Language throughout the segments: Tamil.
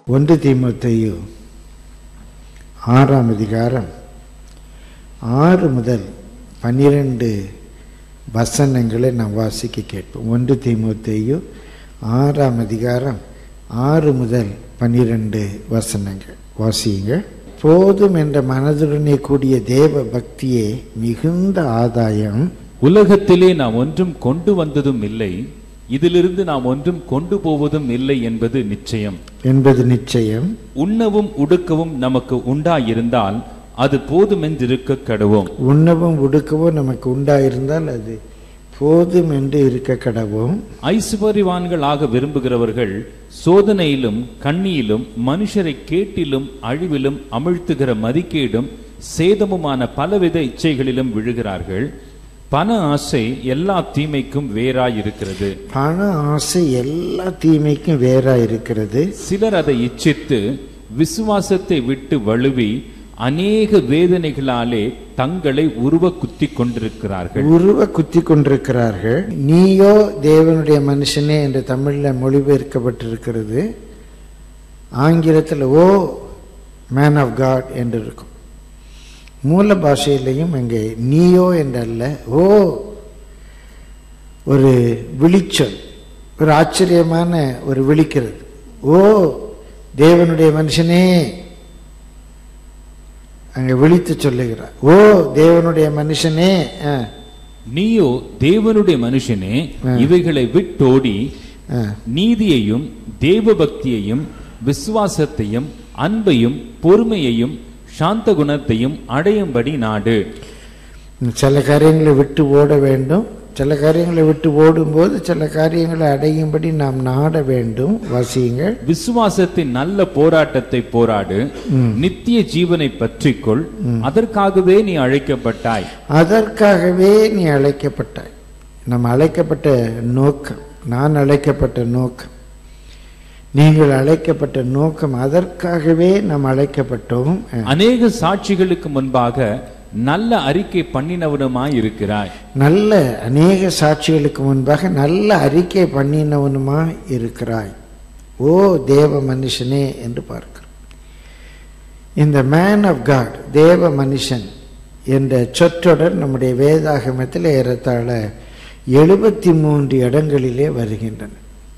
ஒன்று தீமோத்தேயு ஆறாம் அதிகாரம் ஆறு முதல் பன்னிரண்டு வசனங்களை நாம் வாசிக்க கேட்போம் ஒன்று தீமோத்தேயு ஆறாம் அதிகாரம் ஆறு முதல் பன்னிரண்டு வசனங்கள் வாசியுங்கள் போதும் என்ற மனதுடனே கூடிய தேவ பக்தியே மிகுந்த ஆதாயம் உலகத்திலே நாம் ஒன்றும் கொண்டு வந்ததும் இல்லை இதிலிருந்து நாம் ஒன்றும் கொண்டு போவதும் இல்லை என்பது நிச்சயம் என்பது நிச்சயம் உண்ணவும் உடுக்கவும் நமக்கு உண்டாயிருந்தால் அது போதுமென்றிருக்க கடவோம் உண்ணவும் உடுக்கவும் நமக்கு உண்டாயிருந்தால் அது போதும் என்று இருக்க கடவும் ஐஸ்வர்யவான்களாக விரும்புகிறவர்கள் சோதனையிலும் கண்ணியிலும் மனுஷரை கேட்டிலும் அழிவிலும் அமிழ்த்துகிற மதிக்கேடும் சேதமுமான பலவித இச்சைகளிலும் விழுகிறார்கள் பண ஆசை எல்லா தீமைக்கும் வேறாயிருக்கிறது பண ஆசை எல்லா தீமைக்கும் வேறா இருக்கிறது சிலர் அதை இச்சித்து விசுவாசத்தை விட்டு வழுவி அநேக வேதனைகளாலே தங்களை உருவ குத்திக் கொண்டிருக்கிறார்கள் உருவ குத்தி கொண்டிருக்கிறார்கள் நீயோ தேவனுடைய மனுஷனே என்று தமிழ்ல மொழிபெயர்க்கப்பட்டிருக்கிறது ஆங்கிலத்தில் ஓ மேன் ஆஃப் காட் என்று இருக்கும் மூல பாஷையிலையும் அங்கே நீயோ என்றல்ல ஓ ஒரு விழிச்சொல் ஒரு ஆச்சரியமான ஒரு விழிக்கிறது ஓ தேவனுடைய மனுஷனே அங்கே விழித்து சொல்லுகிறார் ஓ தேவனுடைய மனுஷனே ஆ, நீயோ தேவனுடைய மனுஷனே இவைகளை விட்டோடி ஆ. நீதியையும் தேவ பக்தியையும் விசுவாசத்தையும் அன்பையும் பொறுமையையும் சாந்த குணத்தையும் அடையும்படி நாடு சில காரியங்களை விட்டு ஓட வேண்டும் சில காரியங்களை விட்டு ஓடும்போது சில காரியங்களை அடையும்படி நாம் நாட வேண்டும் வாசியுங்கள் விசுவாசத்தின் நல்ல போராட்டத்தை போராடு நித்திய ஜீவனை பற்றிக்கொள் அதற்காகவே நீ அழைக்கப்பட்டாய் அதற்காகவே நீ அழைக்கப்பட்டாய் நம்ம அழைக்கப்பட்ட நோக்கம் நான் அழைக்கப்பட்ட நோக்கம் நீங்கள் அழைக்கப்பட்ட நோக்கம் அதற்காகவே நாம் அழைக்கப்பட்டோம் அநேக சாட்சிகளுக்கு முன்பாக நல்ல அறிக்கை பண்ணினவனுமாய் இருக்கிறாய் நல்ல அநேக சாட்சிகளுக்கு முன்பாக நல்ல அறிக்கை பண்ணினவனுமா இருக்கிறாய் ஓ தேவ மனுஷனே என்று பார்க்கிறோம் இந்த மேன் ஆஃப் காட் தேவ மனுஷன் என்ற சொற்றொடர் நம்முடைய வேதாகமத்தில் ஏறத்தாழ எழுபத்தி மூன்று இடங்களிலே வருகின்றன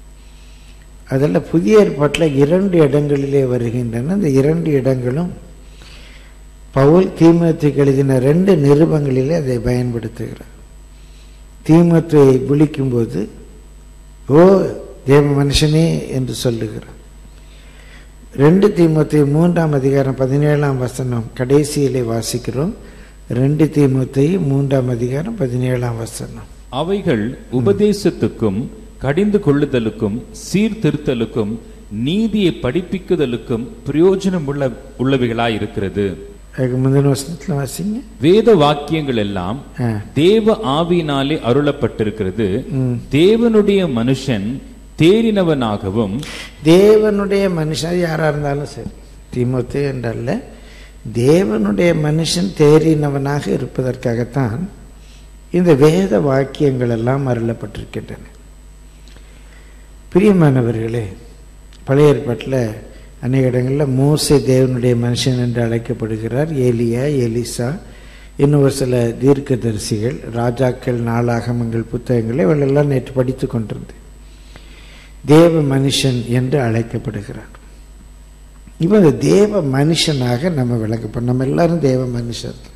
அதில் புதிய ஏற்பாட்டில் இரண்டு இடங்களிலே வருகின்றன இந்த இரண்டு இடங்களும் பவுல் தீமத்துக்கு எழுதின ரெண்டு நிருபங்களிலே அதை பயன்படுத்துகிறார் தீமத்துவை விழிக்கும்போது ஓ தேவ மனுஷனே என்று சொல்லுகிறார் ரெண்டு தீமத்தை மூன்றாம் அதிகாரம் பதினேழாம் வசனம் கடைசியிலே வாசிக்கிறோம் ரெண்டு தீமத்தை மூன்றாம் அதிகாரம் பதினேழாம் வசனம் அவைகள் உபதேசத்துக்கும் கடிந்து கொள்ளுதலுக்கும் சீர்திருத்தலுக்கும் நீதியை படிப்பிக்குதலுக்கும் பிரயோஜனம் உள்ள உள்ளவைகளாய் இருக்கிறது அதுக்கு முந்தின வசனத்தில் வாசிங்க வேத வாக்கியங்கள் எல்லாம் ஆ. தேவ ஆவியினாலே அருளப்பட்டிருக்கிறது தேவனுடைய மனுஷன் தேறினவனாகவும் தேவனுடைய மனுஷன் யாரா இருந்தாலும் சரி தீமோத்தே என்றல்ல தேவனுடைய மனுஷன் தேறினவனாக இருப்பதற்காகத்தான் இந்த வேத வாக்கியங்கள் எல்லாம் அருளப்பட்டிருக்கின்றன பிரியமானவர்களே பழைய ஏற்பாட்டில் அநேக இடங்களில் மோசே தேவனுடைய மனுஷன் என்று அழைக்கப்படுகிறார் ஏலியா எலிசா இன்னும் ஒரு சில தீர்க்கதரிசிகள் ராஜாக்கள் நாளாகமங்கள் புத்தகங்களை இவளெல்லாம் நேற்று படித்து கொண்டிருந்தேன் தேவ மனுஷன் என்று அழைக்கப்படுகிறார் இப்போ இந்த தேவ மனுஷனாக நம்ம விளக்கப்படும் நம்ம எல்லாரும் தேவ மனுஷர் தான்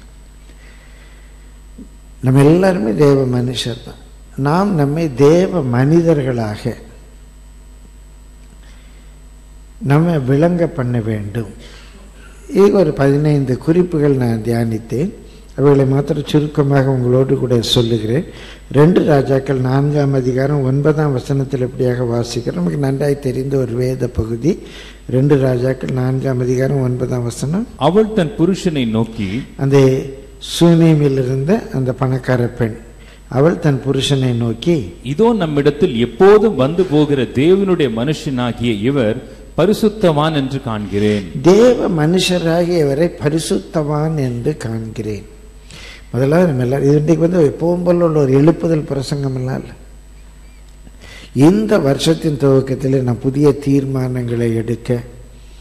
நம்ம எல்லாருமே தேவ மனுஷர் தான் நாம் நம்மை தேவ மனிதர்களாக நம்ம விளங்க பண்ண வேண்டும் இது ஒரு பதினைந்து குறிப்புகள் நான் தியானித்தேன் அவைகளை மாத்திரம் சுருக்கமாக உங்களோடு கூட சொல்லுகிறேன் ரெண்டு ராஜாக்கள் நான்காம் அதிகாரம் ஒன்பதாம் வசனத்தில் எப்படியாக வாசிக்கிறோம் நமக்கு நன்றாய் தெரிந்த ஒரு வேத பகுதி ரெண்டு ராஜாக்கள் நான்காம் அதிகாரம் ஒன்பதாம் வசனம் அவள் தன் புருஷனை நோக்கி அந்த சூனேமில் இருந்த அந்த பணக்கார பெண் அவள் தன் புருஷனை நோக்கி இதோ நம்மிடத்தில் எப்போதும் வந்து போகிற தேவனுடைய மனுஷனாகிய இவர் பரிசுத்தவான் என்று காண்கிறேன் தேவ மனுஷராகிய இவரை பரிசுத்தவான் என்று காண்கிறேன் முதல்ல நம்ம எல்லாரும் இது இன்றைக்கு வந்து எப்பவும் போல உள்ள ஒரு எழுப்புதல் பிரசங்கம் எல்லாம் இல்லை இந்த வருஷத்தின் துவக்கத்தில் நான் புதிய தீர்மானங்களை எடுக்க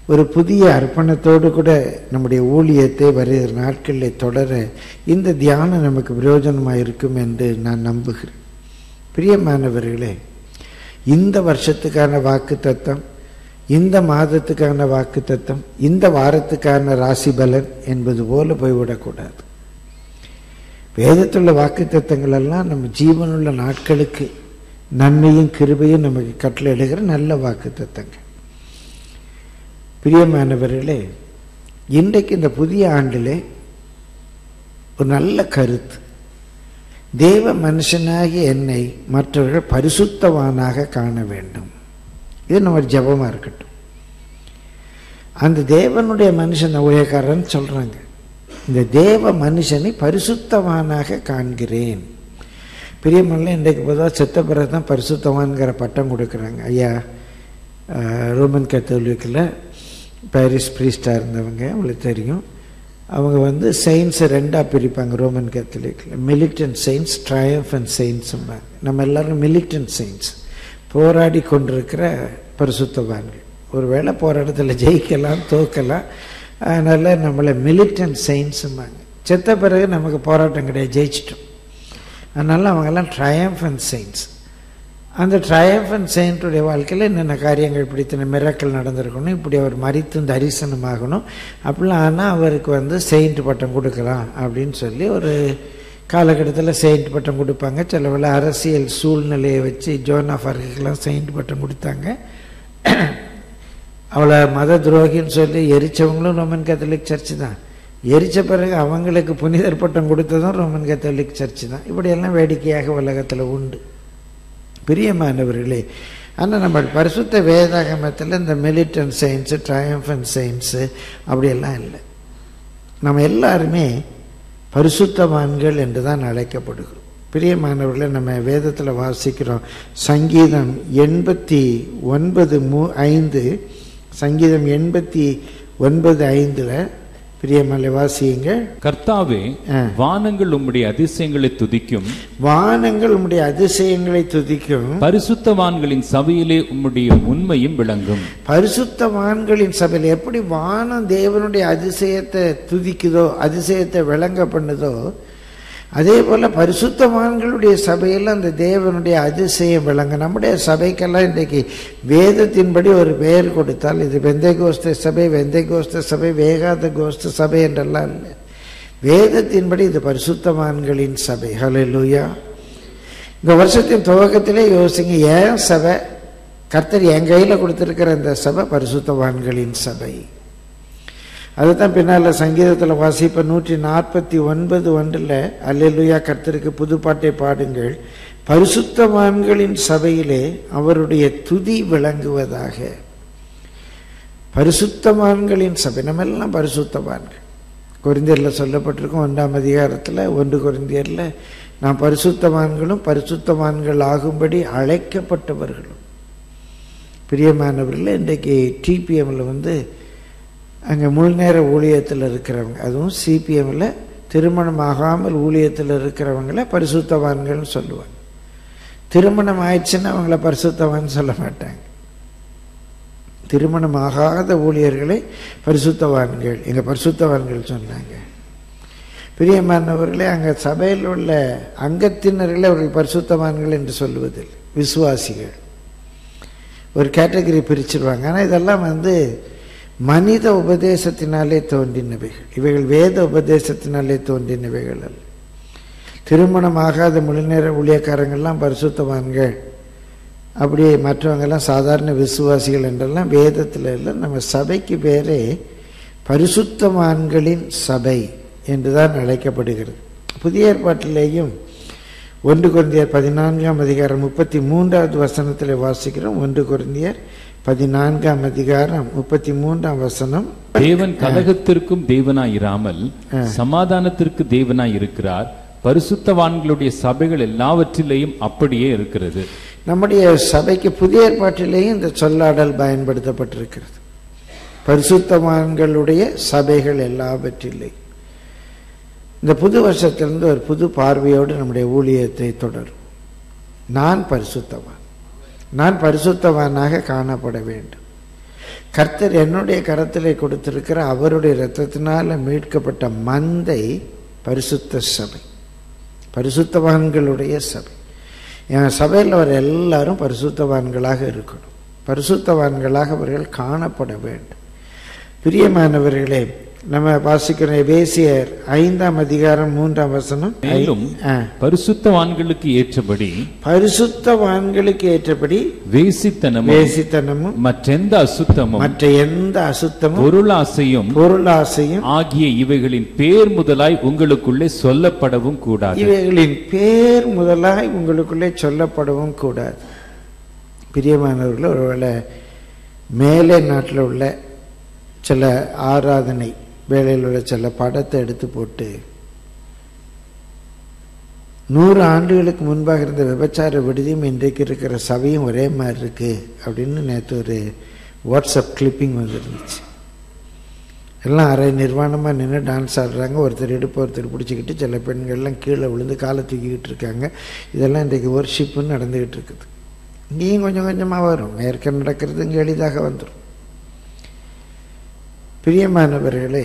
ஒரு புதிய அர்ப்பணத்தோடு கூட நம்முடைய ஊழியத்தை வருகிற நாட்களில் தொடர இந்த தியானம் நமக்கு பிரயோஜனமாக இருக்கும் என்று நான் நம்புகிறேன் பிரியமானவர்களே இந்த வருஷத்துக்கான வாக்கு தத்தம் இந்த மாதத்துக்கான வாக்கு தத்தம் இந்த வாரத்துக்கான ராசி பலன் என்பது போல போய்விடக்கூடாது வேதத்துள்ள வாக்கு தத்தங்கள் எல்லாம் நம்ம ஜீவனுள்ள நாட்களுக்கு நன்மையும் கிருபையும் நமக்கு கட்டளையிடுகிற நல்ல வாக்கு தத்தங்கள் பிரியமானவர்களே இன்றைக்கு இந்த புதிய ஆண்டிலே ஒரு நல்ல கருத்து தேவ மனுஷனாகி என்னை மற்றவர்கள் பரிசுத்தவானாக காண வேண்டும் இது நம்ம ஜபமாக இருக்கட்டும் அந்த தேவனுடைய மனுஷன் ஊழியக்காரன் சொல்றாங்க இந்த தேவ மனுஷனை பரிசுத்தவானாக காண்கிறேன் பிரியமல்ல இன்றைக்கு பொதுவாக செத்த பிறகு தான் பரிசுத்தவான்கிற பட்டம் கொடுக்குறாங்க ஐயா அஹ், ரோமன் கத்தோலிக்கில் பாரிஸ் பிரீஸ்டாக இருந்தவங்க உங்களுக்கு தெரியும் அவங்க வந்து சயின்ஸை ரெண்டாக பிரிப்பாங்க ரோமன் கத்தோலிக்கில் மிலிட்டன்ட் சயின்ஸ் ட்ரையம்ஃப் அண்ட் சயின்ஸும்பாங்க நம்ம எல்லாரும் மிலிட்டன்ட் சயின்ஸ் போராடி கொண்டிருக்கிற பரிசுத்தவான்கள் ஒருவேளை போராட்டத்தில் ஜெயிக்கலாம் தோக்கலாம் அதனால் நம்மளை மிலிட்டன்ட் சயின்ஸும்பாங்க செத்த பிறகு நமக்கு போராட்டம் கிடையாது ஜெயிச்சிட்டோம் அதனால் அவங்கெல்லாம் ட்ரையம்ஃப் அண்ட் சயின்ஸ் அந்த ட்ரையம்ஃப் அண்ட் செயின்ட்டுடைய வாழ்க்கையில் என்னென்ன காரியங்கள் இப்படி இத்தனை மிராக்கள் நடந்திருக்கணும் இப்படி அவர் மறித்து தரிசனமாகணும் அப்படிலாம் ஆனால் அவருக்கு வந்து செயின்ட் பட்டம் கொடுக்கலாம் அப்படின்னு சொல்லி ஒரு காலகட்டத்தில் செயின்ட் பட்டம் கொடுப்பாங்க சில வேளை அரசியல் சூழ்நிலையை வச்சு ஜோன் ஆஃப் ஆர்க்குக்கெல்லாம் செயின்ட் பட்டம் கொடுத்தாங்க அவளை மத துரோகின்னு சொல்லி எரிச்சவங்களும் ரோமன் கேத்தலிக் சர்ச்சு தான் எரிச்ச பிறகு அவங்களுக்கு புனிதர் பட்டம் கொடுத்ததும் ரோமன் கேத்தலிக் சர்ச்சு தான் இப்படியெல்லாம் வேடிக்கையாக உலகத்தில் உண்டு பிரியமானவர்களே ஆனால் நம்ம பரிசுத்த வேதாகமத்தில் இந்த மிலிட்டன் சயின்ஸு ட்ரையம்ஃபன் சயின்ஸு அப்படியெல்லாம் இல்லை நம்ம எல்லாருமே பரிசுத்தவான்கள் என்று தான் அழைக்கப்படுகிறோம் பிரியமானவர்களை நம்ம வேதத்தில் வாசிக்கிறோம் சங்கீதம் எண்பத்தி ஒன்பது மூ ஐந்து சங்கீதம் எண்பத்தி ஒன்பது ஐந்தில் பிரியமலை வாசியுங்க கர்த்தாவே ஆ. வானங்கள் உம்முடைய அதிசயங்களை துதிக்கும் வானங்கள் உம்முடைய அதிசயங்களை துதிக்கும் பரிசுத்தவான்களின் சபையிலே உம்முடைய உண்மையும் விளங்கும் பரிசுத்தவான்களின் சபையில் எப்படி வானம் தேவனுடைய அதிசயத்தை துதிக்குதோ அதிசயத்தை விளங்க பண்ணுதோ அதே போல பரிசுத்தவான்களுடைய சபையில் அந்த தேவனுடைய அதிசயம் விளங்க நம்முடைய சபைக்கெல்லாம் இன்றைக்கு வேதத்தின்படி ஒரு பெயர் கொடுத்தால் இது வெந்தை கோஸ்த சபை வெந்தை கோஸ்த சபை வேகாத கோஸ்த சபை என்றெல்லாம் இல்லை வேதத்தின்படி இது பரிசுத்தவான்களின் சபை ஹalleluya இந்த வருஷத்தின் துவக்கத்திலே யோசிங்க ஏன் சபை கர்த்தர் என் கையில் கொடுத்திருக்கிற இந்த சபை பரிசுத்தவான்களின் சபை அதுதான் பின்னால் சங்கீதத்தில் வாசிப்ப நூற்றி நாற்பத்தி ஒன்பது ஒன்றில் அல்லேலூயா கர்த்தருக்கு புதுப்பாட்டை பாடுங்கள் பரிசுத்தவான்களின் சபையிலே அவருடைய துதி விளங்குவதாக பரிசுத்தவான்களின் சபை நம்ம எல்லாம் பரிசுத்தவான்கள் கொரிந்தியரில் சொல்லப்பட்டிருக்கும் ஒன்றாம் அதிகாரத்தில் ஒன்று கொரிந்தியரில் நாம் பரிசுத்தவான்களும் பரிசுத்தவான்கள் ஆகும்படி அழைக்கப்பட்டவர்களும் பிரியமானவர்கள் இன்றைக்கு டிபிஎம்ல வந்து அங்கே முழு நேர ஊழியத்தில் இருக்கிறவங்க அதுவும் சிபிஎம்ல திருமணம் ஆகாமல் ஊழியத்தில் இருக்கிறவங்கள பரிசுத்தவான்கள்னு சொல்லுவாங்க திருமணம் ஆயிடுச்சுன்னா அவங்கள பரிசுத்தவான் சொல்ல மாட்டாங்க திருமணம் ஆகாத ஊழியர்களை பரிசுத்தவான்கள் எங்க பரிசுத்தவான்கள் சொன்னாங்க பிரியமானவர்களே அங்கே சபையில் உள்ள அங்கத்தினர்களை அவர்கள் பரிசுத்தவான்கள் என்று சொல்லுவதில்லை விசுவாசிகள் ஒரு கேட்டகரி பிரிச்சிருவாங்க ஆனால் இதெல்லாம் வந்து மனித உபதேசத்தினாலே தோன்றினவைகள் இவைகள் வேத உபதேசத்தினாலே தோன்றினவைகள் அல்ல திருமணமாகாத முழுநேர ஊழியக்காரங்கள்லாம் பரிசுத்தவான்கள் அப்படியே மற்றவங்கெல்லாம் சாதாரண விசுவாசிகள் என்றெல்லாம் வேதத்தில் இல்லை நம்ம சபைக்கு பேரே பரிசுத்தவான்களின் சபை என்றுதான் அழைக்கப்படுகிறது புதிய ஏற்பாட்டிலேயும் ஒன்று குருந்தியர் பதினான்காம் அதிகாரம் முப்பத்தி மூன்றாவது வசனத்தில் வாசிக்கிறோம் ஒன்று குருந்தியர் பதினான்காம் அதிகாரம் முப்பத்தி மூன்றாம் வசனம் தேவன் கலகத்திற்கும் தேவனாய் இராமல் சமாதானத்திற்கு தேவனாய் இருக்கிறார் பரிசுத்தவான்களுடைய சபைகள் எல்லாவற்றிலேயும் அப்படியே இருக்கிறது நம்முடைய சபைக்கு புதிய ஏற்பாட்டிலேயும் இந்த சொல்லாடல் பயன்படுத்தப்பட்டிருக்கிறது பரிசுத்தவான்களுடைய சபைகள் எல்லாவற்றிலே இந்த புது வருஷத்திலிருந்து ஒரு புது பார்வையோடு நம்முடைய ஊழியத்தை தொடரும் நான் பரிசுத்தவான் நான் பரிசுத்தவானாக காணப்பட வேண்டும் கர்த்தர் என்னுடைய கரத்திலே கொடுத்திருக்கிற அவருடைய இரத்தத்தினால மீட்கப்பட்ட மந்தை பரிசுத்த சபை பரிசுத்தவான்களுடைய சபை என் சபையில் வர எல்லாரும் பரிசுத்தவான்களாக இருக்கணும் பரிசுத்தவான்களாக அவர்கள் காணப்பட வேண்டும் பிரியமானவர்களே நம்ம வாசிக்கிற எபேசியர் ஐந்தாம் அதிகாரம் மூன்றாம் வசனம் மேலும் ஆ. பரிசுத்தவான்களுக்கு ஏற்றபடி பரிசுத்தவான்களுக்கு ஏற்றபடி வேசித்தனமும் வேசித்தனமும் மற்றெந்த அசுத்தமும் மற்ற எந்த அசுத்தமும் பொருளாசையும் பொருளாசையும் ஆகிய இவைகளின் பேர் முதலாய் உங்களுக்குள்ளே சொல்லப்படவும் கூடாது இவைகளின் பேர் முதலாய் உங்களுக்குள்ளே சொல்லப்படவும் கூடாது பிரியமானவர்கள் ஒருவேளை மேலே நாட்டில் உள்ள சில ஆராதனை வேலையில் உள்ள சில படத்தை எடுத்து போட்டு நூறு ஆண்டுகளுக்கு முன்பாக இருந்த விபச்சார விடுதியும் இன்றைக்கு இருக்கிற சபையும் ஒரே மாதிரி இருக்கு அப்படின்னு நேற்று ஒரு வாட்ஸ்அப் கிளிப்பிங் வந்துருந்துச்சு எல்லாம் அரை நிர்வாணமாக நின்று டான்ஸ் ஆடுறாங்க ஒருத்தர் இடுப்பு ஒருத்தர் பிடிச்சிக்கிட்டு சில பெண்கள்லாம் கீழே விழுந்து காலை தூக்கிக்கிட்டு இருக்காங்க இதெல்லாம் இன்றைக்கு ஒர்ஷிப்புன்னு நடந்துக்கிட்டு இருக்குது இங்கேயும் கொஞ்சம் கொஞ்சமாக வரும் மேற்க நடக்கிறது இங்கே எளிதாக வந்துடும் பிரியமானவர்களே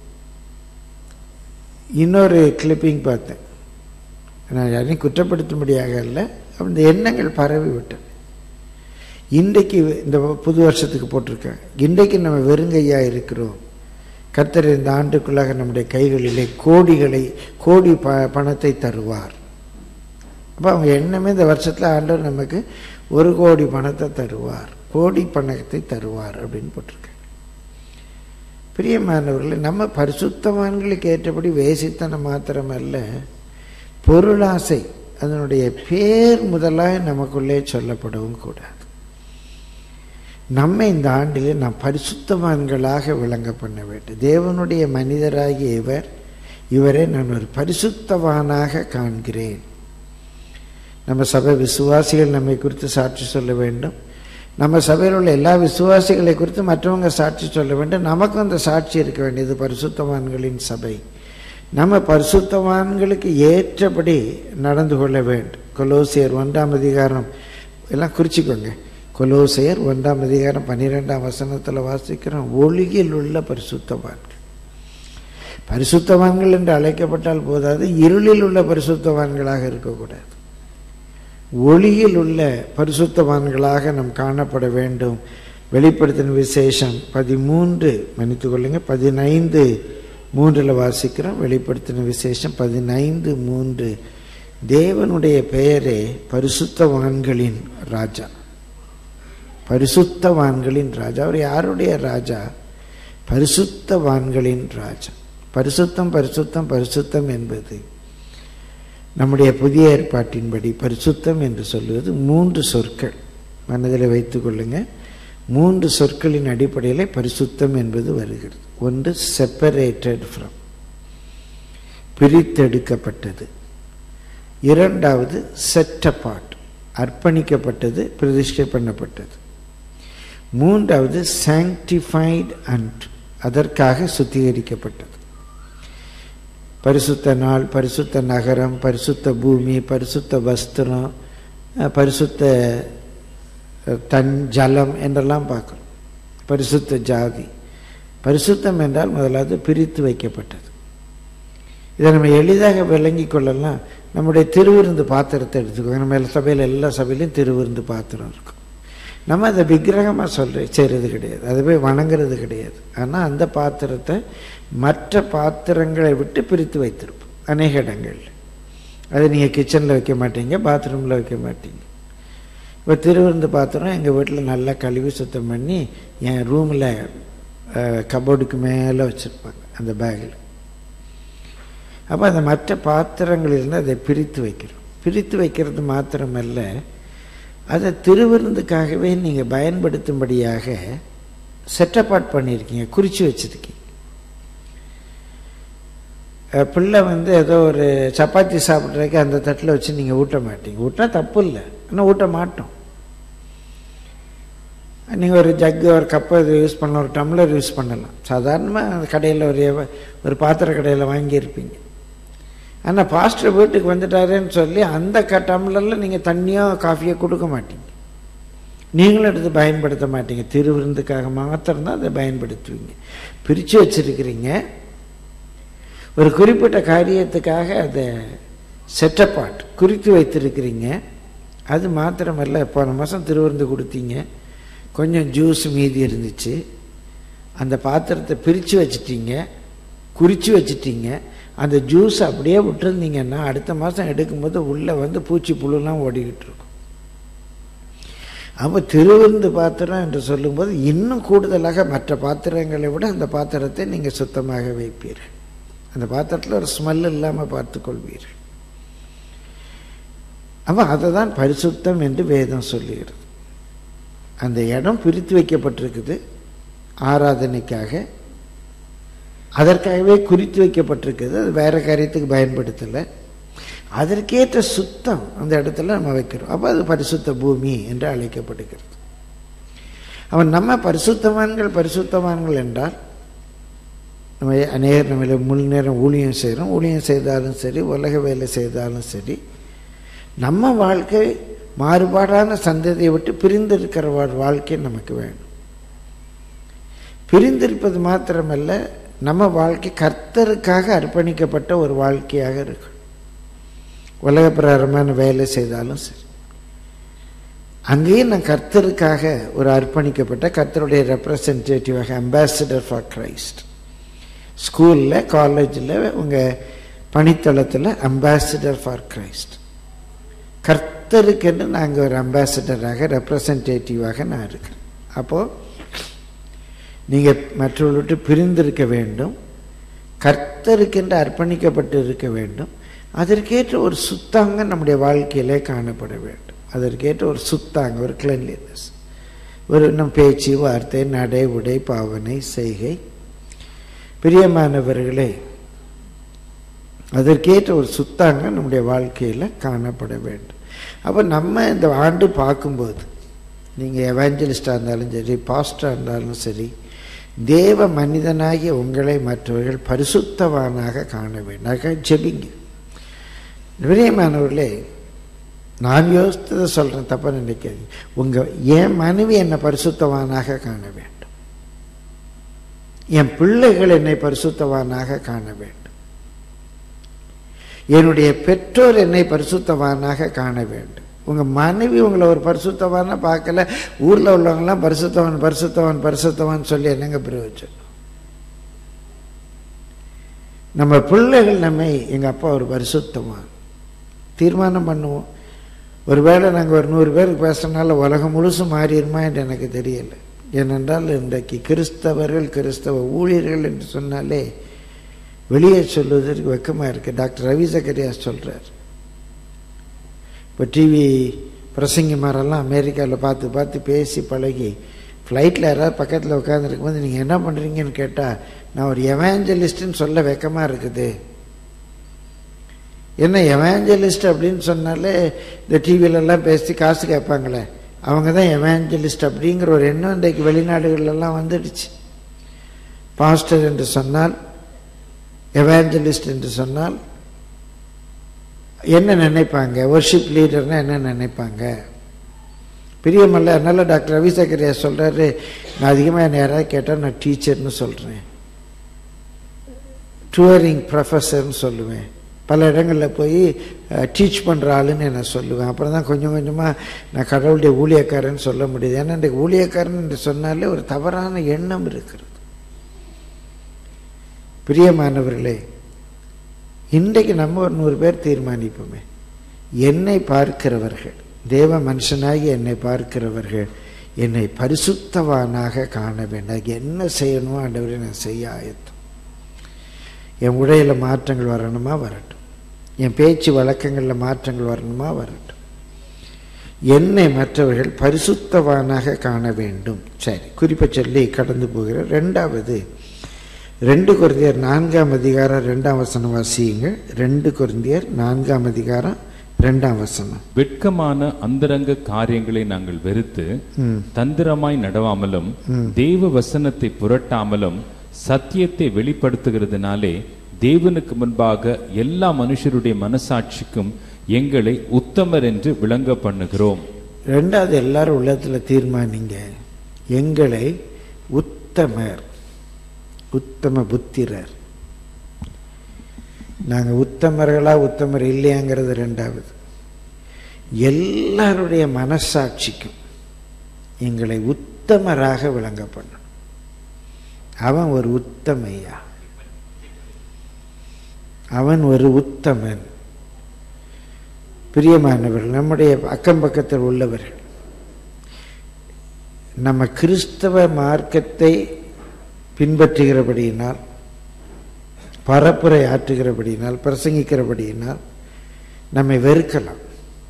இன்னொரு கிளிப்பிங் பார்த்தேன் நான் யாரையும் குற்றப்படுத்தும்படியாக இல்லை அந்த எண்ணங்கள் பரவி விட்டது இன்றைக்கு இந்த புது வருஷத்துக்கு போட்டிருக்காங்க இன்றைக்கு நம்ம வெறுங்கையாக இருக்கிறோம் கர்த்தர் இந்த ஆண்டுக்குள்ளாக நம்முடைய கைகளிலே கோடிகளை கோடி ப பணத்தை தருவார் அப்போ அவங்க எண்ணமே இந்த வருஷத்தில் ஆண்டவர் நமக்கு ஒரு கோடி பணத்தை தருவார் கோடி பணத்தை தருவார் அப்படின்னு போட்டிருக்காங்க பிரியமானவர்களே நம்ம பரிசுத்தவான்களுக்கு ஏற்றபடி வேசித்தனம் மாத்திரமல்ல பொருளாசை அதனுடைய பேர் முதலாக நமக்குள்ளே சொல்லப்படவும் கூடாது நம்ம இந்த ஆண்டிலே நாம் பரிசுத்தவான்களாக விளங்க பண்ண வேண்டும் தேவனுடைய மனிதராகிய இவர் இவரை நான் ஒரு பரிசுத்தவானாக காண்கிறேன் நம்ம சபை விசுவாசிகள் நம்மை குறித்து சாட்சி சொல்ல வேண்டும் நம்ம சபையில் உள்ள எல்லா விசுவாசிகளை குறித்து மற்றவங்க சாட்சி சொல்ல வேண்டும் நமக்கும் அந்த சாட்சி இருக்க வேண்டியது பரிசுத்தவான்களின் சபை நம்ம பரிசுத்தவான்களுக்கு ஏற்றபடி நடந்து கொள்ள வேண்டும் கொலோசியர் ஒன்றாம் அதிகாரம் எல்லாம் குறிச்சிக்கோங்க கொலோசியர் ஒன்றாம் அதிகாரம் பன்னிரெண்டாம் வசனத்தில் வாசிக்கிறோம் ஒளியில் உள்ள பரிசுத்தவான்கள் பரிசுத்தவான்கள் என்று அழைக்கப்பட்டால் போதாது இருளில் உள்ள பரிசுத்தவான்களாக இருக்கக்கூடாது ஒளியில் உள்ள பரிசுத்தவான்களாக நாம் காணப்பட வேண்டும் வெளிப்படுத்தின விசேஷம் பதிமூன்று மன்னித்துக் கொள்ளுங்க பதினைந்து மூன்றில் வாசிக்கிறோம் வெளிப்படுத்தின விசேஷம் பதினைந்து மூன்று தேவனுடைய பெயரே பரிசுத்தவான்களின் ராஜா பரிசுத்தவான்களின் ராஜா அவர் யாருடைய ராஜா பரிசுத்தவான்களின் ராஜா பரிசுத்தம் பரிசுத்தம் பரிசுத்தம் என்பது நம்முடைய புதிய ஏற்பாட்டின்படி பரிசுத்தம் என்று சொல்லுவது மூன்று சொற்கள் மனதில் வைத்துக் கொள்ளுங்க மூன்று சொற்களின் அடிப்படையில் பரிசுத்தம் என்பது வருகிறது ஒன்று செப்பரேட்டட் ஃப்ரம் பிரித்தெடுக்கப்பட்டது இரண்டாவது செட் அப்பார்ட் அர்ப்பணிக்கப்பட்டது பிரதிஷ்டை பண்ணப்பட்டது மூன்றாவது சாங்டிஃபைட் அண்ட் அதற்காக சுத்திகரிக்கப்பட்டது பரிசுத்த நாள் பரிசுத்த நகரம் பரிசுத்த பூமி பரிசுத்த வஸ்திரம் அஹ், பரிசுத்த அஹ், தன் ஜலம் என்றெல்லாம் பார்க்குறோம் பரிசுத்த ஜாதி பரிசுத்தம் என்றால் முதலாவது பிரித்து வைக்கப்பட்டது இதை நம்ம எளிதாக விளங்கி கொள்ளலாம் நம்முடைய திருவிருந்து பாத்திரத்தை எடுத்துக்கோங்க நம்ம எல்லா சபையில் எல்லா சபையிலையும் திருவிருந்து பாத்திரம் இருக்கும் நம்ம அதை விக்கிரகமாக சொல்ற செய்கிறது கிடையாது அதை போய் வணங்குறது கிடையாது ஆனால் அந்த பாத்திரத்தை மற்ற பாத்திரங்களை விட்டு பிரித்து வைத்திருப்போம் அநேக இடங்கள் அதை நீங்கள் கிச்சனில் வைக்க மாட்டீங்க பாத்ரூமில் வைக்க மாட்டீங்க இப்போ திருவிருந்து பாத்திரம் எங்கள் வீட்டில் நல்லா கழுவி சுத்தம் பண்ணி என் ரூமில் கபோர்டுக்கு மேலே வச்சுருப்பாங்க அந்த பேக்கில் அப்போ அந்த மற்ற பாத்திரங்களிலிருந்து அதை பிரித்து வைக்கிறோம் பிரித்து வைக்கிறது மாத்திரமல்ல அதை திருவிருந்துக்காகவே நீங்கள் பயன்படுத்தும்படியாக செட்டப்பாட் பண்ணியிருக்கீங்க குறித்து வச்சுருக்கீங்க அஹ் பிள்ளை வந்து ஏதோ ஒரு சப்பாத்தி சாப்பிட்றதுக்கு அந்த தட்டில் வச்சு நீங்கள் ஊட்ட மாட்டீங்க ஊட்டினா தப்பு இல்லை ஆனால் ஊட்ட மாட்டோம் நீங்கள் ஒரு ஜக்கு ஒரு கப்பை இது யூஸ் பண்ணலாம் ஒரு டம்ளர் யூஸ் பண்ணலாம் சாதாரணமாக கடையில் ஒரு ஒரு பாத்திர கடையில் வாங்கியிருப்பீங்க ஆனால் பாஸ்டர் வீட்டுக்கு வந்துட்டாருன்னு சொல்லி அந்த க டம்ளரில் நீங்கள் தண்ணியோ காஃபியோ கொடுக்க மாட்டீங்க நீங்களும் எடுத்து பயன்படுத்த மாட்டீங்க திருவிருந்துக்காக மாத்திரம்தான் அதை பயன்படுத்துவீங்க பிரித்து வச்சிருக்கிறீங்க ஒரு குறிப்பிட்ட காரியத்துக்காக அதை செட்டப்பாட் குறித்து வைத்திருக்கிறீங்க அது மாத்திரமல்ல போன மாதம் திருவிருந்து கொடுத்தீங்க கொஞ்சம் ஜூஸ் மீதி இருந்துச்சு அந்த பாத்திரத்தை பிரித்து வச்சிட்டீங்க குறித்து வச்சிட்டீங்க அந்த ஜூஸ் அப்படியே விட்டுருந்தீங்கன்னா அடுத்த மாதம் எடுக்கும்போது உள்ளே வந்து பூச்சி புழுலாம் ஓடிக்கிட்டு இருக்கும் அப்போ திருவிருந்து பாத்திரம் என்று சொல்லும்போது இன்னும் கூடுதலாக மற்ற பாத்திரங்களை விட அந்த பாத்திரத்தை நீங்கள் சுத்தமாக வைப்பீர்கள் அந்த பாத்திரத்தில் ஒரு ஸ்மெல் இல்லாமல் பார்த்துக்கொள்வீர்கள் அப்போ அதை தான் பரிசுத்தம் என்று வேதம் சொல்லுகிறது அந்த இடம் பிரித்து வைக்கப்பட்டிருக்குது ஆராதனைக்காக அதற்காகவே குறித்து வைக்கப்பட்டிருக்குது அது வேற காரியத்துக்கு பயன்படுத்தலை அதற்கேற்ற சுத்தம் அந்த இடத்துல நம்ம வைக்கிறோம் அப்போ அது பரிசுத்த பூமி என்று அழைக்கப்படுகிறது அவன் நம்ம பரிசுத்தவான்கள் பரிசுத்தவான்கள் என்றால் நம்ம அநேகர் நம்ம முழு நேரம் ஊழியம் செய்கிறோம் ஊழியம் செய்தாலும் சரி உலக வேலை செய்தாலும் சரி நம்ம வாழ்க்கை மாறுபாடான சந்ததியை விட்டு பிரிந்திருக்கிற வா- வாழ்க்கை நமக்கு வேணும் பிரிந்திருப்பது மாத்திரமல்ல நம்ம வாழ்க்கை கர்த்தருக்காக அர்ப்பணிக்கப்பட்ட ஒரு வாழ்க்கையாக இருக்கும் உலக பிரகாரமான வேலை செய்தாலும் சரி அங்கேயும் நான் கர்த்தருக்காக ஒரு அர்ப்பணிக்கப்பட்ட கர்த்தருடைய ரெப்ரசன்டேட்டிவாக அம்பாசிடர் ஃபார் கிரைஸ்ட் ஸ்கூலில் காலேஜில் உங்கள் பணித்தளத்தில் அம்பாசிடர் ஃபார் கிரைஸ்ட் கர்த்தருக்கென்று நாங்கள் ஒரு அம்பாசிடராக ரெப்ரசன்டேட்டிவாக நான் இருக்கிறேன் அப்போது நீங்கள் மற்றவர்கள்ட்ட பிரிந்திருக்க வேண்டும் கர்த்தருக்கென்று அர்ப்பணிக்கப்பட்டு இருக்க வேண்டும் அதற்கேற்ற ஒரு சுத்தாங்க நம்முடைய வாழ்க்கையிலே காணப்பட வேண்டும் அதற்கேற்ற ஒரு சுத்தாங்க ஒரு கிளன்லினஸ் ஒரு நம் பேச்சு வார்த்தை நடை உடை பாவனை செய்கை பிரியமானவர்களே அதற்கேற்ற ஒரு சுத்தாங்க நம்முடைய வாழ்க்கையில் காணப்பட வேண்டும் அப்போ நம்ம இந்த ஆண்டு பார்க்கும்போது நீங்கள் எவாஞ்சலிஸ்டாக இருந்தாலும் சரி பாஸ்டாக இருந்தாலும் சரி தேவ மனிதனாகிய உங்களை மற்றவர்கள் பரிசுத்தவானாக காண வேண்டும் அதுக்காக ஜெபிங்க விரியமானவர்களே நான் யோசித்ததை சொல்கிறேன் தப்பாக நினைக்காதீங்க உங்கள் என் மனைவி என்னை பரிசுத்தவானாக காண வேண்டும் என் பிள்ளைகள் என்னை பரிசுத்தவானாக காண வேண்டும் என்னுடைய பெற்றோர் என்னை பரிசுத்தவானாக காண வேண்டும் உங்க மனைவி உங்களை ஒரு பரிசுத்தவான பார்க்கல ஊர்ல உள்ளவங்கலாம் பரிசுத்தவான் பரிசுத்தவான் பரிசுத்தவான் சொல்லி என்னங்க பிரயோஜனம் நம்ம பிள்ளைகள் நம்மை எங்க அப்பா ஒரு பரிசுத்தவான் தீர்மானம் பண்ணுவோம் ஒருவேளை நாங்கள் ஒரு நூறு பேருக்கு பேசுறதுனால உலகம் முழுசும் மாறிடுமா என்று எனக்கு தெரியல ஏனென்றால் இன்றைக்கு கிறிஸ்தவர்கள் கிறிஸ்தவ ஊழியர்கள் என்று சொன்னாலே வெளியே சொல்வதற்கு வெக்கமா இருக்கு டாக்டர் ரவி சக்கரியாஸ் சொல்றார் இப்போ டிவி பிரசங்கிமாரெல்லாம் அமெரிக்காவில் பார்த்து பார்த்து பேசி பழகி ஃப்ளைட்டில் யாராவது பக்கத்தில் உட்காந்துருக்கும் போது நீங்கள் என்ன பண்ணுறீங்கன்னு கேட்டால் நான் ஒரு எவாஞ்சலிஸ்ட்னு சொல்ல வெக்கமாக இருக்குது என்ன எவாஞ்சலிஸ்ட் அப்படின்னு சொன்னாலே இந்த டிவிலெல்லாம் பேசி காசு கேட்பாங்களே அவங்க தான் எவாஞ்சலிஸ்ட் அப்படிங்கிற ஒரு எண்ணம் இன்றைக்கு வெளிநாடுகள்லாம் வந்துடுச்சு பாஸ்டர் என்று சொன்னால் எவாஞ்சலிஸ்ட் என்று சொன்னால் என்ன நினைப்பாங்க ஒர்ஷிப் லீடர்னா என்ன நினைப்பாங்க பிரியமல்ல அதனால டாக்டர் ரவி சக்கரியா சொல்றாரு நான் அதிகமாக என்ன யாராவது கேட்டால் நான் டீச்சர்னு சொல்கிறேன் டூரிங் ப்ரொஃபஸர்னு சொல்லுவேன் பல இடங்களில் போய் டீச் பண்ணுற ஆளுன்னு நான் சொல்லுவேன் அப்புறம் தான் கொஞ்சம் கொஞ்சமாக நான் கடவுளுடைய ஊழியக்காரன்னு சொல்ல முடியுது ஏன்னா இந்த ஊழியக்காரன் என்று சொன்னாலே ஒரு தவறான எண்ணம் இருக்கிறது பிரியமானவர்களே இன்றைக்கு நம்ம ஒரு நூறு பேர் தீர்மானிப்போமே என்னை பார்க்கிறவர்கள் தேவ மனுஷனாகி என்னை பார்க்கிறவர்கள் என்னை பரிசுத்தவானாக காண வேண்டும் அதுக்கு என்ன செய்யணுமோ ஆண்டவரை நான் செய்ய ஆயத்தம் என் உடையில மாற்றங்கள் வரணுமா வரட்டும் என் பேச்சு வழக்கங்களில் மாற்றங்கள் வரணுமா வரட்டும் என்னை மற்றவர்கள் பரிசுத்தவானாக காண வேண்டும் சரி குறிப்பை சொல்லி கடந்து போகிற ரெண்டாவது ரெண்டு குருந்தியர் நான்காம் அதிகாரம் ரெண்டாம் வசனம் வாசியுங்க ரெண்டு குருந்தியர் நான்காம் அதிகாரம் ரெண்டாம் வசனம் வெட்கமான அந்தரங்க காரியங்களை நாங்கள் வெறுத்து தந்திரமாய் நடவாமலும் தேவ வசனத்தை புரட்டாமலும் சத்தியத்தை வெளிப்படுத்துகிறதுனாலே தேவனுக்கு முன்பாக எல்லா மனுஷருடைய மனசாட்சிக்கும் எங்களை உத்தமர் என்று விளங்க பண்ணுகிறோம் ரெண்டாவது எல்லாரும் உள்ளத்தில் தீர்மானிங்க எங்களை உத்தமர் உத்தம புத்திரர் நாங்கள் உத்தமர்களா உத்தமர் இல்லையாங்கிறது ரெண்டாவது எல்லாருடைய மனசாட்சிக்கும் எங்களை உத்தமராக விளங்க பண்ணணும் அவன் ஒரு உத்தமையா அவன் ஒரு உத்தமன் பிரியமானவர்கள் நம்முடைய அக்கம் பக்கத்தில் உள்ளவர்கள் நம்ம கிறிஸ்தவ மார்க்கத்தை பின்பற்றுகிறபடியினால் பரப்புரை ஆற்றுகிறபடியினால் பிரசங்கிக்கிறபடியினால் நம்மை வெறுக்கலாம்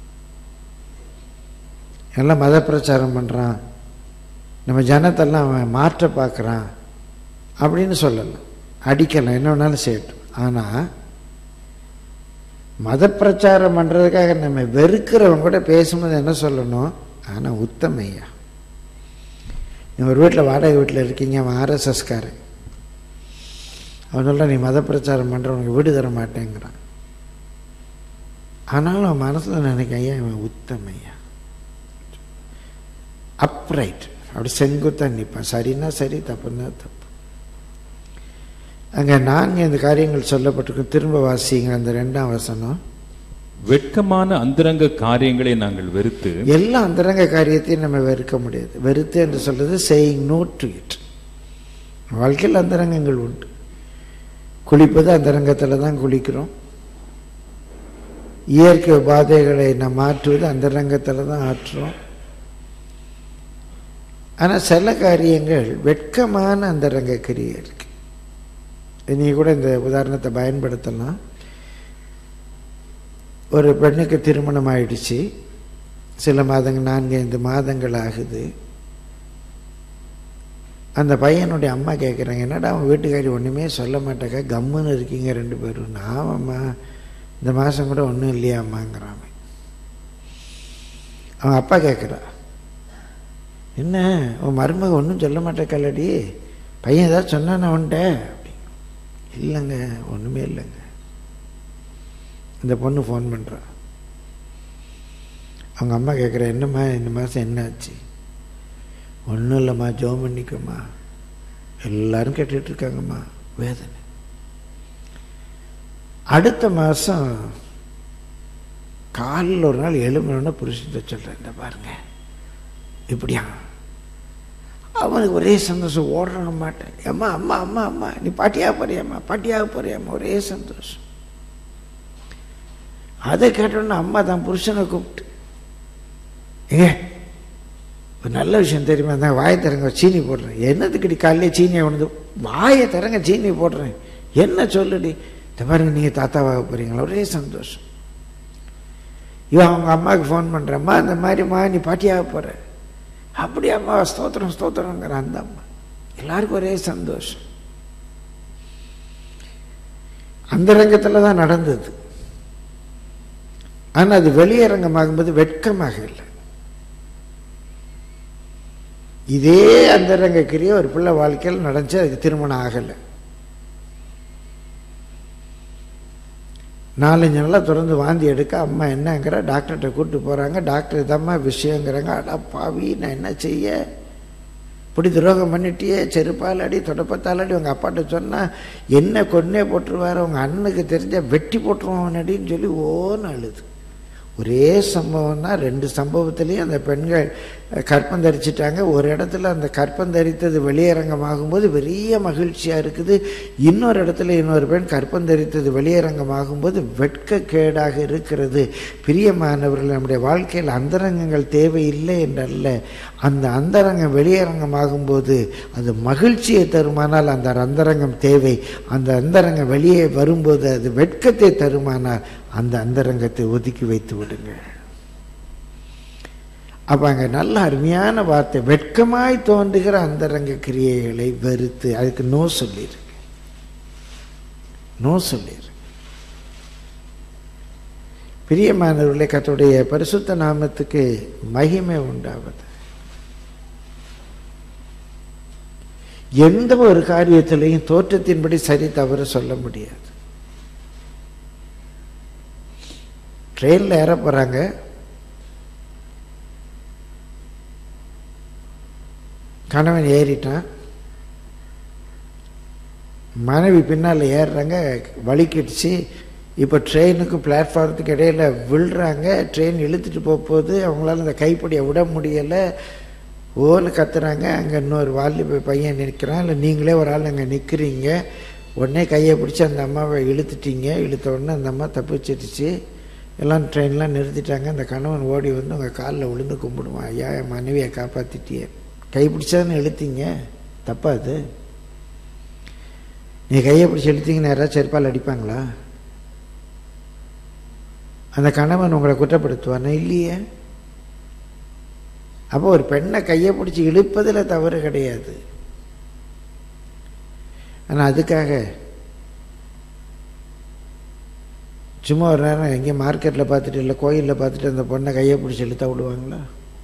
எல்லாம் மத பிரச்சாரம் பண்ணுறான் நம்ம ஜனத்தெல்லாம் அவன் மாற்ற பார்க்குறான் அப்படின்னு சொல்லலாம் அடிக்கலாம் என்ன வேணாலும் செய்யட்டும் ஆனால் மத பிரச்சாரம் பண்ணுறதுக்காக நம்ம வெறுக்கிறவங்க கூட பேசும்போது என்ன சொல்லணும் ஆனால் உத்தமையா நீங்கள் ஒரு வீட்டில் வாடகை வீட்டில் இருக்கீங்க அவன் ஆர்எஸ்எஸ்காரன் அவன் சொல்கிறான் நீ மத பிரச்சாரம் பண்ணுறவனுக்கு வீடு தர மாட்டேங்கிறான் ஆனாலும் அவன் மனசில் நினைக்க ஐயா இவன் உத்தமையா அப்ரைட் அப்படி செங்குத்தா நிற்பான் சரின்னா சரி தப்புன்னா தப்பு அங்கே நான்கு இந்த காரியங்கள் சொல்லப்பட்டிருக்கும் திரும்ப வாசிங்க அந்த ரெண்டாம் வசனம் வெட்கமான அந்தரங்க காரியங்களை நாங்கள் வெறுத்து எல்லா அந்தரங்க காரியத்தையும் நம்ம வெறுக்க முடியாது வெறுத்து என்று சொல்றது சேயிங் நோ டு இட் வாழ்க்கையில் அந்தரங்கங்கள் உண்டு குளிப்பது அந்தரங்கத்தில் தான் குளிக்கிறோம் இயற்கை உபாதைகளை நாம் மாற்றுவது அந்தரங்கத்தில் தான் ஆற்றுறோம் ஆனால் சில காரியங்கள் வெட்கமான அந்தரங்க கிரியை இருக்கு நீ கூட இந்த உதாரணத்தை பயன்படுத்தலாம் ஒரு பெண்ணுக்கு திருமணம் ஆயிடுச்சு சில மாதங்கள் நான்கு ஐந்து மாதங்கள் ஆகுது அந்த பையனுடைய அம்மா கேட்குறாங்க என்னடா அவன் வீட்டுக்காரி ஒன்றுமே சொல்ல மாட்டாக்கா கம்முன்னு இருக்கீங்க ரெண்டு பேரும் ஆமாம்மா இந்த மாதம் கூட ஒன்றும் இல்லையாம்மாங்கிறான் அவன் அப்பா கேட்குறா என்ன உன் மருமக ஒன்றும் சொல்ல மாட்டேக்கல்லடி பையன் ஏதாவது சொன்னான் அவன்கிட்ட அப்படி இல்லைங்க ஒன்றுமே இல்லைங்க இந்த பொண்ணு ஃபோன் பண்ணுறா அவங்க அம்மா கேட்குற என்னம்மா இந்த மாதம் என்னாச்சு ஒன்றும் இல்லைம்மா ஜோம் பண்ணிக்கோம்மா எல்லாரும் கேட்டுட்டு இருக்காங்கம்மா வேதனை அடுத்த மாதம் காலில் ஒரு நாள் எழுமணுன்னு புருஷன் சொல்கிறேன் இந்த பாருங்க இப்படியா அவனுக்கு ஒரே சந்தோஷம் ஓடுறான் மாட்டேன் அம்மா அம்மா அம்மா அம்மா நீ பாட்டியாக போறியாம்மா பாட்டியாக போறியாம்மா ஒரே சந்தோஷம் அதை கேட்டோன்னு அம்மா தான் புருஷனை கூப்பிட்டு ஏங்க ஒரு நல்ல விஷயம் தெரியுமா தான் வாயை திறங்க சீனி போடுறேன் என்னத்துக்குடி காலையிலே சீனியை கொண்டு வாயை திறங்க சீனி போடுறேன் என்ன சொல்லுடி இந்த பாருங்க நீங்கள் தாத்தாவாக போகிறீங்களா ஒரே சந்தோஷம் இவன் அவங்க அம்மாவுக்கு ஃபோன் பண்ணுறம்மா அந்த மாதிரிம்மா நீ பாட்டியாக போகிற அப்படி அம்மா ஸ்தோத்திரம் ஸ்தோத்திரங்கிற அந்த அம்மா எல்லாருக்கும் ஒரே சந்தோஷம் அந்த ரங்கத்தில் தான் நடந்தது ஆனால் அது வெளியரங்கமாகும்போது வெட்கமாக இல்லை இதே அந்தரங்க கிரியை ஒரு பிள்ளை வாழ்க்கையில் நடந்துச்சு அதுக்கு திருமணம் ஆகலை நாலஞ்சு நாளாக தொடர்ந்து வாந்தி எடுக்க அம்மா என்னங்கிற டாக்டர்கிட்ட கூப்பிட்டு போகிறாங்க டாக்டர் இதம்மா விஷயங்கிறாங்க அடா பாவி நான் என்ன செய்ய இப்படி துரோகம் பண்ணிட்டியே செருப்பால் அடி தொடப்பத்தால் அடி உங்கள் அப்பாட்ட சொன்னால் என்ன கொன்னே போட்டுருவார் உங்கள் அண்ணனுக்கு தெரிஞ்ச வெட்டி போட்டுருவான் அடின்னு சொல்லி ஓன்னு அழுது ஒரே சம்பவம் தான் ரெண்டு சம்பவத்திலையும் அந்த பெண்கள் கற்பம் தரிச்சிட்டாங்க ஒரு இடத்துல அந்த கற்பம் தரித்தது வெளியரங்கமாகும்போது பெரிய மகிழ்ச்சியாக இருக்குது இன்னொரு இடத்துல இன்னொரு பெண் கற்பம் தரித்தது வெளியரங்கமாகும்போது வெட்கக்கேடாக இருக்கிறது பிரியமானவர்கள் நம்முடைய வாழ்க்கையில் அந்தரங்கங்கள் தேவையில்லை என்றல்ல அந்த அந்தரங்கம் வெளியரங்கமாகும்போது அது மகிழ்ச்சியை தருமானால் அந்த அந்தரங்கம் தேவை அந்த அந்தரங்கம் வெளியே வரும்போது அது வெட்கத்தை தருமானால் அந்த அந்தரங்கத்தை ஒதுக்கி வைத்து விடுங்க அப்போ அங்கே நல்ல அருமையான வார்த்தை வெட்கமாய் தோன்றுகிற அந்தரங்க கிரியைகளை வெறுத்து அதுக்கு நோ சொல்லிடு நோ சொல்லிடு பிரியமானவர்களே கத்துடைய பரிசுத்த நாமத்துக்கு மகிமை உண்டாவது எந்த ஒரு காரியத்திலையும் தோற்றத்தின்படி சரி தவறு சொல்ல முடியாது ட்ரெயினில் ஏற போகிறாங்க கணவன் ஏறிட்டான் மனைவி பின்னால் ஏறுறாங்க வலிக்கிடுச்சு இப்போ ட்ரெயினுக்கும் பிளாட்ஃபாரத்துக்கு இடையில விழுறாங்க ட்ரெயின் இழுத்துட்டு போக போகுது அவங்களால அந்த கைப்பிடியை விட முடியலை ஓன்னு கத்துறாங்க அங்கே இன்னொரு வாலிப பையன் நிற்கிறான் இல்லை நீங்களே ஒரு ஆள் அங்கே நிற்கிறீங்க உடனே கையை பிடிச்சி அந்த அம்மாவை இழுத்துட்டீங்க இழுத்த உடனே அந்த அம்மா தப்பிச்சிருச்சு எல்லாம் ட்ரெயின்லாம் நிறுத்திட்டாங்க அந்த கணவன் ஓடி வந்து உங்கள் காலில் விழுந்து கும்பிடுவான் ஐயா என் மனைவியை காப்பாற்றிட்டியே கை பிடிச்சான்னு இழுத்தீங்க தப்பா அது நீ கையை பிடிச்சி இழுத்தீங்கன்னா யாராவது செருப்பால் அடிப்பாங்களா அந்த கணவன் உங்களை குற்றப்படுத்துவானா இல்லையே அப்போ ஒரு பெண்ணை கையை பிடிச்சி இழுப்பதில் தவறு கிடையாது ஆனால் அதுக்காக சும்மா ஒரு நேரம் எங்கேயும் மார்க்கெட்டில் பார்த்துட்டு இல்லை கோயிலில் பார்த்துட்டு அந்த பொண்ணை கையை பிடிச்சி இழுத்தா விடுவாங்களா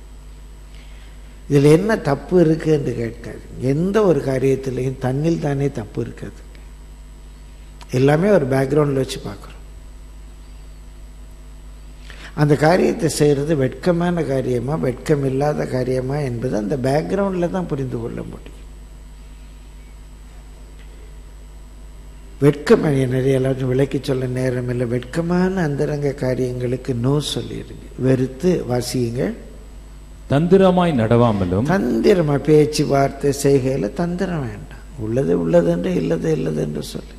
இதில் என்ன தப்பு இருக்குன்னு கேட்காது எந்த ஒரு காரியத்திலையும் தன்னில் தானே தப்பு இருக்காது எல்லாமே ஒரு பேக்ரவுண்டில் வச்சு பார்க்குறோம் அந்த காரியத்தை செய்கிறது வெட்கமான காரியமா வெட்கம் இல்லாத காரியமா என்பது அந்த பேக்ரவுண்டில் தான் புரிந்து கொள்ள முடியும் வெட்கம் நிறைய எல்லாரும் விளக்கி சொல்ல நேரம் இல்லை வெட்கமான அந்தரங்க காரியங்களுக்கு நோ சொல்லிடுங்க வெறுத்து வாசியுங்க தந்திரமாய் நடவாமலும் தந்திரமா பேச்சு வார்த்தை செய்கையில் தந்திரம் வேண்டாம் உள்ளது உள்ளது என்று இல்லது இல்லது என்று சொல்லு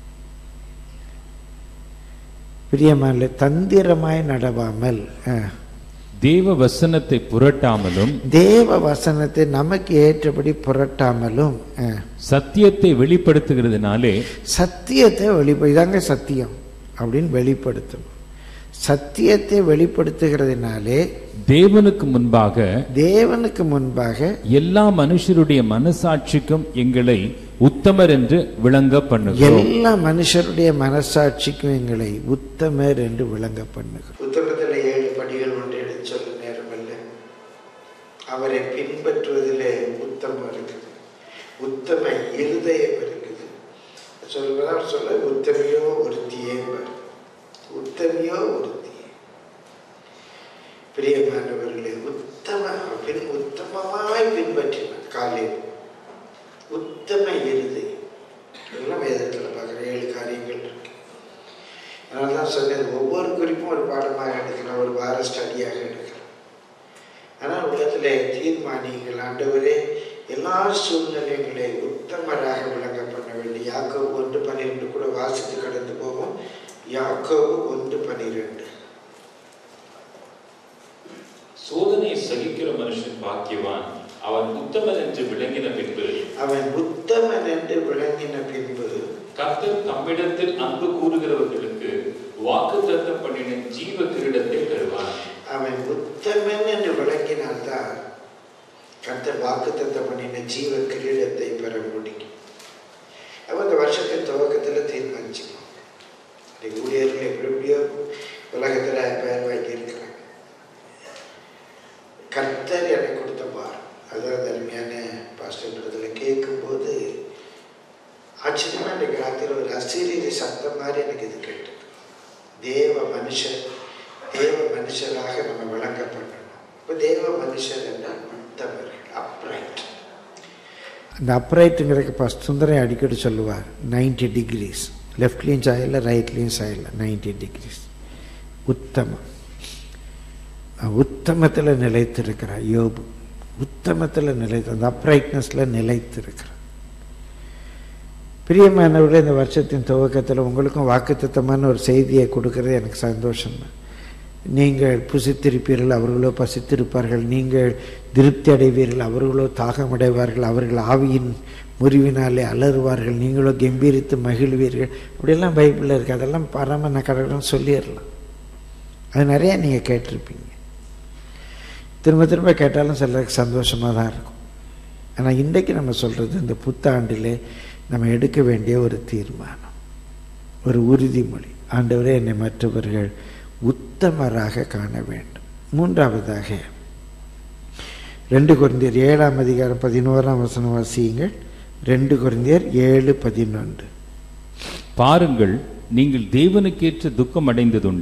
பிரியமான தந்திரமாய் நடவாமல் ஆ. தேவ வசனத்தை புரட்டாமலும் தேவ வசனத்தை நமக்கு ஏற்றபடி புரட்டாமலும் ஆ. சத்தியத்தை வெளிப்படுத்துகிறதுனாலே சத்தியத்தை வெளிப்ப இதாங்க சத்தியம் அப்படின்னு வெளிப்படுத்தணும் சத்தியத்தை வெளிப்படுத்துகிறதுனாலே தேவனுக்கு முன்பாக தேவனுக்கு முன்பாக எல்லா மனுஷருடைய மனசாட்சிக்கும் எங்களை உத்தமர் என்று விளங்க பண்ணுகிறோம் எல்லா மனுஷருடைய மனசாட்சிக்கும் எங்களை உத்தமர் என்று விளங்க பண்ணுகிறோம் உத்தமத்தில் ஏழு படிகள் ஒன்று எடுத்து சொல்ல நேரம் இல்லை அவரை பின்பற்றுவதிலே உத்தமம் இருக்குது உத்தம இருதயம் இருக்குது சொல்வதா சொல்ல உத்தமையோ ஒருத்தியே பார். உத்தமையோ ஒருத்தியே பிரியமானவர்களே உத்தம பின் உத்தமமாய் பின்பற்றினார் காலையில் உத்தம இருதை இதெல்லாம் வேதத்தில் பார்க்குற ஏழு காரியங்கள் இருக்கு அதனால தான் சொன்னது ஒவ்வொரு குறிப்பும் ஒரு பாடமாக எடுக்கலாம் ஒரு வார ஸ்டடியாக எடுக்கலாம் ஆனால் உலகத்தில் தீர்மானிங்கள் ஆண்டவரே எல்லா சூழ்நிலைகளை உத்தமராக விளங்க பண்ண வேண்டிய யாக்கோபு ஒன்று பன்னிரெண்டு கூட வாசித்து கடந்து போவோம் யாக்கோபு ஒன்று பன்னிரெண்டு சோதனை சகிக்கிற மனுஷன் பாக்கியவான் அவன் உத்தமன் என்று விளங்கின பின்பு அவன் உத்தமன் என்று விளங்கின பின்பு கர்த்தர் தம்மிடத்தில் அன்பு கூறுகிறவர்களுக்கு வாக்குத்தத்தம் பண்ணின ஜீவ கிரீடத்தை பெறுவான் அவன் உத்தமன் என்று விளங்கினால்தான் கர்த்தர் வாக்குத்தத்தம் பண்ணின ஜீவ கிரீடத்தை பெற முடியும் அப்போ இந்த வருஷத்தின் துவக்கத்தில் தீர்மானிச்சுக்கணும் இன்னைக்கு ஊழியர்கள் எப்படி எப்படியோ உலகத்தில் பெயர் வாங்கி இருக்கிறாங்க கர்த்தர் எனக்கு கொடுத்த பார் அதான் அந்த அருமையான பாஸ்டர்ன்றதுல கேட்கும்போது ஆச்சரியமா எனக்கு ராத்திரி ஒரு அசீரிய சத்தம் மாதிரி எனக்கு இது கேட்டது தேவ மனுஷர் தேவ மனுஷராக நம்ம விளங்கப்படணும் இப்போ தேவ மனுஷர் என்றால் உத்தமர்கள் அப்ரைட் அந்த அப்ரைட்டுங்கிறதுக்கு இப்போ சுந்தரம் அடிக்கடி சொல்லுவார் நைன்டி டிகிரிஸ் லெஃப்ட்லேயும் சாயல ரைட்லேயும் சாயல நைன்டி டிகிரிஸ் உத்தமம் உத்தமத்தில் நிலைத்திருக்கிறார் யோபு உத்தமத்தில் நிலைத்து அந்த அப்ரைட்னஸில் நிலைத்திருக்கிறார் பிரியமானவர்களே இந்த வருஷத்தின் துவக்கத்தில் உங்களுக்கும் வாக்குத்தத்தமான ஒரு செய்தியை கொடுக்கறது எனக்கு சந்தோஷம் தான் நீங்கள் புசித்திருப்பீர்கள் அவர்களோ பசித்திருப்பார்கள் நீங்கள் திருப்தி அடைவீர்கள் அவர்களோ தாகமடைவார்கள் அவர்கள் ஆவியின் முறிவினாலே அலறுவார்கள் நீங்களோ கம்பீரித்து மகிழ்வீர்கள் அப்படியெல்லாம் பைபிளில் இருக்குது அதெல்லாம் பரம நான் கடவுள்னு சொல்லிடலாம் அது நிறையா நீங்கள் கேட்டிருப்பீங்க திரும்ப திரும்ப கேட்டாலும் சிலருக்கு சந்தோஷமாக தான் இருக்கும் ஆனால் இன்றைக்கு நம்ம சொல்கிறது இந்த புத்தாண்டிலே நம்ம எடுக்க வேண்டிய ஒரு தீர்மானம் ஒரு உறுதிமொழி ஆண்டவரே என்னை மற்றவர்கள் உத்தமராக காண வேண்டும் மூன்றாவதாக ரெண்டு குருந்தியர் ஏழாம் அதிகாரம் பதினோராம் வசனம் வாசியுங்கள் ரெண்டு குருந்தியர் ஏழு பதினொன்று பாருங்கள் நீங்கள் தேவனுக்கேற்ற துக்கம் அடைந்ததுண்டே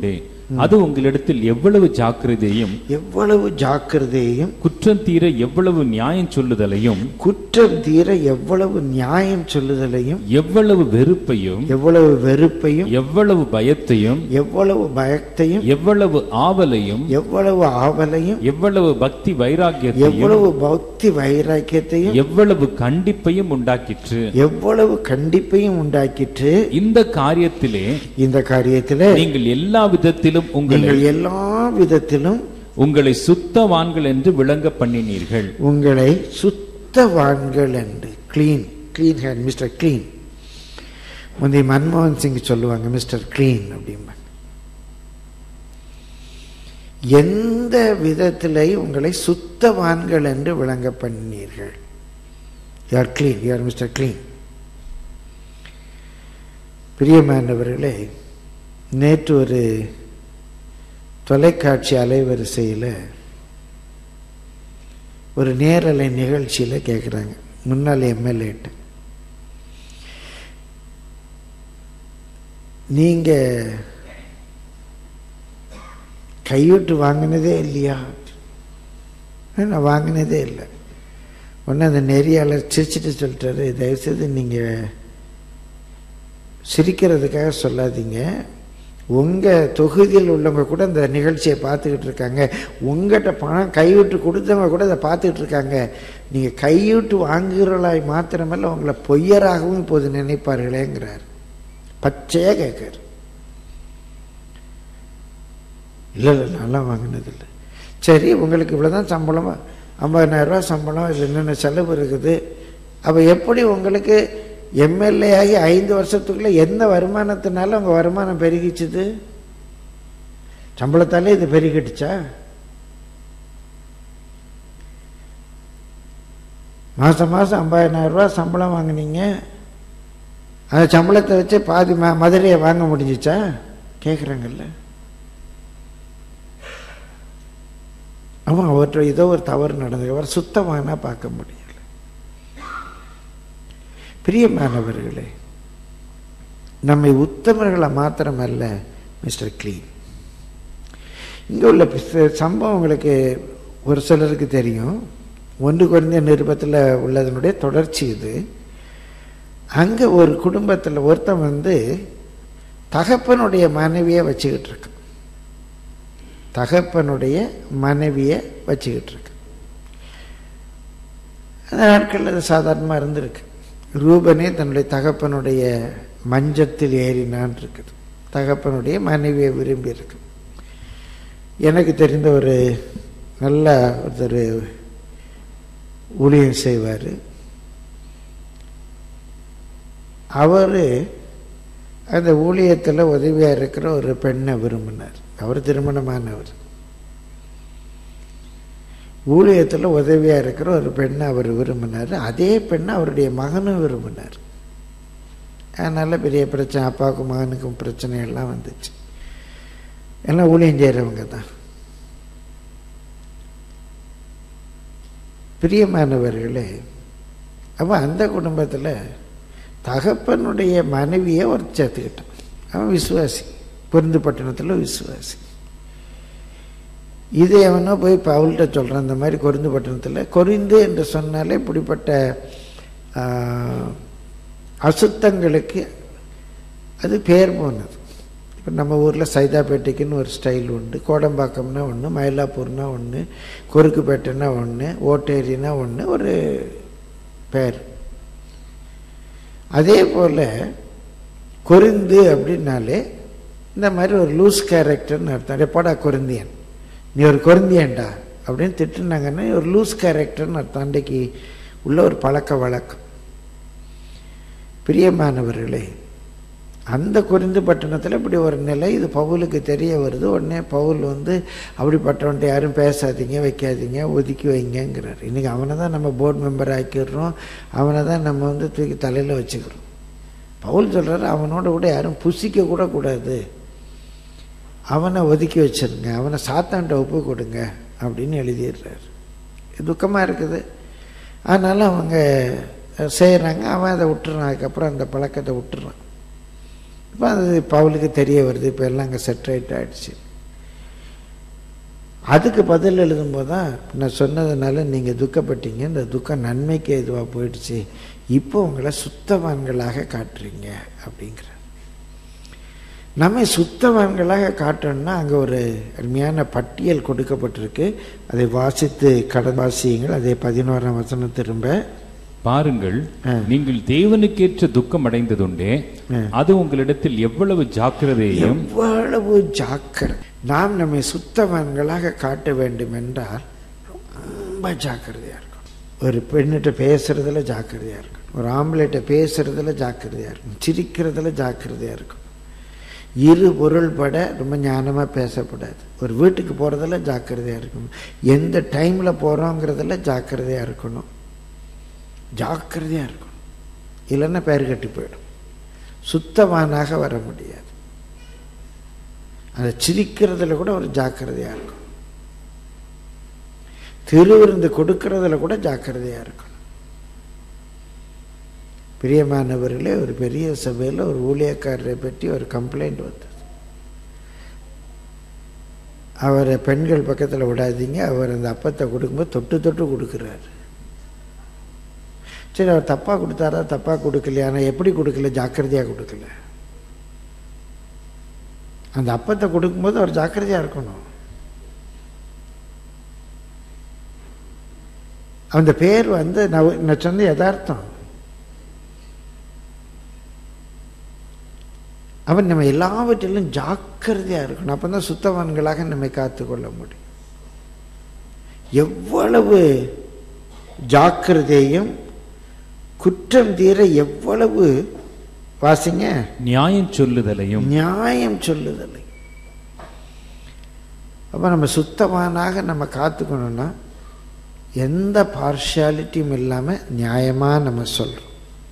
அது உங்களிடத்தில் எவ்வளவு ஜாக்கிரதையும் எவ்வளவு ஜாக்கிரதையும் குற்றம் தீர எவ்வளவு நியாயம் சொல்லுதலையும் குற்றம் தீர எவ்வளவு நியாயம் சொல்லுதலையும் எவ்வளவு வெறுப்பையும் எவ்வளவு வெறுப்பையும் எவ்வளவு பயத்தையும் எவ்வளவு பயத்தையும் எவ்வளவு ஆவலையும் எவ்வளவு ஆவலையும் எவ்வளவு பக்தி வைராக்கியத்தையும் எவ்வளவு பக்தி வைராக்கியத்தையும் எவ்வளவு கண்டிப்பையும் உண்டாக்கிற்று எவ்வளவு கண்டிப்பையும் உண்டாக்கிற்று இந்த காரியத்திலே இந்த காரியத்திலே நீங்கள் எல்லா விதத்திலும் உங்களை நீங்கள் எல்லா விதத்திலும் உங்களை சுத்தவான்கள் என்று விளங்க பண்ணினீர்கள் உங்களை சுத்தவான்கள் என்று clean clean hand mister clean முந்தைய மன்மோகன் சிங் சொல்லுவாங்க மிஸ்டர் கிளீன் அப்படிம்பாங்க எந்த விதத்திலே உங்களை சுத்தவான்கள் என்று விளங்க பண்ணீர்கள் யார் கிளீன் யார் மிஸ்டர் கிளீன் பிரியமானவர்களே நேற்று ஒரு தொலைக்காட்சி அலைவரிசையில் ஒரு நேரலை நிகழ்ச்சியில் கேட்குறாங்க முன்னாள் எம்எல்ஏட்ட நீங்கள் கையூட்டு வாங்கினதே இல்லையா நான் வாங்கினதே இல்லை உடனே அந்த நெறியாளர் சிரிச்சிட்டு சொல்லிட்டாரு தயவுசெய்து நீங்கள் சிரிக்கிறதுக்காக சொல்லாதீங்க உங்கள் தொகுதியில் உள்ளவங்க கூட இந்த நிகழ்ச்சியை பார்த்துக்கிட்டு இருக்காங்க உங்கள்கிட்ட பணம் கைவிட்டு கொடுத்தவங்க கூட இதை பார்த்துக்கிட்டு இருக்காங்க நீங்கள் கைவிட்டு வாங்குகிறவளாய் மாத்திரமல்ல உங்களை பொய்யராகவும் இப்போது நினைப்பார்களேங்கிறார் பச்சையாக கேட்கார் இல்லை இல்லை நான்லாம் வாங்கினதில்லை சரி உங்களுக்கு இவ்வளோதான் சம்பளமா ஐம்பதனாயிரரூவா சம்பளம் இது என்னென்ன செலவு இருக்குது அப்போ எப்படி உங்களுக்கு எம்எல்ஏ ஆகி ஐந்து வருஷத்துக்குள்ளே எந்த வருமானத்தினால உங்கள் வருமானம் பெருகிச்சுது சம்பளத்தாலே இது பெருகிடுச்சா மாதம் மாதம் ஐம்பதாயிரம் ரூபா சம்பளம் வாங்கினீங்க அந்த சம்பளத்தை வச்சு பாதி ம மதுரையை வாங்க முடிஞ்சிச்சா கேட்குறாங்கல்ல அவன் அவற்றை ஏதோ ஒரு தவறு நடந்தது அவர் சுத்தமானா பார்க்க முடியல பிரியமானவர்களே நம்மை உத்தமர்களை மாத்திரமல்ல மிஸ்டர் கிளீன் இங்கே உள்ள பிச- சம்பவம் உங்களுக்கு ஒரு சிலருக்கு தெரியும் ஒன்று குறைந்த நிருபத்தில் உள்ளதனுடைய தொடர்ச்சி இது அங்கே ஒரு குடும்பத்தில் ஒருத்தன் வந்து தகப்பனுடைய மனைவியை வச்சுக்கிட்டு இருக்கான் தகப்பனுடைய மனைவியை வச்சுக்கிட்டு இருக்கு அந்த நாட்களில் அது சாதாரணமாக இருந்திருக்கு ரூபனே தன்னுடைய தகப்பனுடைய மஞ்சத்தில் ஏறினான் இருக்குது தகப்பனுடைய மனைவியை விரும்பி இருக்கு எனக்கு தெரிந்த ஒரு நல்ல ஒருத்தர் ஊழியம் செய்வார் அவர் அந்த ஊழியத்தில் உதவியாக இருக்கிற ஒரு பெண்ணை விரும்பினார் அவர் திருமணமானவர் ஊழியத்தில் உதவியாக இருக்கிற ஒரு பெண்ணை அவர் விரும்பினார் அதே பெண்ணை அவருடைய மகனும் விரும்பினார் அதனால் பெரிய பிரச்சனை அப்பாவுக்கும் மகனுக்கும் பிரச்சனை எல்லாம் வந்துச்சு எல்லாம் ஊழியம் செய்கிறவங்க தான் பிரியமானவர்களே அப்போ அந்த குடும்பத்தில் தகப்பனுடைய மனைவியை ஒரு சேர்த்துக்கிட்டான் அவன் விசுவாசி பொருந்து பட்டணத்தில் விசுவாசி இது எவனோ போய் பவுல்கிட்ட சொல்கிறான் இந்த மாதிரி கொருந்து பட்டணத்தில் கொரிந்து என்று சொன்னாலே இப்படிப்பட்ட ஆ, அசுத்தங்களுக்கு அது பேர் போனது இப்போ நம்ம ஊரில் சைதாப்பேட்டைக்குன்னு ஒரு ஸ்டைல் உண்டு கோடம்பாக்கம்னா ஒன்று மயிலாப்பூர்னா ஒன்று குறுக்குப்பேட்டைனா ஒன்று ஓட்டேரினா ஒன்று ஒரு பேர் அதே போல் கொரிந்து அப்படின்னாலே இந்த மாதிரி ஒரு லூஸ் கேரக்டர்னு அர்த்தம் எப்படா கொரிந்தியன் நீ ஒரு கொரிந்தியன்டா அப்படின்னு திட்டுனாங்கன்னா ஒரு லூஸ் கேரக்டர்னு அர்த்தம் அன்றைக்கு உள்ள ஒரு பழக்க வழக்கம் பிரியமானவர்களே அந்த குறிந்து பட்டணத்தில் இப்படி ஒரு நிலை இது பவுலுக்கு தெரிய வருது உடனே பவுல் வந்து அப்படிப்பட்டவன்ட்ட யாரும் பேசாதீங்க வைக்காதீங்க ஒதுக்கி வைங்கங்கிறார் இன்றைக்கி அவனை தான் நம்ம போர்டு மெம்பர் ஆக்கிடுறோம் அவனை தான் நம்ம வந்து தூக்கி தலையில் வச்சுக்கிறோம் பவுல் சொல்கிறாரு அவனோட கூட யாரும் புசிக்க கூட கூடாது அவனை ஒதுக்கி வச்சிருங்க அவனை சாத்தான்ட்ட ஒப்பு கொடுங்க அப்படின்னு எழுதிடுறாரு துக்கமாக இருக்குது அதனால் அவங்க செய்கிறாங்க அவன் அதை விட்டுறான் அதுக்கப்புறம் அந்த பழக்கத்தை விட்டுறான் இப்போ அது பவுலுக்கு தெரிய வருது இப்போ எல்லாம் அங்கே செட்ரைட் ஆகிடுச்சு அதுக்கு பதில் எழுதும்போது தான் நான் சொன்னதுனால நீங்கள் துக்கப்பட்டீங்க இந்த துக்கம் நன்மைக்கு இதுவாக போயிடுச்சு இப்போ உங்களை சுத்தவான்களாக காட்டுறீங்க அப்படிங்கிற நம்மை சுத்தவான்களாக காட்டணும்னா அங்கே ஒரு அருமையான பட்டியல் கொடுக்கப்பட்டிருக்கு அதை வாசித்து கடன் வாசியுங்கள் அதே பதினோராம் வசனம் திரும்ப பாருங்கள் ஆ. நீங்கள் தேவனுக்கேற்ற துக்கம் அடைந்ததுண்டே ஆ. அது உங்களிடத்தில் எவ்வளவு ஜாக்கிரதையையும் எவ்வளவு ஜாக்கிர நாம் நம்மை சுத்தவான்களாக காட்ட வேண்டும் என்றால் ரொம்ப ஜாக்கிரதையாக இருக்கணும் ஒரு பெண்ணிட்ட பேசுறதுல ஜாக்கிரதையாக இருக்கணும் ஒரு ஆம்பளைட்ட பேசுறதுல ஜாக்கிரதையாக இருக்கணும் சிரிக்கிறதுல ஜாக்கிரதையாக இருக்கணும் இரு பொருள்பட ரொம்ப ஞானமாக பேசக்கூடாது ஒரு வீட்டுக்கு போகிறதுல ஜாக்கிரதையாக இருக்கணும் எந்த டைமில் போகிறோங்கிறதுல ஜாக்கிரதையாக இருக்கணும் ஜாக்கிரதையாக இருக்கணும் இல்லைன்னா பேர் கட்டி போயிடும் சுத்தவானாக வர முடியாது அந்த சிரிக்கிறதுல கூட ஒரு ஜாக்கிரதையாக இருக்கும் திருவிருந்து கொடுக்கறதுல கூட ஜாக்கிரதையாக இருக்கணும் பிரியமானவர்களே ஒரு பெரிய சபையில் ஒரு ஊழியக்காரரை பற்றி ஒரு கம்ப்ளைண்ட் வந்தது அவரை பெண்கள் பக்கத்தில் விடாதீங்க அவர் அந்த அப்பத்தை கொடுக்கும்போது தொட்டு தொட்டு கொடுக்குறாரு சரி அவர் தப்பாக கொடுத்தாரா தப்பாக கொடுக்கலையா ஆனால் எப்படி கொடுக்கல ஜாக்கிரதையாக கொடுக்கல அந்த அப்பத்தை கொடுக்கும்போது அவர் ஜாக்கிரதையாக இருக்கணும் அந்த பேர் வந்து நான் நான் சொன்ன யதார்த்தம் அவன் நம்ம எல்லாவற்றிலும் ஜாக்கிரதையாக இருக்கணும் அப்போ தான் சுத்தவான்களாக நம்மை காத்துக்கொள்ள முடியும் எவ்வளவு ஜாக்கிரதையும் குற்றம் தீர எவ்வளவு வாசிங்க நியாயம் சொல்லுதலையும் நியாயம் சொல்லுதலை அப்போ நம்ம சுத்தமானாக நம்ம காத்துக்கணும்னா எந்த பார்ஷியாலிட்டியும் இல்லாமல் நியாயமாக நம்ம சொல்கிறோம்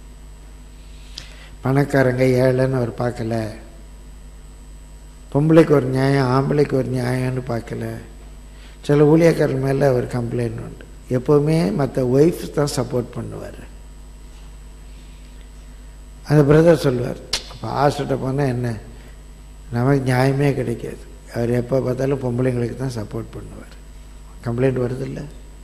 பணக்காரங்க ஏழைன்னு அவர் பார்க்கல பொம்பளைக்கு ஒரு நியாயம் ஆம்பளைக்கு ஒரு நியாயம்னு பார்க்கல சில ஊழியக்காரர் மேலே அவர் கம்ப்ளைண்ட் உண்டு எப்போவுமே மற்ற ஒய்ஃப் தான் சப்போர்ட் பண்ணுவார் அந்த பிரதர் சொல்லுவார் அப்போ ஹாஸ்பிட்ட போனால் என்ன நமக்கு நியாயமே கிடைக்காது அவர் எப்போ பார்த்தாலும் பொம்பளைங்களுக்கு தான் சப்போர்ட் பண்ணுவார் கம்ப்ளைண்ட் வருதில்ல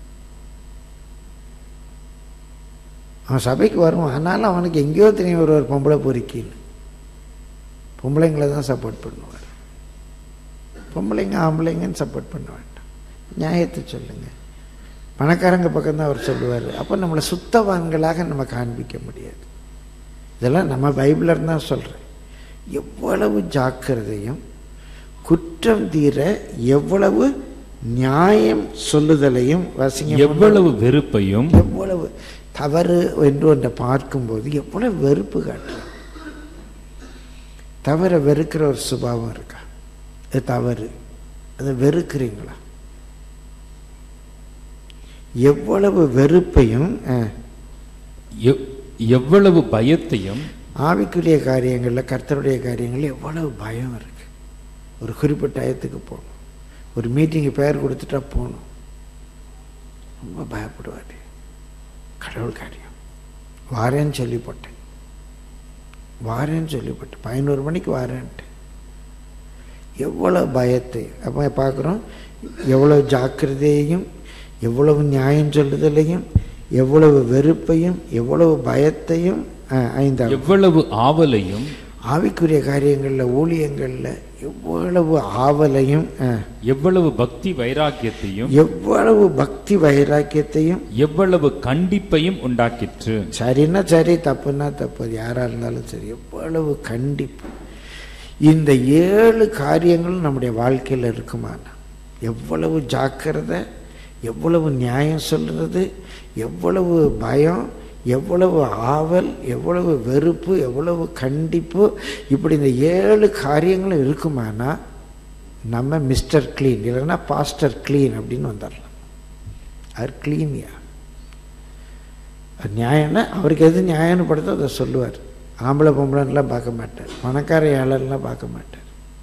அவன் சபைக்கு வருவான் ஆனாலும் அவனுக்கு எங்கேயோ தெரியும் ஒரு ஒரு பொம்பளை பொறுக்கின்னு பொம்பளைங்களை தான் சப்போர்ட் பண்ணுவார் பொம்பளைங்க ஆம்பளைங்கன்னு சப்போர்ட் பண்ண வேண்டாம் நியாயத்தை சொல்லுங்க பணக்காரங்க பக்கம்தான் அவர் சொல்லுவார் அப்போ நம்மளை சுத்தவான்களாக நம்ம காண்பிக்க முடியாது இதெல்லாம் நம்ம பைபிளர் தான் சொல்கிறேன் எவ்வளவு ஜாக்கிரதையும் குற்றம் தீர எவ்வளவு நியாயம் சொல்லுதலையும் வாசிங்க எவ்வளவு வெறுப்பையும் எவ்வளவு தவறு என்று ஒன்றை பார்க்கும்போது எவ்வளவு வெறுப்பு காட்டுறோம் தவறை வெறுக்கிற ஒரு சுபாவம் இருக்கா அது தவறு அதை வெறுக்கிறீங்களா எவ்வளவு வெறுப்பையும் அஹ், எவ்- எவ்வளவு பயத்தையும் ஆவிக்குரிய காரியங்களில் கர்த்தருடைய காரியங்களில் எவ்வளவு பயம் இருக்கு ஒரு குறிப்பிட்ட டயத்துக்கு போகணும் ஒரு மீட்டிங்கு பெயர் கொடுத்துட்டா போகணும் ரொம்ப பயப்படுவார் கடவுள் காரியம் வாரேன்னு சொல்லி போட்டேன் வாரேன்னு சொல்லி போட்டேன் பதினோரு மணிக்கு வாரேன்ட்டு எவ்வளவு பயத்தை அப்போ பார்க்குறோம் எவ்வளவு ஜாக்கிரதையையும் எவ்வளவு நியாயம் சொல்லுதலையும் எவ்வளவு வெறுப்பையும் எவ்வளவு பயத்தையும் அஹ், ஐந்தாவது எவ்வளவு ஆவலையும் ஆவிக்குரிய காரியங்களில் ஊழியங்களில் எவ்வளவு ஆவலையும் அஹ், எவ்வளவு பக்தி வைராக்கியத்தையும் எவ்வளவு பக்தி வைராக்கியத்தையும் எவ்வளவு கண்டிப்பையும் உண்டாக்கிற்று சரின்னா சரி தப்புன்னா தப்பு அது யாராக இருந்தாலும் சரி எவ்வளவு கண்டிப்பு இந்த ஏழு காரியங்களும் நம்முடைய வாழ்க்கையில் இருக்குமானா எவ்வளவு ஜாக்கிரதை எவ்வளவு நியாயம் சொல்கிறது எவ்வளவு பயம் எவ்வளவு ஆவல் எவ்வளவு வெறுப்பு எவ்வளவு கண்டிப்பு இப்படி இந்த ஏழு காரியங்களும் இருக்குமானா நம்ம மிஸ்டர் க்ளீன் இல்லைன்னா பாஸ்டர் க்ளீன் அப்படின்னு வந்துடலாம் அது க்ளீன்யா அது நியாயம்னா அவருக்கு எது நியாயம்னு படுத்தோ அதை சொல்லுவார் ஆம்பளை பொம்பளைன்னுலாம் பார்க்க மாட்டார் பணக்கார ஏழர்லாம் பார்க்க மாட்டார்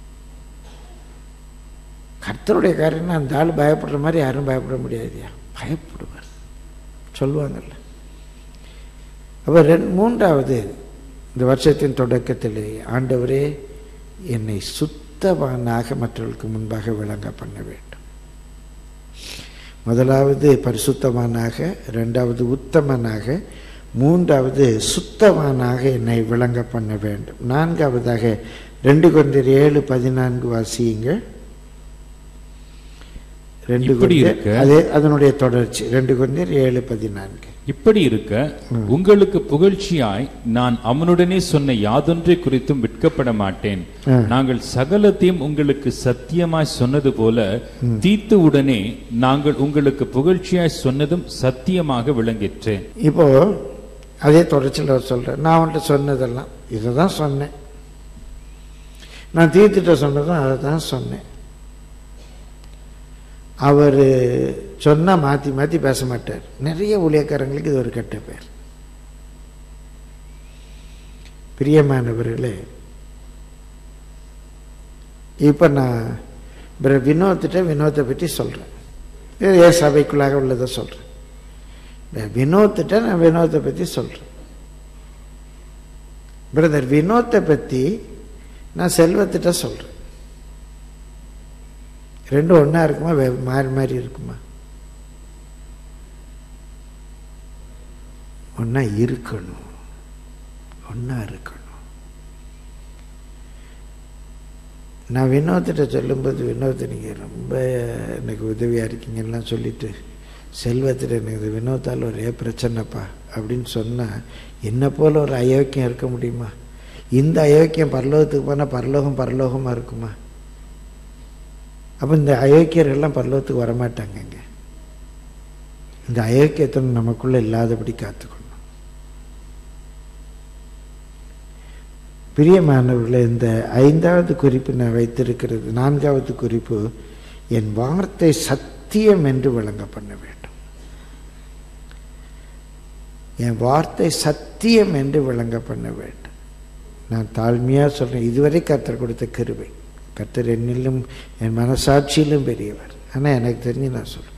கர்த்தருடைய காரியம்னா அந்த ஆள் பயப்படுற மாதிரி யாரும் பயப்பட முடியாதுயா பயப்படுவார் சொல்லுவாங்கல்ல அப்போ ரெண்டு மூன்றாவது இந்த வருஷத்தின் தொடக்கத்திலே ஆண்டவரே என்னை சுத்தவானாக மற்றவர்களுக்கு முன்பாக விளங்க பண்ண வேண்டும் முதலாவது பரிசுத்தவானாக ரெண்டாவது உத்தமனாக மூன்றாவது சுத்தவானாக என்னை விளங்க பண்ண வேண்டும் நான்காவதாக ரெண்டு கொண்டர் ஏழு பதினான்கு வாசியுங்கள் ரெண்டு இப்படி கொரிந்தியர், இருக்க- அதே அதனுடைய தொடர்ச்சி ரெண்டு கொண்டர் ஏழு பதினான்கு இப்படி இருக்க உங்களுக்கு புகழ்ச்சியாய் நான் அவனுடனே சொன்ன யாதொன்றை குறித்தும் விற்கப்பட மாட்டேன் ஆ. நாங்கள் சகலத்தையும் உங்களுக்கு சத்தியமாய் சொன்னது போல தீத்து உடனே நாங்கள் உங்களுக்கு புகழ்ச்சியாய் சொன்னதும் சத்தியமாக விளங்கிற்றேன் இப்போ அதே தொடர்ச்சியில் அவர் சொல்றேன் நான் அவன்கிட்ட சொன்னதெல்லாம் இதை தான் சொன்னேன் நான் தீர்த்துட்ட சொன்னதும் அதை தான் சொன்னேன் அவர் சொன்னா மாற்றி மாற்றி பேச மாட்டார் நிறைய ஊழியக்காரங்களுக்கு இது ஒரு கெட்ட பேர் பிரியமானவர்களே இப்போ நான் பிற வினோத்திட்ட வினோத்தை பற்றி சொல்கிறேன் இது என் சபைக்குள்ளாக உள்ளதை சொல்கிறேன் இந்த வினோத்திட்ட நான் வினோத்தை பற்றி சொல்கிறேன் பிரதர் வினோத்தை பற்றி நான் செல்வத்திட்ட சொல்கிறேன் ரெண்டும் ஒன்றா இருக்குமா வே- மாறி மாறி இருக்குமா ஒன்றா இருக்கணும் ஒன்றா இருக்கணும் நான் வினோத்திட்ட சொல்லும்போது வினோத் நீங்கள் ரொம்ப எனக்கு உதவியாக இருக்கீங்கலாம் சொல்லிட்டு செல்வத்தில் எனக்கு இது வினோத்தால் ஒரே பிரச்சனைப்பா அப்படின்னு சொன்னால் என்ன போல ஒரு அயோக்கியம் இருக்க முடியுமா இந்த அயோக்கியம் பரலோகத்துக்கு போனால் பரலோகம் பரலோகமாக இருக்குமா அப்போ இந்த அயோக்கியர்கள்லாம் பரலோகத்துக்கு வரமாட்டாங்கங்க இந்த அயோக்கியத்தை நமக்குள்ளே இல்லாதபடி காத்துக்கணும் பிரியமானவர்களே இந்த ஐந்தாவது குறிப்பு நான் வைத்திருக்கிறது நான்காவது குறிப்பு என் வார்த்தை சத்தியம் என்று விளங்க பண்ண வேண்டும் என் வார்த்தை சத்தியம் என்று விளங்க பண்ண வேண்டும் நான் தாழ்மையாக சொல்றேன் இதுவரை கர்த்தர் கொடுத்த கிருபை கர்த்தர் என்னிலும் என் மனசாட்சியிலும் பெரியவர் ஆனால் எனக்கு தெரிஞ்சு நான் சொல்றேன்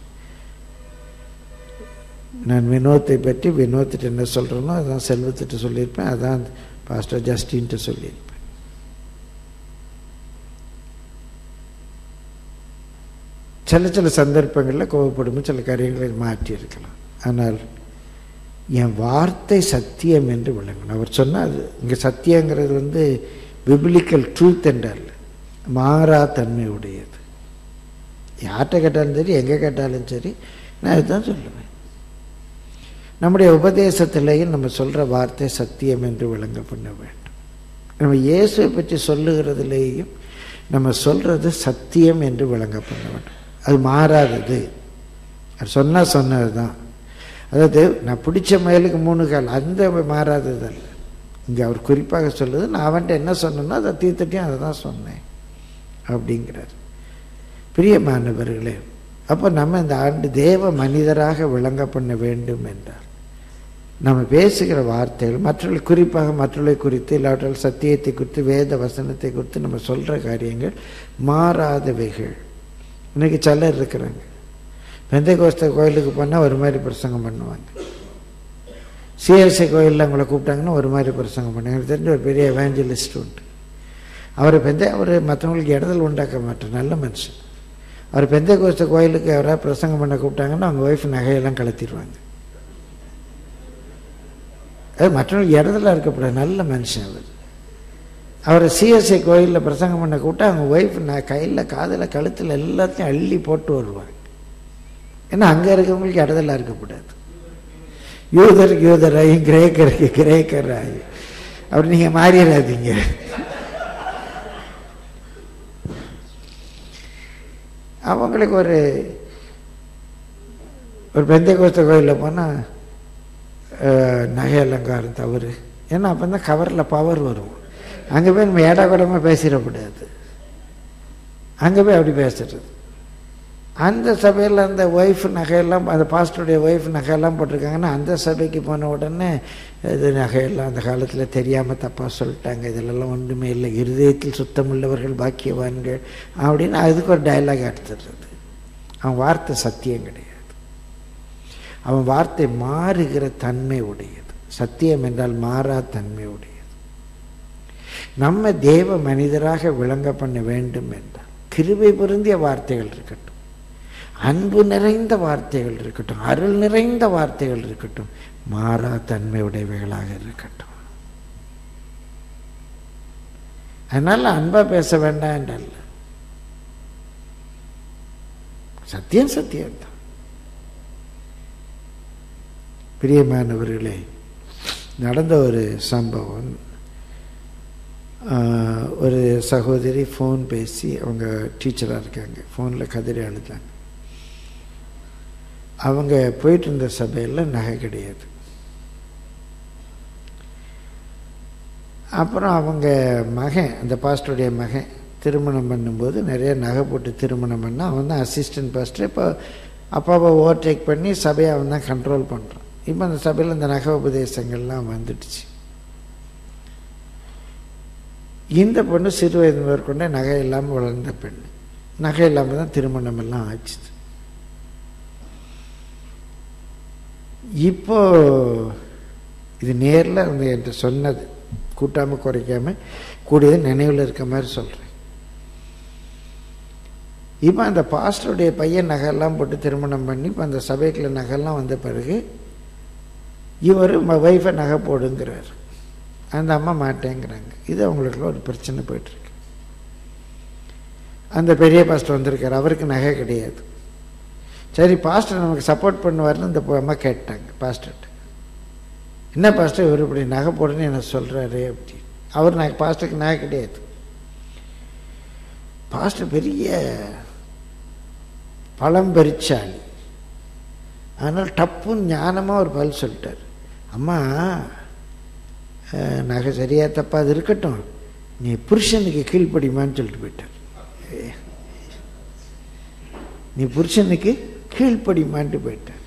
நான் வினோத்தை பற்றி வினோத்திட்ட என்ன சொல்கிறேனோ அதான் செல்வத்திட்ட சொல்லியிருப்பேன் அதான் பாஸ்டர் ஜஸ்டின்ட்டு சொல்லியிருப்பேன் சில சில சந்தர்ப்பங்களில் கோவப்படும் சில காரியங்களை மாற்றி இருக்கலாம் ஆனால் என் வார்த்தை சத்தியம் என்று விளங்கணும் அவர் சொன்னார் இங்கே சத்தியங்கிறது வந்து பிபிலிக்கல் ட்ரூத் என்றால் மாறா தன்மை உடையது யார்கிட்ட கேட்டாலும் சரி எங்கே கேட்டாலும் சரி நான் இதுதான் சொல்லுவேன் நம்முடைய உபதேசத்திலேயும் நம்ம சொல்கிற வார்த்தை சத்தியம் என்று விளங்க பண்ண வேண்டும் நம்ம இயேசுவை பற்றி சொல்லுகிறதுலேயும் நம்ம சொல்கிறது சத்தியம் என்று விளங்க பண்ண வேண்டும் அது மாறாதது அது சொன்னால் சொன்னது தான் அதாவது நான் பிடிச்ச மயிலுக்கு மூணு கால் அந்த மாறாதது அல்ல இங்கே அவர் குறிப்பாக சொல்லுது நான் அவன்கிட்ட என்ன சொன்னேனோ அதை தீர்த்துட்டையும் அதை தான் சொன்னேன் அப்படிங்கிறார் பிரியமானவர்களே அப்போ நம்ம இந்த ஆண்டு தேவ மனிதராக விளங்க பண்ண வேண்டும் என்றார் நம்ம பேசுகிற வார்த்தைகள் மற்றவர்கள் குறிப்பாக மற்றவர்களை குறித்து இல்லாவிட்டால் சத்தியத்தை குறித்து வேத வசனத்தை குறித்து நம்ம சொல்கிற காரியங்கள் மாறாதவைகள் இன்னைக்கு சிலர் இருக்கிறாங்க பெந்தை கோஸ்த கோயிலுக்கு போனால் ஒரு மாதிரி பிரசங்கம் பண்ணுவாங்க சிஎஸ்ஐ கோயிலில் அவங்கள கூப்பிட்டாங்கன்னா ஒரு மாதிரி பிரசங்கம் பண்ணுவாங்க எனக்கு தெரிஞ்ச ஒரு பெரிய எவாஞ்சலிஸ்ட் உண்டு அவர் பெந்தை அவர் மற்றவங்களுக்கு இடத்துல உண்டாக்க மாட்டார் நல்ல மனுஷன் அவர் பெந்தை கோஸ்த கோயிலுக்கு யாராவது பிரசங்கம் பண்ண கூப்பிட்டாங்கன்னா அவங்க ஒய்ஃப் நகையெல்லாம் கலத்திடுவாங்க அது மற்றவங்களுக்கு இடத்துல இருக்கக்கூடாது நல்ல மனுஷன் அவர் அவரை சிஎஸ்ஐ கோயிலில் பிரசங்கம் பண்ண கூப்பிட்டா அவங்க ஒய்ஃப் நான் கையில் காதில் கழுத்தில் எல்லாத்தையும் அள்ளி போட்டு வருவாங்க ஏன்னா அங்கே இருக்கவங்களுக்கு இடத்துல இருக்கக்கூடாது யூதருக்கு யூதராயும் கிரேக்கருக்கு கிரேக்கராயும் அப்படி நீங்கள் மாறிடாதீங்க அவங்களுக்கு ஒரு ஒரு பெந்தை கோஸ்த கோயிலில் போனால் நகை அலங்காரம் தவறு ஏன்னா அப்போ தான் கவரில் பவர் வரும் அங்கே போய் நம்ம ஏடா கூடமாக பேசிடக்கூடாது அங்கே போய் அப்படி பேசுறது அந்த சபையில் அந்த ஒய்ஃப் நகையெல்லாம் அந்த பாஸ்டருடைய ஒய்ஃப் நகையெல்லாம் போட்டிருக்காங்கன்னா அந்த சபைக்கு போன உடனே இது நகையெல்லாம் அந்த காலத்தில் தெரியாமல் தப்பாக சொல்லிட்டாங்க இதிலெல்லாம் ஒன்றுமே இல்லை இருதயத்தில் சுத்தமுள்ளவர்கள் பாக்கியவான்கள் அப்படின்னு அதுக்கு ஒரு டயலாக் எடுத்துடுறது அவன் வார்த்தை சத்தியம் கிடையாது அவன் வார்த்தை மாறுகிற தன்மை உடையது சத்தியம் என்றால் மாறா தன்மை உடையது நம்ம தேவ மனிதராக விளங்க பண்ண வேண்டும் என்றால் கிருபை பொருந்திய வார்த்தைகள் இருக்கட்டும் அன்பு நிறைந்த வார்த்தைகள் இருக்கட்டும் அருள் நிறைந்த வார்த்தைகள் இருக்கட்டும் மாறா தன்மை உடையவைகளாக இருக்கட்டும் அதனால அன்பா பேச வேண்டாம் என்றல்ல சத்தியம் சத்தியம் தான் பிரியமானவர்களே நடந்த ஒரு சம்பவம் ஆஹ், ஒரு சகோதரி ஃபோன் பேசி அவங்க டீச்சராக இருக்காங்க ஃபோனில் கதறி அழுதாங்க அவங்க போயிட்டு இருந்த சபையில் நகை கிடையாது அப்புறம் அவங்க மகன் அந்த பாஸ்டருடைய மகன் திருமணம் பண்ணும்போது நிறைய நகை போட்டு திருமணம் பண்ணால் அவன் தான் அசிஸ்டன்ட் பாஸ்டர் இப்போ அப்பாவை ஓவர்டேக் பண்ணி சபையை அவன் தான் கண்ட்ரோல் பண்ணுறான் இப்போ அந்த சபையில் இந்த நகை உபதேசங்கள்லாம் வந்துடுச்சு இந்த பொண்ணு சிறு வயது முதற்கொண்டே நகை இல்லாமல் வளர்ந்த பெண் நகை இல்லாமல் தான் திருமணம் எல்லாம் ஆச்சு இப்போ இது நேரில் வந்து என்கிட்ட சொன்னது கூட்டாமல் குறைக்காம கூடியது நினைவில் இருக்க மாதிரி சொல்கிறேன் இப்போ அந்த பாஸ்டருடைய பையன் நகையெல்லாம் போட்டு திருமணம் பண்ணி இப்போ அந்த சபைக்குள்ள நகையெல்லாம் வந்த பிறகு இவர் ஒய்ஃபை நகை போடுங்கிறார் அந்த அம்மா மாட்டேங்கிறாங்க இது அவங்களுக்குள்ள ஒரு பிரச்சனை போயிட்டுருக்கு அந்த பெரிய பாஸ்டர் வந்திருக்கார் அவருக்கு நகை கிடையாது சரி பாஸ்டர் நமக்கு சப்போர்ட் பண்ணுவார்னு இந்த அம்மா கேட்டாங்க பாஸ்டர்கிட்ட என்ன பாஸ்டர் இவர் இப்படி நகை போடுன்னு என்ன சொல்கிறாரு அப்படி அவர் நகை பாஸ்டருக்கு நகை கிடையாது பாஸ்டர் பெரிய பழம்பெரிச்சாளி அதனால் டப்புன்னு ஞானமாக ஒரு பதில் சொல்லிட்டார் அம்மா அஹ், நகை சரியா தப்பா அது இருக்கட்டும் நீ புருஷனுக்கு கீழ்ப்படிமான்னு சொல்லிட்டு போயிட்டார் நீ புருஷனுக்கு கீழ்ப்படிமான்ட்டு போயிட்டார்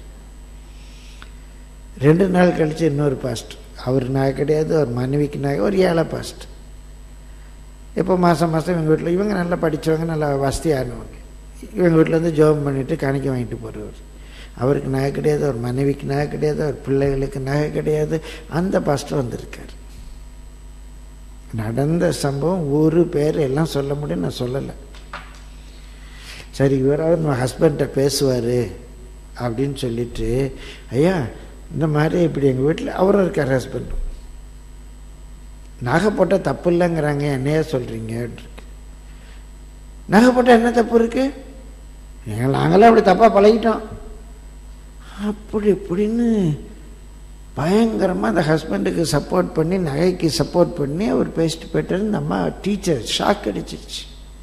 ரெண்டு நாள் கழிச்சு இன்னொரு பாஸ்ட் அவர் நகை கிடையாது அவர் மனைவிக்கு நகை ஒரு ஏழை பாஸ்ட் இப்போ மாதம் மாதம் இவங்க வீட்டில் இவங்க நல்லா படித்தவங்க நல்லா வசதியானவங்க இவங்க வீட்டில் வந்து ஜோபம் பண்ணிட்டு காணிக்க வாங்கிட்டு போகிறவர் அவருக்கு நகை கிடையாது அவர் மனைவிக்கு நகை கிடையாது அவர் பிள்ளைகளுக்கு நகை கிடையாது அந்த பாஸ்டர் வந்திருக்கார் நடந்த சம்பவம் ஒரு பேர் எல்லாம் சொல்ல முடியும் நான் சொல்லலை சரி இவராவது நம்ம ஹஸ்பண்ட்டை பேசுவார் அப்படின்னு சொல்லிட்டு ஐயா இந்த மாதிரி இப்படி எங்கள் வீட்டில் அவரும் இருக்கார் ஹஸ்பண்டும் நகை போட்டால் தப்பு இல்லைங்கிறாங்க என்னையா சொல்கிறீங்க நகை போட்டால் என்ன தப்பு இருக்கு ஏங்க, நாங்களாம் அப்படி தப்பாக பழகிட்டோம் அப்படி இப்படின்னு பயங்கரமாக அந்த ஹஸ்பண்டுக்கு சப்போர்ட் பண்ணி நகைக்கு சப்போர்ட் பண்ணி அவர் பேசிட்டு போயிட்டாரு இந்த அம்மா டீச்சர் ஷாக் அடிச்சிருச்சு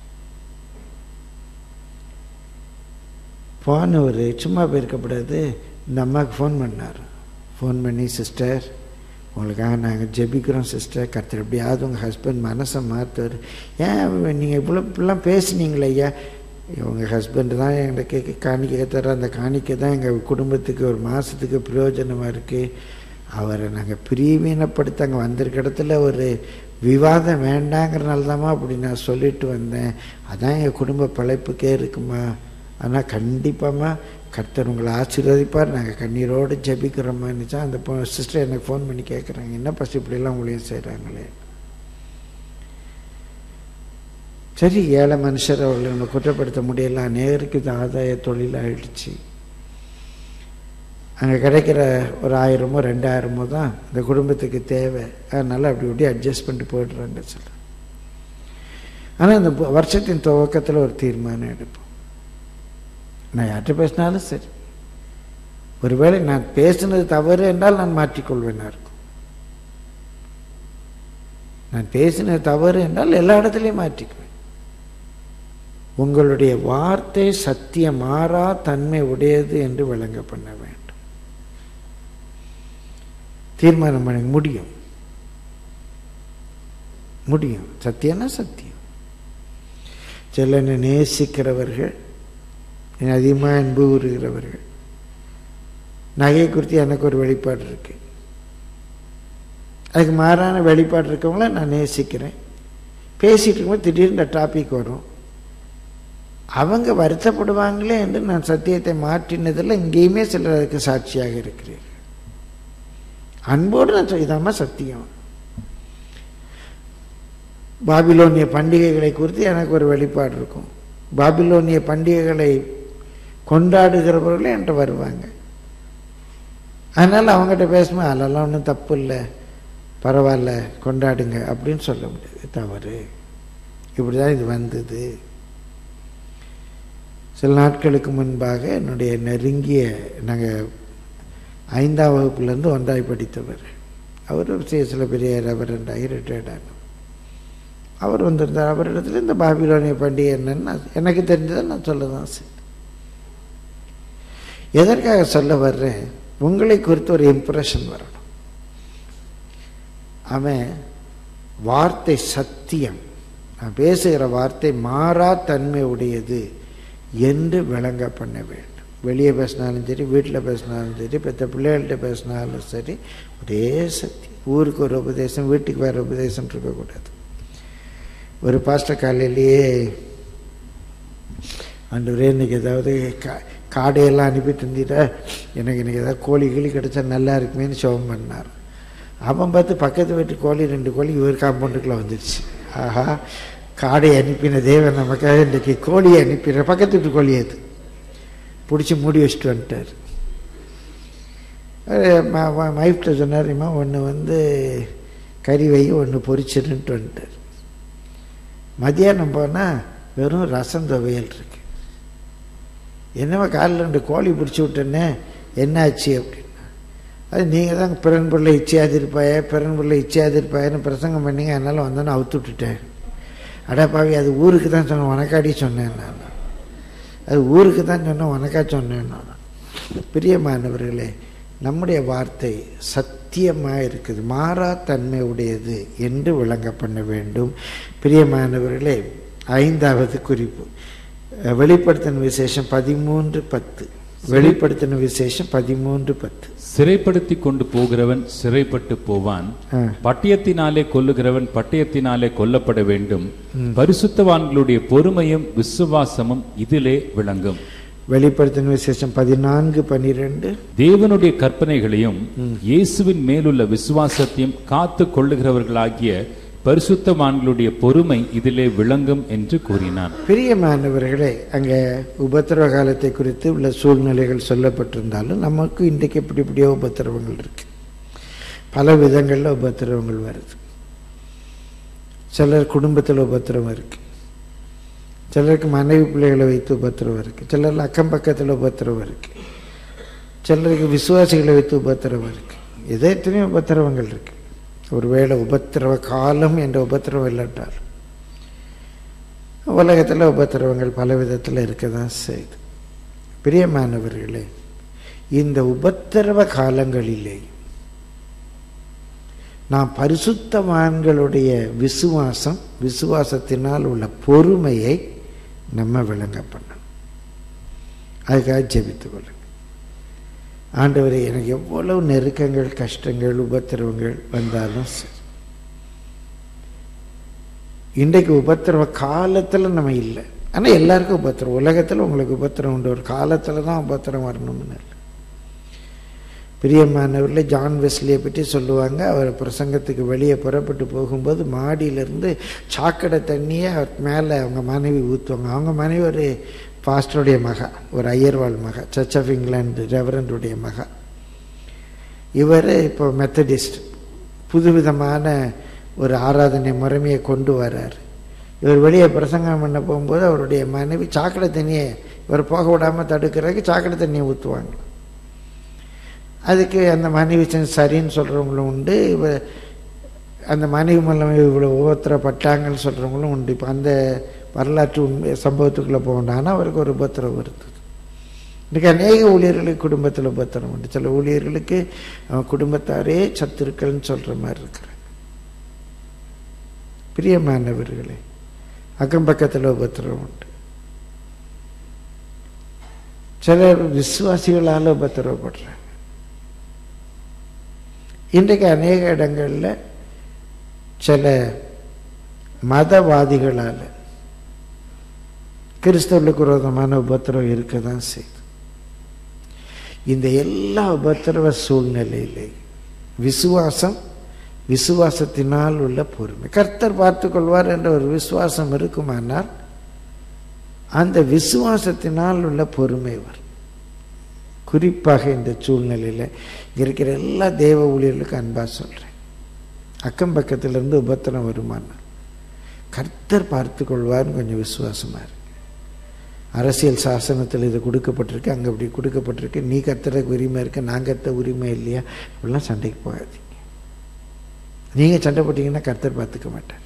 போனவர் சும்மா போயிருக்கப்படாது இந்த அம்மாவுக்கு ஃபோன் பண்ணார் ஃபோன் பண்ணி சிஸ்டர் உங்களுக்காக நாங்கள் ஜெபிக்கிறோம் சிஸ்டர் கர்த்தர் எப்படியாவது உங்கள் ஹஸ்பண்ட் மனசை மாற்றுவார் ஏன் நீங்கள் இவ்வளோ இப்படிலாம் பேசுனீங்களே ஐயா உங்கள் ஹஸ்பண்டு தான் எங்களுக்கு காணிக்கை தர அந்த காணிக்கை தான் எங்கள் குடும்பத்துக்கு ஒரு மாதத்துக்கு பிரயோஜனமாக இருக்குது அவரை நாங்கள் பிரிவினப்படுத்த அங்கே வந்திருக்க இடத்துல ஒரு விவாதம் வேண்டாங்கிறனால தாம்மா அப்படி நான் சொல்லிட்டு வந்தேன் அதான் எங்கள் குடும்ப பிழைப்புக்கே இருக்குமா ஆனால் கண்டிப்பாம்மா கர்த்தர் உங்களை ஆசீர்வதிப்பார் நாங்கள் கண்ணீரோடு ஜெபிக்கிறோமான்னுச்சா அந்த சிஸ்டர் எனக்கு ஃபோன் பண்ணி கேட்குறாங்க என்ன பசி இப்படியெல்லாம் உங்களையும் செய்கிறாங்களே சரி ஏழை மனுஷர் அவர்களை நம்ம குற்றப்படுத்த முடியல அநேகருக்கு இது ஆதாய தொழில் ஆயிடுச்சு அங்கே கிடைக்கிற ஒரு ஆயிரமோ ரெண்டாயிரமோ தான் இந்த குடும்பத்துக்கு தேவை அதனால் அப்படி இப்படி அட்ஜஸ்ட் பண்ணிட்டு போயிடுறாங்க சொல்ல ஆனால் இந்த பு- வருஷத்தின் துவக்கத்தில் ஒரு தீர்மானம் எடுப்போம் நான் யார்கிட்ட பேசினாலும் சரி ஒருவேளை நான் பேசினது தவறு என்றால் நான் மாற்றிக்கொள்வேனா இருக்கும் நான் பேசினது தவறு என்றால் எல்லா இடத்துலையும் மாற்றிக்குவேன் உங்களுடைய வார்த்தை சத்தியம் மாறா தன்மை உடையது என்று விளங்க பண்ண வேண்டும் தீர்மானம் பண்ண முடியும் முடியும் சத்தியம்னா சத்தியம் சில என்னை நேசிக்கிறவர்கள் என்னை அதிகமாக அன்பு கூறுகிறவர்கள் நகை குறித்து எனக்கு ஒரு வெளிப்பாடு இருக்கு அதுக்கு மாறான வெளிப்பாடு இருக்கவங்கள நான் நேசிக்கிறேன் பேசிட்டு இருக்கும்போது திடீர்னு இந்த டாபிக் வரும் அவங்க வருத்தப்படுவாங்களே என்று நான் சத்தியத்தை மாற்றினதில் இங்கேயுமே சிலர் அதுக்கு சாட்சியாக இருக்கிறீர்கள் அன்போடு நான் சொல்~ இதாம்மா சத்தியம் பாபிலோனிய பண்டிகைகளை குறித்து எனக்கு ஒரு வெளிப்பாடு இருக்கும் பாபிலோனிய பண்டிகைகளை கொண்டாடுகிறவர்களே என்கிட்ட வருவாங்க அதனால் அவங்ககிட்ட பேசும்போது அதெல்லாம் ஒன்றும் தப்பு இல்லை பரவாயில்ல கொண்டாடுங்க அப்படின்னு சொல்ல முடியாது தவறு இப்படி தான் இது வந்தது சில நாட்களுக்கு முன்பாக என்னுடைய நெருங்கிய நாங்கள் ஐந்தாம் வகுப்புலேருந்து ஒன்றாய் படித்தவர் அவர் சில பெரிய ரெவரண்டாகி ரிட்டையர்ட் ஆனவர் அவர் வந்திருந்தார் அவரிடத்துல இந்த பாபிலோனிய பண்டிகை என்னன்னு நான் எனக்கு தெரிஞ்சதை நான் சொல்ல தான் செய்தேன் எதற்காக சொல்ல வர்றேன் உங்களை குறித்து ஒரு இம்ப்ரெஷன் வரணும் அவன் வார்த்தை சத்தியம் நான் பேசுகிற வார்த்தை மாறா தன்மை உடையது என்று விளங்க பண்ண வேண்டும் வெளியே பேசினாலும் சரி வீட்டில் பேசினாலும் சரி பெற்ற பிள்ளைகள்கிட்ட பேசினாலும் சரி ஒரே சத்தியம் ஊருக்கு ஒரு உபதேசம் வீட்டுக்கு வேறு உபதேசம் இருக்கக்கூடாது ஒரு பாஸ்டர் காலையிலேயே ஆண்டவரே இன்னைக்கு ஏதாவது கா காடையெல்லாம் அனுப்பி தந்திட்டா எனக்கு இன்னைக்கு ஏதாவது கோழி கிளி கிடைச்சா நல்லா இருக்குமேன்னு சோகம் பண்ணார் அவன் பார்த்து பக்கத்து வீட்டு கோழி ரெண்டு கோழி இவர் காம்பவுண்டுக்குள்ளே வந்துடுச்சு ஆஹா காடை அனுப்பின தேவன் நமக்காக இன்றைக்கி கோழியை அனுப்பிடுற பக்கத்து வீட்டு கோழி அது பிடிச்சி மூடி வச்சுட்டு வந்துட்டார் மைஃப்ட்ட சொன்னாருமா ஒன்று வந்து கறி வை ஒன்று பொரிச்சிருன்ட்டு வந்துட்டார் மதியானம் போனால் வெறும் ரசம் துவையல் இருக்கு என்னவா காலில் ரெண்டு கோழி பிடிச்சி விட்டேன்னே என்னாச்சு அப்படின்னா அது நீங்கள் தான் பிறன் பிள்ளை இச்சையாதிருப்பாய பிறன் பிள்ளை இச்சையாதிருப்பாயன்னு பிரசங்கம் பண்ணீங்க அதனால் வந்தோன்னு அவுத்து விட்டுட்டேன் அடப்பாவி அது ஊருக்கு தான் சொன்னேன் உனக்காடி சொன்னேன் நான் அது ஊருக்கு தான் சொன்னேன் உனக்கா சொன்னேன் நான் பிரியமானவர்களே நம்முடைய வார்த்தை சத்தியமாக இருக்குது மாறா தன்மை உடையது என்று விளங்க பண்ண வேண்டும் பிரியமானவர்களே ஐந்தாவது குறிப்பு வெளிப்படுத்தின விசேஷம் பதிமூன்று பத்து வெளிப்படுத்தின விசேஷம் பதிமூன்று பத்து சிறைப்படுத்தி கொண்டு போகிறவன் சிறைப்பட்டு போவான் ஆ. பட்டயத்தினாலே கொல்லுகிறவன் பட்டயத்தினாலே கொல்லப்பட வேண்டும் பரிசுத்தவான்களுடைய பொறுமையும் விசுவாசமும் இதிலே விளங்கும் வெளிப்படுத்தின விசேஷம் பதினான்கு பனிரெண்டு தேவனுடைய கற்பனைகளையும் இயேசுவின் மேலுள்ள விசுவாசத்தையும் காத்து கொள்ளுகிறவர்களாகிய பரிசுத்தவான்களுடைய பொறுமை இதிலே விளங்கும் என்று கூறினான் பிரியமானவர்களே அங்கே உபத்திரவ காலத்தை குறித்து உள்ள சூழ்நிலைகள் சொல்லப்பட்டிருந்தாலும் நமக்கு இன்றைக்கு இப்படி இப்படியோ உபத்திரவங்கள் இருக்கு பல விதங்களில் உபத்திரவங்கள் வருது சிலர் குடும்பத்தில் உபத்திரவம் இருக்கு சிலருக்கு மனைவி பிள்ளைகளை வைத்து உபத்திரவம் இருக்கு சிலர் அக்கம் பக்கத்தில் உபத்திரவம் இருக்கு சிலருக்கு விசுவாசிகளை வைத்து உபத்திரவம் இருக்கு இதே எத்தனையோ உபத்திரவங்கள் இருக்கு ஒருவேளை உபத்திரவ காலம் என்ற உபத்திரவம் இல்லாட்டால் உலகத்தில் உபத்திரவங்கள் பல விதத்தில் இருக்க தான் செய்யுது பிரியமானவர்களே இந்த உபத்திரவ காலங்களிலே நாம் பரிசுத்தவான்களுடைய விசுவாசம் விசுவாசத்தினால் உள்ள பொறுமையை நம்ம விளங்க பண்ணணும் அதுக்காக ஜெபித்துக் கொள்ளுங்க ஆண்டவரே எனக்கு எவ்வளவு நெருக்கங்கள் கஷ்டங்கள் உபத்திரவங்கள் வந்தாலும் சரி இன்றைக்கு உபத்திரவ காலத்தில் நம்ம இல்லை ஆனால் எல்லாருக்கும் உபத்திரம் உலகத்தில் உங்களுக்கு உபத்திரம் உண்டு ஒரு காலத்தில் தான் உபத்திரம் வரணும்னு இல்லை பிரியமானவர்களே ஜான் வெஸ்லியை பற்றி சொல்லுவாங்க அவர் பிரசங்கத்துக்கு வெளியே புறப்பட்டு போகும்போது மாடியிலேருந்து சாக்கடை தண்ணியை அவர் மேலே அவங்க மனைவி ஊற்றுவாங்க அவங்க மனைவி ஒரு பாஸ்டருடைய மகா ஒரு ஐயர்வாள் மகா சர்ச் ஆஃப் இங்கிலாந்து ரெவரண்டுடைய மகா இவர் இப்போ மெத்தடிஸ்ட் புதுவிதமான ஒரு ஆராதனை முறைமையை கொண்டு வர்றார் இவர் வெளியே பிரசங்கம் பண்ண போகும்போது அவருடைய மனைவி சாக்கடை தண்ணியை இவர் போக விடாமல் தடுக்கிறதுக்கு சாக்கடை தண்ணியை ஊற்றுவாங்க அதுக்கு அந்த மனைவி செஞ்சு சரின்னு சொல்கிறவங்களும் உண்டு இவ அந்த மனைவி மூலம் இவ்வளோ உபத்திரப்பட்டாங்கன்னு சொல்கிறவங்களும் உண்டு இப்போ அந்த வரலாற்று உண்மை சம்பவத்துக்குள்ளே போகண்டான்னா அவருக்கு ஒரு உபத்திரம் வருது இன்றைக்கி அநேக ஊழியர்களுக்கு குடும்பத்தில் உபத்திரம் உண்டு சில ஊழியர்களுக்கு அவன் குடும்பத்தாரே சத்துருக்கள்னு சொல்கிற மாதிரி இருக்கிறாங்க பிரியமானவர்களே அக்கம் பக்கத்தில் உபத்திரம் உண்டு சில விசுவாசிகளால் உபத்திரவப்படுறாங்க இன்றைக்கு அநேக இடங்களில் சில மதவாதிகளால் கிறிஸ்தவர்களுக்கு விரோதமான உபத்திரவம் இருக்க தான் செய்யுது இந்த எல்லா உபத்திரவ சூழ்நிலையிலே விசுவாசம் விசுவாசத்தினால் உள்ள பொறுமை கர்த்தர் பார்த்து கொள்வார் என்ற ஒரு விசுவாசம் இருக்குமானால் அந்த விசுவாசத்தினால் உள்ள பொறுமை வரும் குறிப்பாக இந்த சூழ்நிலையில் இருக்கிற எல்லா தேவ ஊழியர்களுக்கும் அன்பாக சொல்கிறேன் அக்கம் பக்கத்திலிருந்து உபத்திரம் வருமானம் கர்த்தர் பார்த்து கொள்வார்னு கொஞ்சம் விசுவாசமாக இருக்கு அரசியல் சாசனத்தில் இது கொடுக்கப்பட்டிருக்கு அங்கே அப்படி கொடுக்கப்பட்டிருக்கு நீ கத்துறதுக்கு உரிமை இருக்கு நான் கத்த உரிமை இல்லையா இப்படிலாம் சண்டைக்கு போகாதீங்க நீங்கள் சண்டை போட்டீங்கன்னா கர்த்தர் பார்த்துக்க மாட்டார்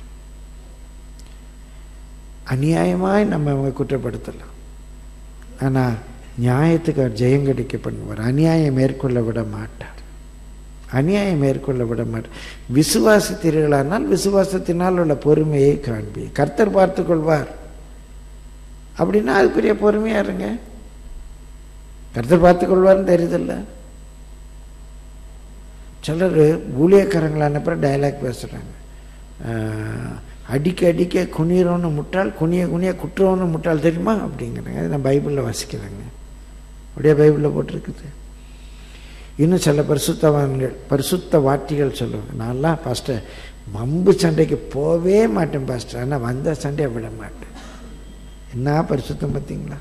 அநியாயமாய் நம்ம அவங்க குற்றப்படுத்தலாம் ஆனால் நியாயத்துக்கு அவர் ஜெயம் கிடைக்க பண்ணுவார் அநியாயம் மேற்கொள்ள விட மாட்டார் அநியாயம் மேற்கொள்ள விட மாட்டார் விசுவாசித்தீர்களானால் விசுவாசத்தினால் உள்ள பொறுமையை காண்பி கர்த்தர் பார்த்து கொள்வார் அப்படின்னா அதுக்குரிய பொறுமையா இருங்க கர்த்தர் பார்த்து கொள்வார்னு தெரியுதில்ல சிலர் ஊழியக்காரங்களான அப்புறம் டைலாக் பேசுகிறாங்க அடிக்க அடிக்க குனிறோன்னு முட்டாள் குனிய குனிய குற்றோன்னு முட்டாள் தெரியுமா அப்படிங்கிறாங்க அது நான் பைபிளில் வாசிக்கிறேங்க அப்படியே பைபிளில் போட்டிருக்குது இன்னும் சில பரிசுத்தவான்கள் பரிசுத்த வாட்டிகள் சொல்லுவாங்க நான்லாம் பாஸ்டர் வம்பு சண்டைக்கு போவே மாட்டேன் பாஸ்டர் ஆனால் வந்த சண்டையை விட மாட்டேன் என்ன பரிசுத்தம் பார்த்தீங்களா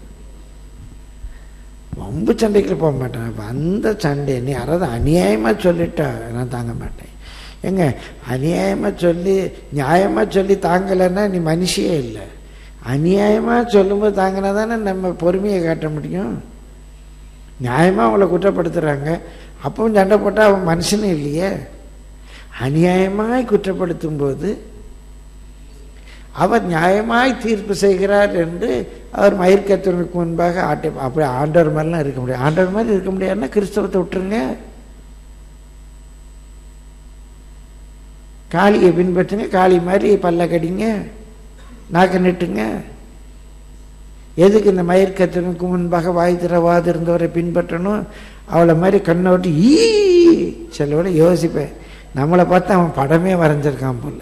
வம்பு சண்டைக்கு போக மாட்டேன் வந்த சண்டை நீ யாராவது அநியாயமாக சொல்லிட்டா நான் தாங்க மாட்டேன் ஏங்க அநியாயமாக சொல்லி நியாயமாக சொல்லி தாங்கலைன்னா நீ மனுஷியே இல்லை அநியாயமாக சொல்லும்போது தாங்கினா தானே நம்ம பொறுமையை காட்ட முடியும் நியாயமாக அவங்கள குற்றப்படுத்துகிறாங்க அப்பவும் சண்டை போட்டால் அவன் மனுஷனும் இல்லையே அநியாயமாய் குற்றப்படுத்தும் போது அவர் நியாயமாய் தீர்ப்பு செய்கிறார் என்று அவர் மயிர்கத்தனுக்கு முன்பாக ஆட்டை அப்படி ஆண்டவர் மாதிரிலாம் இருக்க முடியாது ஆண்டவர் மாதிரி இருக்க முடியாதுன்னா கிறிஸ்தவத்தை விட்டுருங்க காளியை பின்பற்றுங்க காளி மாதிரி பல்ல கடிங்க நாக்க நட்டுங்க எதுக்கு இந்த மயிர்கத்தனுக்கு முன்பாக வாய் திறவாது இருந்தவரை பின்பற்றணும் அவளை மாதிரி கண்ணை விட்டு ஈ சிலவோட யோசிப்பேன் நம்மளை பார்த்து அவன் படமே வரைஞ்சிருக்கான் போல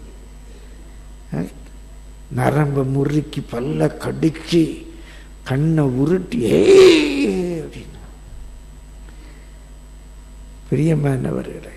நரம்பை முறுக்கி பல்ல கடிச்சு கண்ணை உருட்டி ஏ அப்படின்னு பிரியமானவர்களே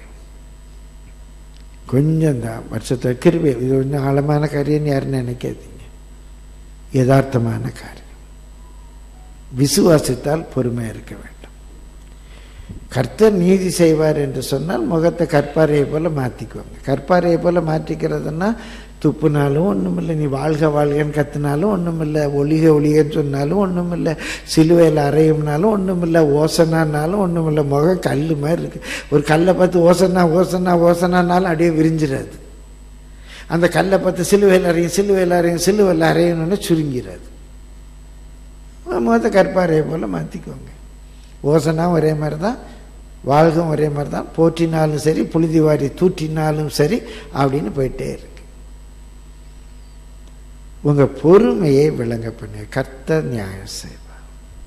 கொஞ்சம் தான் வருஷத்தை கிருபை இது கொஞ்சம் ஆழமான காரியம்னு யாருன்னு நினைக்காதீங்க யதார்த்தமான காரியம் விசுவாசித்தால் பொறுமை இருக்க வேண்டும் கர்த்தர் நீதி செய்வார் என்று சொன்னால் முகத்தை கற்பாரையை போல மாற்றிக்குவாங்க கற்பாரையை போல மாற்றிக்கிறதுனா துப்புனாலும் ஒன்றுமில்லை நீ வாழ்க வாழ்கன்னு கத்துனாலும் ஒன்றுமில்லை ஒளிக ஒளிகன்னு சொன்னாலும் ஒன்றுமில்லை சிலுவையில் அறையும்னாலும் ஒன்றுமில்லை ஓசனானாலும் ஒன்றுமில்லை முகம் கல் மாதிரி இருக்கு ஒரு கல்லை பார்த்து ஓசனா ஓசனா ஓசனானாலும் அப்படியே விரிஞ்சிடாது அந்த கல்லை பார்த்து சிலுவையில் அறையும் சிலுவையில் அறையும் சிலுவையில் அறையணும்னு சுருங்கிறாது முகத்தை கற்பாறையை போல் மாற்றிக்கோங்க ஓசனா ஒரே மாதிரி தான் வாழ்கும் ஒரே மாதிரி தான் போற்றினாலும் சரி புழுதி வாரி தூற்றினாலும் சரி அப்படின்னு போயிட்டே இருக்கு உங்க பொறுமையை விளங்க பண்ணு கர்த்தர் நியாயம் செய்வார்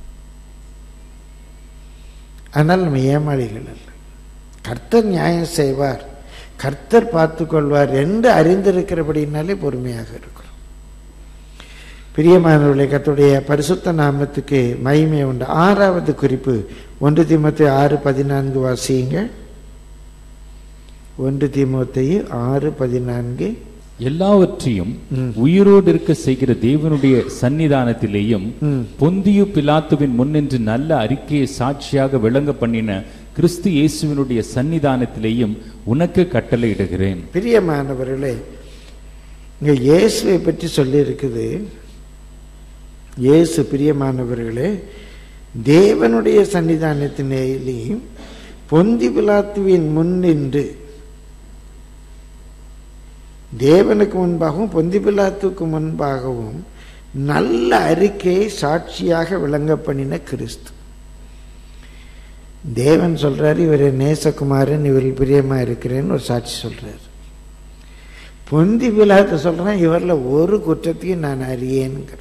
ஆனால் நம்ம ஏமாளிகள் அல்ல கர்த்தர் நியாயம் செய்வார் கர்த்தர் பார்த்து கொள்வார் என்று அறிந்திருக்கிறபடினாலே பொறுமையாக இருக்கிறோம் பிரியமானவர்களே கர்த்தருடைய பரிசுத்த நாமத்துக்கு மகிமை உண்டு ஆறாவது குறிப்பு ஒன்று தீமத்தை ஆறு பதினான்கு வாசியுங்க ஒன்று தீமத்தை ஆறு பதினான்கு எல்லாவற்றையும் உயிரோடு இருக்க செய்கிற தேவனுடைய சன்னிதானத்திலேயும் ம். பொந்தியு பிலாத்துவின் முன்னின்று நல்ல அறிக்கையை சாட்சியாக விளங்க பண்ணின கிறிஸ்து இயேசுவினுடைய சன்னிதானத்திலேயும் உனக்கு கட்டளையிடுகிறேன் பிரியமானவர்களே இங்க இயேசுவை பற்றி சொல்லி இருக்குது இயேசு பிரியமானவர்களே தேவனுடைய சன்னிதானத்தினேலையும் பொந்தி பிலாத்துவின் முன் நின்று தேவனுக்கு முன்பாகவும் பொந்தி பிலாத்துக்கு முன்பாகவும் நல்ல அறிக்கையை சாட்சியாக விளங்க பண்ணின கிறிஸ்து தேவன் சொல்றாரு இவர் நேசகுமாரன் இவரில் பிரியமா இருக்கிறேன்னு ஒரு சாட்சி சொல்றாரு பொந்தி பிலாத்து சொல்றான் இவரில் ஒரு குற்றத்தையும் நான் அறியேனுங்கிறான்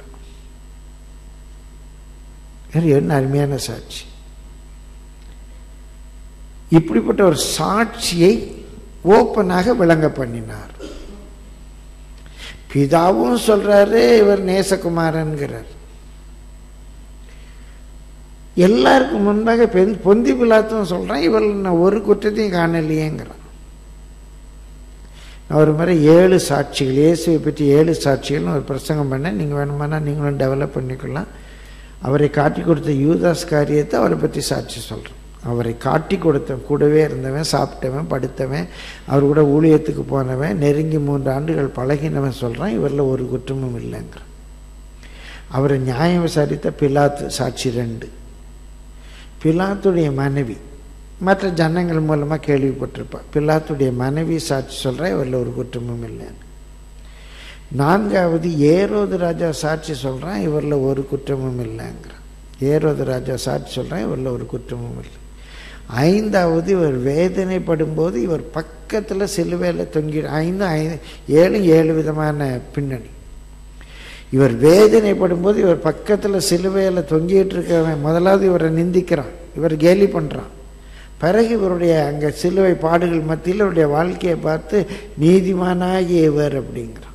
இது என்ன அருமையான சாட்சி இப்படிப்பட்ட ஒரு சாட்சியை ஓப்பனாக விளங்க பண்ணினார் பிதாவும் சொல்றாரு இவர் நேசகுமாரன்கிறார் எல்லாருக்கும் முன்பாக பெண் பொந்தி பிலாத்தும் சொல்றான் இவள் நான் ஒரு குற்றத்தையும் காணலையேங்கிறான் அவர் மாதிரி ஏழு சாட்சிகள் இயேசுவை பற்றி ஏழு சாட்சிகள்னு ஒரு பிரசங்கம் பண்ணேன் நீங்கள் வேணுமானா நீங்களும் டெவலப் பண்ணிக்கலாம் அவரை காட்டி கொடுத்த யூதாஸ் காரியத்தை அவரை பற்றி சாட்சி சொல்கிறோம் அவரை காட்டி கொடுத்தவன் கூடவே இருந்தவன் சாப்பிட்டவன் படுத்தவன் அவர் கூட ஊழியத்துக்கு போனவன் நெருங்கி மூன்று ஆண்டுகள் பழகினவன் சொல்கிறான் இவரில் ஒரு குற்றமும் இல்லைங்கிறான் அவரை நியாயம் விசாரித்த பிலாத்து சாட்சி ரெண்டு பிலாத்துடைய மனைவி மற்ற ஜனங்கள் மூலமாக கேள்விப்பட்டிருப்பா பிலாத்துடைய மனைவி சாட்சி சொல்கிறா இவரில் ஒரு குற்றமும் இல்லைன்னு நான்காவது ஏரோது ராஜா சாட்சி சொல்கிறான் இவரில் ஒரு குற்றமும் இல்லைங்கிறான் ஏரோது ராஜா சாட்சி சொல்கிறான் இவரில் ஒரு குற்றமும் இல்லை ஐந்தாவது இவர் வேதனைப்படும் போது இவர் பக்கத்தில் சிலுவையில் தொங்கி ஐந்து ஐந்து ஏழு ஏழு விதமான பின்னணி இவர் வேதனைப்படும் போது இவர் பக்கத்தில் சிலுவையில் தொங்கிட்டு இருக்கவன் முதலாவது இவரை நிந்திக்கிறான் இவர் கேலி பண்ணுறான் பிறகு இவருடைய அங்கே சிலுவை பாடுகள் மத்தியில் இவருடைய வாழ்க்கையை பார்த்து நீதிமானாகிய இவர் அப்படிங்கிறான்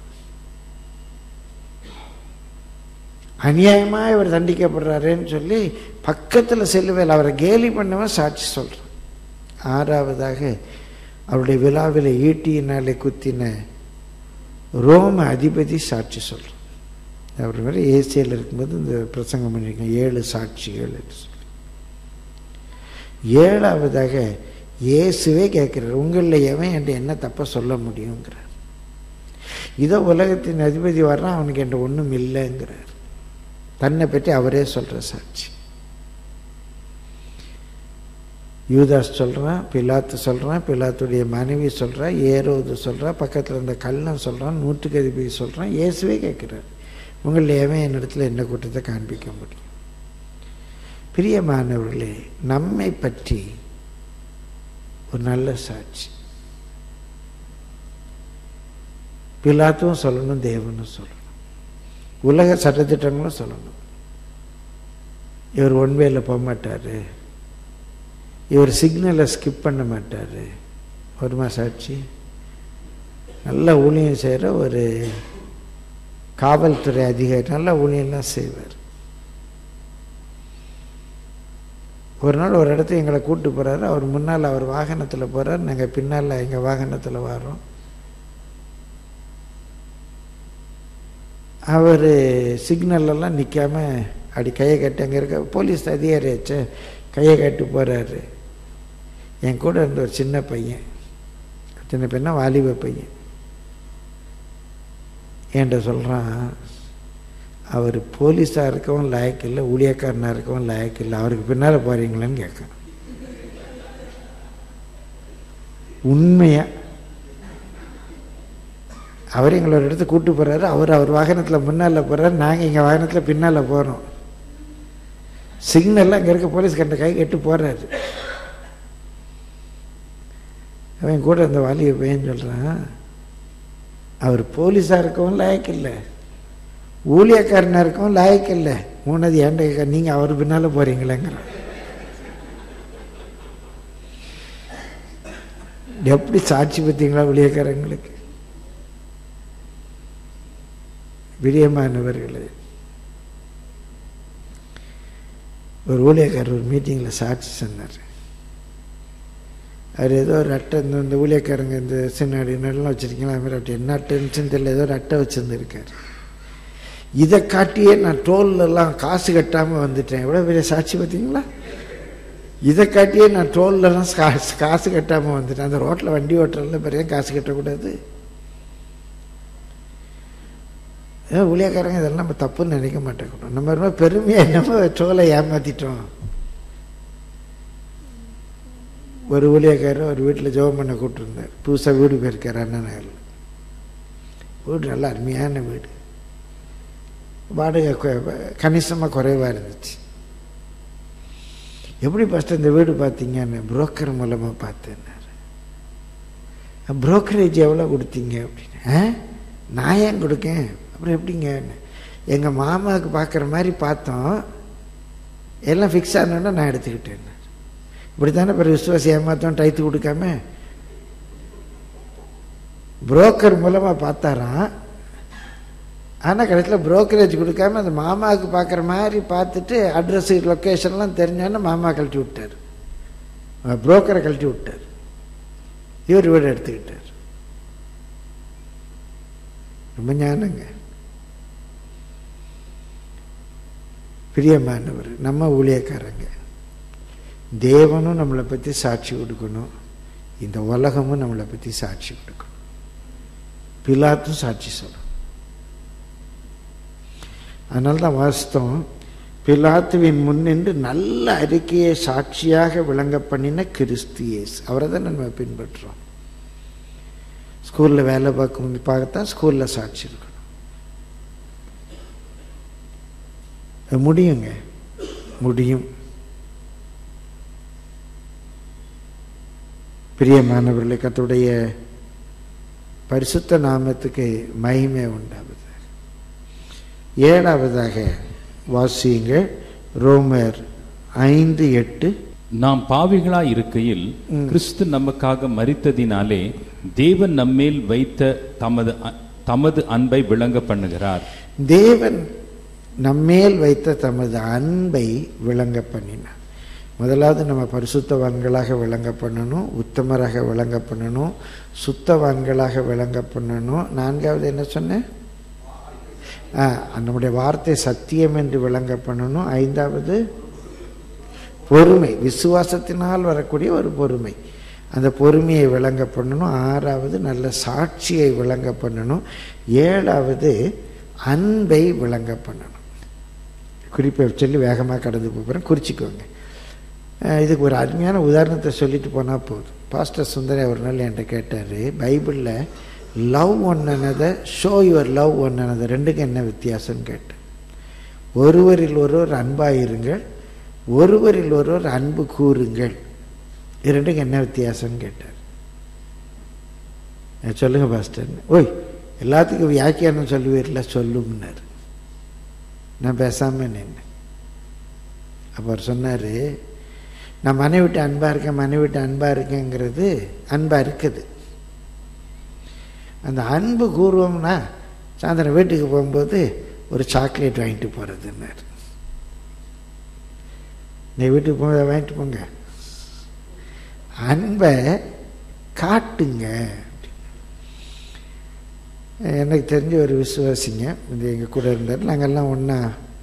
அநியாயமாக இவர் தண்டிக்கப்படுறாருன்னு சொல்லி பக்கத்தில் சிலுவையில் அவரை கேலி பண்ணவன் சாட்சி சொல்கிறான் ஆறாவதாக அவருடைய விழாவில் ஈட்டியினாலே குத்தின ரோம அதிபதி சாட்சி சொல்கிறான் அவர் மாதிரி ஏசியில் இருக்கும்போது இந்த பிரசங்கம் பண்ணியிருக்கேன் ஏழு சாட்சிகள் என்று சொல்லி ஏழாவதாக இயேசுவே கேட்குறார் உங்களில் எவன் என்று என்ன தப்ப சொல்ல முடியுங்கிறார் இதோ உலகத்தின் அதிபதி வர்றான் அவனுக்கு என்ற ஒன்றும் இல்லைங்கிறார் தன்னை பற்றி அவரே சொல்கிற சாட்சி யூதாஸ் சொல்கிறான் பிலாத்து சொல்கிறான் பிலாத்துடைய மனைவி சொல்கிறா ஏரோது சொல்கிறா பக்கத்தில் இருந்த கள்ளன் சொல்கிறான் நூற்றுக்கு அதிபதி சொல்கிறான் இயேசுவே கேட்குறார் உங்களில் எவன் என்னிடத்துல என்ன குற்றத்தை காண்பிக்க முடியும் பிரியமானவர்களே நம்மை பற்றி ஒரு நல்ல சாட்சி பிலாத்தும் சொல்லணும் தேவனும் சொல்லணும் உலக சட்டத்திட்டங்களும் சொல்லணும் இவர் ஒன்வேல போக மாட்டார் இவர் சிக்னலை ஸ்கிப் பண்ண மாட்டார் வருமா சாட்சி நல்ல ஊழியம் செய்கிற ஒரு காவல்துறை அதிகாரி நல்ல ஊழியெல்லாம் செய்வார் ஒரு நாள் ஒரு இடத்துல எங்களை கூப்பிட்டு போகிறாரு அவர் முன்னால் அவர் வாகனத்தில் போகிறார் நாங்கள் பின்னால் எங்கள் வாகனத்தில் வரோம் அவர் சிக்னல்லாம் நிற்காம அப்படி கையை கட்டி அங்கே இருக்க போலீஸ் அதிகாரியாச்சு கையை கட்டி போகிறாரு என் கூட இருந்த ஒரு சின்ன பையன் சின்ன பையனா வாலிப பையன் என்கிட்ட சொல்கிறான் அவர் போலீஸாக இருக்கவும் லாயக்கு இல்லை ஊழியக்காரனாக இருக்கவும் லாயக்கு இல்லை அவருக்கு பின்னால் போகிறீங்களான்னு கேட்குறேன் உண்மையாக அவர் எங்களை ஒரு இடத்துக்கு கூப்பிட்டு போகிறாரு அவர் அவர் வாகனத்தில் முன்னால் போகிறாரு நாங்கள் எங்கள் வாகனத்தில் பின்னால் போகிறோம் சிக்னல்லாம் அங்கே இருக்க போலீஸ் கண்ட கை கட்டு போகிறாரு அவன் கூட அந்த வாலியை பையன் சொல்கிறான் அவர் போலீஸாக இருக்கவும் லாயக்கு இல்லை ஊழியக்காரனாக இருக்கவும் லாயக்கு இல்லை மூணது ஏண்ட நீங்கள் அவர் பின்னால் போகிறீங்களேங்கிறான் எப்படி சாட்சி பார்த்தீங்களா ஊழியக்காரங்களுக்கு பிரியமானவர்களே ஒரு ஊழியக்காரர் ஒரு மீட்டிங்கில் சாட்சி சொன்னார் அவர் ஏதோ ஒரு அட்டை இந்த இந்த ஊழியக்காரங்க இந்த சின்னாடி நெல்லாம் வச்சுருக்கீங்களா அது மாதிரி அப்படி என்ன அட்டைன்னு தெரியல ஏதோ ஒரு அட்டை வச்சுருந்துருக்கார் இதை காட்டியே நான் டோல்லலாம் காசு கட்டாமல் வந்துட்டேன் எவ்வளோ பெரிய சாட்சி பார்த்தீங்களா இதை காட்டியே நான் டோல்லலாம் காசு காசு கட்டாமல் வந்துட்டேன் அந்த ரோட்டில் வண்டி ஓட்டுறதுல பெரிய காசு கட்டக்கூடாது ஏன் ஊழியக்காரங்க இதெல்லாம் நம்ம தப்புன்னு நினைக்க மாட்டேங்கிறோம் நம்ம ரொம்ப பெருமையாக என்னமோ டோலை ஏமாற்றிட்டோம் ஒரு ஊழியக்காரர் ஒரு வீட்டில் ஜெபம் பண்ண கூப்பிட்டுருந்தார் புதுசாக வீடு போயிருக்கார் அண்ணன் நகரில் வீடு நல்ல அருமையான வீடு வாடகை கணிசமாக குறைவாக இருந்துச்சு எப்படி ஃபஸ்ட்டு இந்த வீடு பார்த்தீங்கன்னு புரோக்கர் மூலமாக பார்த்தேன்னாரு புரோக்கரேஜ் எவ்வளோ கொடுத்தீங்க அப்படின்னு ஆ நான் ஏன் கொடுக்கேன் அப்புறம் எப்படிங்க எங்கள் மாமாவுக்கு பார்க்குற மாதிரி பார்த்தோம் எல்லாம் ஃபிக்ஸ் ஆனோன்னா நான் எடுத்துக்கிட்டேன் இப்படி தானே பிறகு விசுவாசி ஏமாத்தோம் டைத்து கொடுக்காம புரோக்கர் மூலமாக பார்த்தாராம் ஆனால் கடைசியில் புரோக்கரேஜ் கொடுக்காம அந்த மாமாவுக்கு பார்க்குற மாதிரி பார்த்துட்டு அட்ரஸு லொக்கேஷன்லாம் தெரிஞ்சோன்னே மாமா கழட்டி விட்டார் புரோக்கரை கழட்டி விட்டார் இவர் வீடு எடுத்துக்கிட்டார் ரொம்ப ஞானங்க பிரியமானவர் நம்ம ஊழியக்காரங்க தேவனும் நம்மளை பற்றி சாட்சி கொடுக்கணும் இந்த உலகமும் நம்மளை பற்றி சாட்சி கொடுக்கணும் பிலாத்தும் சாட்சி சொல்லணும் அதனால தான் வாஸ்தவம் பிலாத்துவின் முன்னின்று நல்ல அறிக்கையை சாட்சியாக விளங்க பண்ணின கிறிஸ்து இயேசு அவரை தான் நம்ம பின்பற்றுறோம் ஸ்கூலில் வேலை பார்க்கும் பார்க்கத்தான் ஸ்கூலில் சாட்சி இருக்கணும் அது முடியுங்க முடியும் பிரியமானவர்களை கத்துடைய பரிசுத்த நாமத்துக்கு மகிமை உண்டாவது ஏழாவதாக வாசியுங்கள் ரோமர் ஐந்து எட்டு நாம் பாவிகளாய் இருக்கையில் கிறிஸ்து நமக்காக மரித்ததினாலே தேவன் நம்மேல் வைத்த தமது அ- தமது அன்பை விளங்க பண்ணுகிறார் தேவன் நம்மேல் வைத்த தமது அன்பை விளங்க பண்ணினார் முதலாவது நம்ம பரிசுத்தவான்களாக விளங்க பண்ணணும் உத்தமராக விளங்க பண்ணணும் சுத்தவான்களாக விளங்க பண்ணணும் நான்காவது என்ன சொன்னேன் ஆ, நம்முடைய வார்த்தை சத்தியம் என்று விளங்க பண்ணணும் ஐந்தாவது பொறுமை விசுவாசத்தினால் வரக்கூடிய ஒரு பொறுமை அந்த பொறுமையை விளங்க பண்ணணும் ஆறாவது நல்ல சாட்சியை விளங்க பண்ணணும் ஏழாவது அன்பை விளங்க பண்ணணும் குறிப்பை சொல்லி வேகமாக கடந்து போகிறேன் குறிச்சிக்கோங்க அஹ் இதுக்கு ஒரு அருமையான உதாரணத்தை சொல்லிட்டு போனால் போதும் பாஸ்டர் சுந்தரி ஒரு நாள் என்கிட்ட கேட்டார் பைபிளில் love one another show your love one another ரெண்டுக்கும் என்ன வித்தியாசம்னு கேட்டேன் ஒருவரில் ஒருவர் அன்பாயிருங்கள் ஒருவரில் ஒருவர் அன்பு கூறுங்கள் இது ரெண்டுக்கும் என்ன வித்தியாசம்னு கேட்டார் அஹ் சொல்லுங்க பாஸ்டர் ஓய் எல்லாத்துக்கும் வியாக்கியானம் சொல்லுவீர்ல சொல்லும்னார் நான் பேசாமல் நின்னேன் அப்போ அவர் சொன்னார் நான் மனைவிட்டு அன்பாக இருக்கேன் மனைவிட்டு அன்பாக இருக்கேங்கிறது அன்பாக இருக்குது அந்த அன்பு கூறுவோம்னா சாயந்தரம் வீட்டுக்கு போகும்போது ஒரு சாக்லேட் வாங்கிட்டு போகிறதுன்னாரு நீ வீட்டுக்கு போக வாங்கிட்டு போங்க அன்பை காட்டுங்க எனக்கு தெரிஞ்ச ஒரு விசுவாசிங்க இது எங்கள் கூட இருந்தார் நாங்கள்லாம் ஒன்றா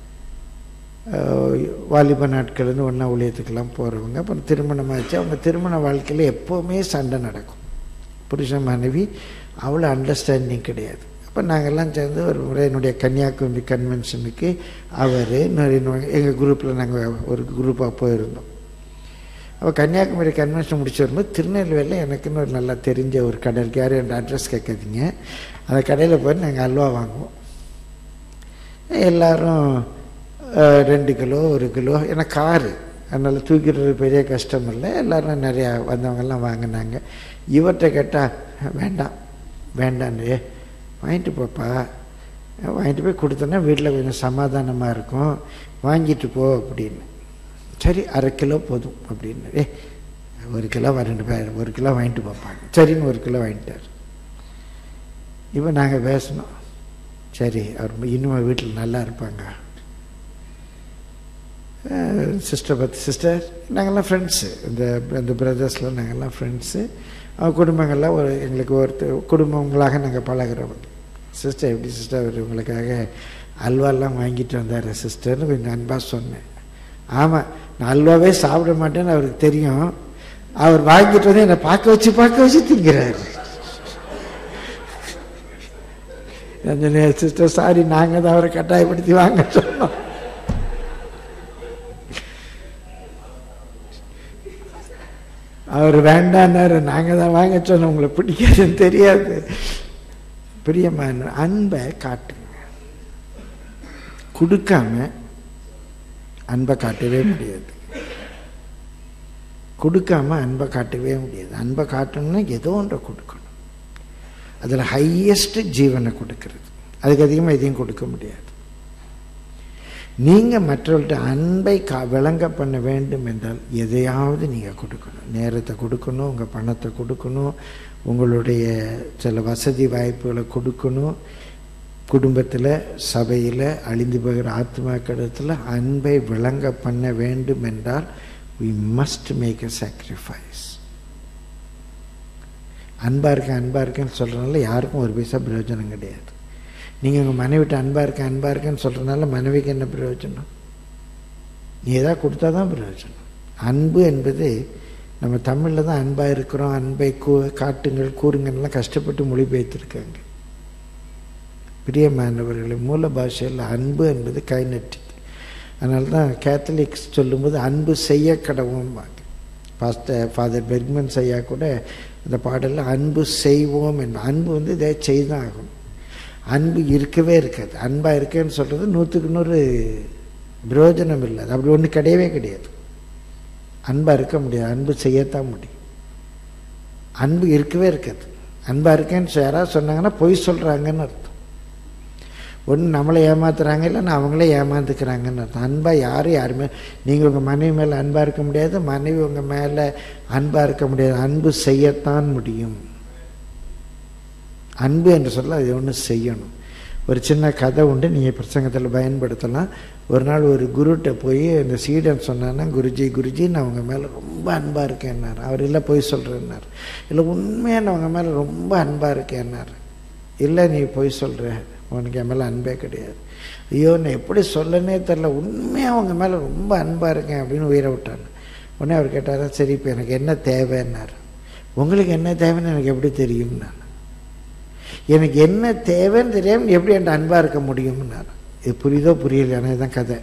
வாலிப நாட்கள்னு ஒன்றா ஊழியத்துக்கெல்லாம் போகிறவங்க அப்புறம் திருமணமாச்சு அவங்க திருமண வாழ்க்கையில் எப்போவுமே சண்டை நடக்கும் புருஷன் மனைவி அவ்வளோ அண்டர்ஸ்டாண்டிங் கிடையாது அப்போ நாங்கள்லாம் சேர்ந்து ஒரு முறை என்னுடைய கன்னியாகுமரி கன்வென்ஷனுக்கு அவர் இன்னொரு எங்கள் குரூப்பில் நாங்கள் ஒரு குரூப்பாக போயிருந்தோம் அப்போ கன்னியாகுமரி கன்வென்ஷன் முடிச்சு வரும்போது திருநெல்வேலியில் எனக்குன்னு ஒரு நல்லா தெரிஞ்ச ஒரு கடை இருக்கு யாரும் என் அட்ரஸ் கேட்காதீங்க அந்த கடையில் போய் நாங்கள் அல்வா வாங்குவோம் எல்லாரும் அஹ், ரெண்டு கிலோ ஒரு கிலோ ஏன்னா காரு அதனால் தூக்கிடுறது பெரிய கஷ்டம் இல்லை எல்லாரும் நிறையா வந்தவங்கெல்லாம் வாங்கினாங்க இவர்கிட்ட கேட்டால் வேண்டாம் வேண்டான்னு "ஏ, வாங்கிட்டு போப்பா வாங்கிட்டு போய் கொடுத்தோன்னா வீட்டில் கொஞ்சம் சமாதானமாக இருக்கும் வாங்கிட்டு போ அப்படின்னு சரி அரை கிலோ போதும் அப்படின்னு ஏ ஒரு கிலோ ரெண்டு பேர் ஒரு கிலோ வாங்கிட்டு பார்ப்பாங்க சரின்னு ஒரு கிலோ வாங்கிட்டார் இப்போ நாங்கள் பேசணும் சரி அவர் இன்னும் வீட்டில் நல்லா இருப்பாங்க சிஸ்டர் பற்றி சிஸ்டர் நாங்கள்லாம் ஃப்ரெண்ட்ஸு இந்த இந்த பிரதர்ஸ்லாம் நாங்கள்லாம் ஃப்ரெண்ட்ஸு அவங்க குடும்பங்கள்லாம் ஒரு எங்களுக்கு ஒருத்தர் குடும்பங்களாக நாங்கள் பழகிறவங்க சிஸ்டர் எப்படி சிஸ்டர் அவர் உங்களுக்காக அல்வாலாம் வாங்கிட்டு வந்தார் சிஸ்டர்னு கொஞ்சம் அன்பாக சொன்னேன் ஆமாம் நான் அல்வாவே சாப்பிட மாட்டேன்னு அவருக்கு தெரியும் அவர் வாங்கிட்டு வந்து என்னை பார்க்க வச்சு பார்க்க வச்சு திங்கிறாரு சிஸ்டர் சாரி நாங்கள் தான் அவரை கட்டாயப்படுத்தி வாங்க சொன்னோம் அவர் வேண்டான்னாரு நாங்கள் தான் வாங்க சொன்னோம் உங்களை பிடிக்காதுன்னு தெரியாது பிரியமான அன்பை காட்டுங்க கொடுக்காம அன்பை காட்டவே முடியாது கொடுக்காம அன்பை காட்டவே முடியாது அன்பை காட்டணும்னா ஏதோ ஒன்றை கொடுக்கணும் அதில் ஹையஸ்ட் ஜீவனை கொடுக்கிறது அதுக்கு அதிகமாக எதையும் கொடுக்க முடியாது நீங்கள் மற்றவர்கள்ட்ட அன்பை கா விளங்க பண்ண வேண்டும் என்றால் எதையாவது நீங்கள் கொடுக்கணும் நேரத்தை கொடுக்கணும் உங்கள் பணத்தை கொடுக்கணும் உங்களுடைய சில வசதி வாய்ப்புகளை கொடுக்கணும் குடும்பத்தில் சபையில் அழிந்து போகிற ஆத்மாக்கிடத்தில் அன்பை விளங்க பண்ண வேண்டும் என்றால் we must make a sacrifice அன்பாக இருக்கேன் அன்பாக இருக்கேன்னு சொல்கிறனால யாருக்கும் ஒரு பைசா பிரயோஜனம் கிடையாது நீங்கள் உங்கள் மனைவிட்ட அன்பாக இருக்க அன்பாக இருக்கேன்னு சொல்கிறதுனால மனைவிக்கு என்ன பிரயோஜனம் நீ ஏதாவது கொடுத்தா தான் பிரயோஜனம் அன்பு என்பது நம்ம தமிழில் தான் அன்பாக இருக்கிறோம் அன்பை கூ காட்டுங்கள் கூறுங்கள்லாம் கஷ்டப்பட்டு மொழிபெயர்த்திருக்காங்க பிரியமானவர்களை மூல பாஷையில் அன்பு என்பது கைநெட்டிக் அதனால தான் கேத்தலிக்ஸ் சொல்லும்போது அன்பு செய்ய கடவும்பாங்க பாஸ்டர் ஃபாதர் பெர்க்மன் ஐயா கூட இந்த பாடலில் அன்பு செய்வோம் என்ப அன்பு வந்து இதை செய்தான் ஆகணும் அன்பு இருக்கவே இருக்காது அன்பாக இருக்கேன்னு சொல்கிறது நூற்றுக்கு நூறு பிரயோஜனம் இல்லை அது அப்படி ஒன்று கிடையவே கிடையாது அன்பாக இருக்க முடியாது அன்பு செய்யத்தான் முடியும் அன்பு இருக்கவே இருக்காது அன்பாக இருக்கேன்னு யாராவது சொன்னாங்கன்னா பொய் சொல்கிறாங்கன்னு அர்த்தம் ஒன்று நம்மளை ஏமாத்துறாங்க இல்லைன்னா அவங்களே ஏமாந்துக்கிறாங்கன்னு அர்த்தம் அன்பாக யாரும் யாருமே நீங்கள் உங்கள் மனைவி மேலே அன்பாக இருக்க முடியாது மனைவி உங்கள் மேலே அன்பாக இருக்க முடியாது அன்பு செய்யத்தான் முடியும் அன்பு என்று சொல்ல அது ஒன்று செய்யணும் ஒரு சின்ன கதை உண்டு நீங்கள் பிரசங்கத்தில் பயன்படுத்தலாம் ஒரு நாள் ஒரு குருட்ட போய் இந்த சீடன் சொன்னான்னா குருஜி குருஜி நான் அவங்க மேலே ரொம்ப அன்பாக இருக்கேன்னார் அவர் இல்லை போய் சொல்கிறேன்னார் இல்லை உண்மையாக நான் அவங்க மேலே ரொம்ப அன்பாக இருக்கேன்னார் இல்லை நீ போய் சொல்கிற உனக்கு என் மேலே அன்பே கிடையாது ஐயோ நான் எப்படி சொல்லனே தெரில உண்மையாக அவங்க மேலே ரொம்ப அன்பாக இருக்கேன் அப்படின்னு உயிரை விட்டான் உடனே அவர் கேட்டார் சரி இப்போ எனக்கு என்ன தேவைன்னார் உங்களுக்கு என்ன தேவைன்னு எனக்கு எப்படி தெரியும் நான் எனக்கு என்ன தேவைன்னு தெரியாமல் எப்படி என்கிட்ட அன்பாக இருக்க முடியும்னார் இது புரியுதோ புரியலையா இதுதான் கதை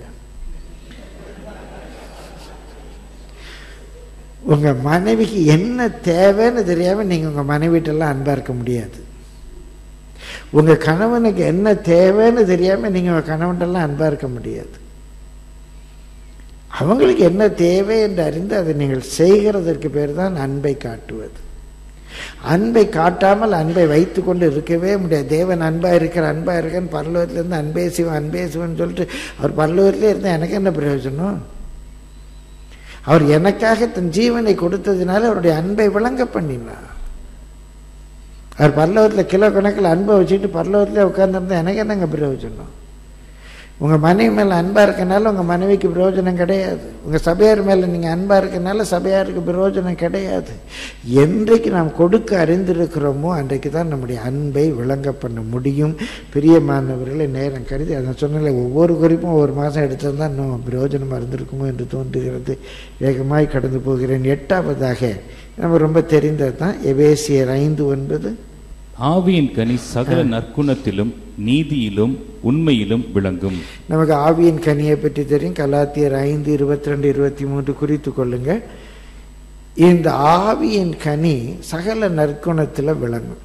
உங்கள் மனைவிக்கு என்ன தேவைன்னு தெரியாமல் நீங்கள் உங்கள் மனைவிட்டெல்லாம் அன்பாக இருக்க முடியாது உங்கள் கணவனுக்கு என்ன தேவைன்னு தெரியாமல் நீங்கள் உங்கள் கணவன்ட்டெல்லாம் அன்பாக இருக்க முடியாது அவங்களுக்கு என்ன தேவை என்று அறிந்து அதை நீங்கள் செய்கிறதற்கு பேர் தான் அன்பை காட்டுவது அன்பை காட்டாமல் அன்பை வைத்து கொண்டு இருக்கவே முடியாது தேவன் அன்பாக இருக்கிற அன்பாக இருக்கன்னு பரலோகத்திலேருந்து அன்பே சிவன் அன்பே சிவன் சொல்லிட்டு அவர் பரலோகத்திலே இருந்தால் எனக்கு என்ன பிரயோஜனம் அவர் எனக்காக தன் ஜீவனை கொடுத்ததினால அவருடைய அன்பை விளங்க பண்ணினார் அவர் பரலோகத்தில் கிலோ கணக்கில் அன்பை வச்சுக்கிட்டு பரலோகத்திலே உட்காந்துருந்தா எனக்கு என்னங்க பிரயோஜனம் உங்கள் மனைவி மேலே அன்பாக இருக்கனால உங்கள் மனைவிக்கு பிரயோஜனம் கிடையாது உங்கள் சபையார் மேலே நீங்கள் அன்பாக இருக்கனால சபையாருக்கு பிரயோஜனம் கிடையாது என்றைக்கு நாம் கொடுக்க அறிந்திருக்கிறோமோ அன்றைக்கு தான் நம்முடைய அன்பை விளங்க பண்ண முடியும் பிரியமானவர்களை நேரம் கருதி அதை சொன்னால ஒவ்வொரு குறிப்பும் ஒவ்வொரு மாதம் எடுத்திருந்தால் இன்னும் பிரயோஜனமாக இருந்திருக்குமோ என்று தோன்றுகிறது வேகமாய் கடந்து போகிறேன் எட்டாவதாக நம்ம ரொம்ப தெரிந்தது தான் எபேசியர் ஐந்து ஒன்பது ஆவியின் கனி சகல நற்குணத்திலும் நீதியிலும் உண்மையிலும் விளங்கும் நமக்கு ஆவியின் கனியை பற்றி தெரியும் கலாத்தியர் ஐந்து இருபத்தி ரெண்டு இருபத்தி மூன்று குறித்து கொள்ளுங்க இந்த ஆவியின் கனி சகல நற்குணத்தில் விளங்கும்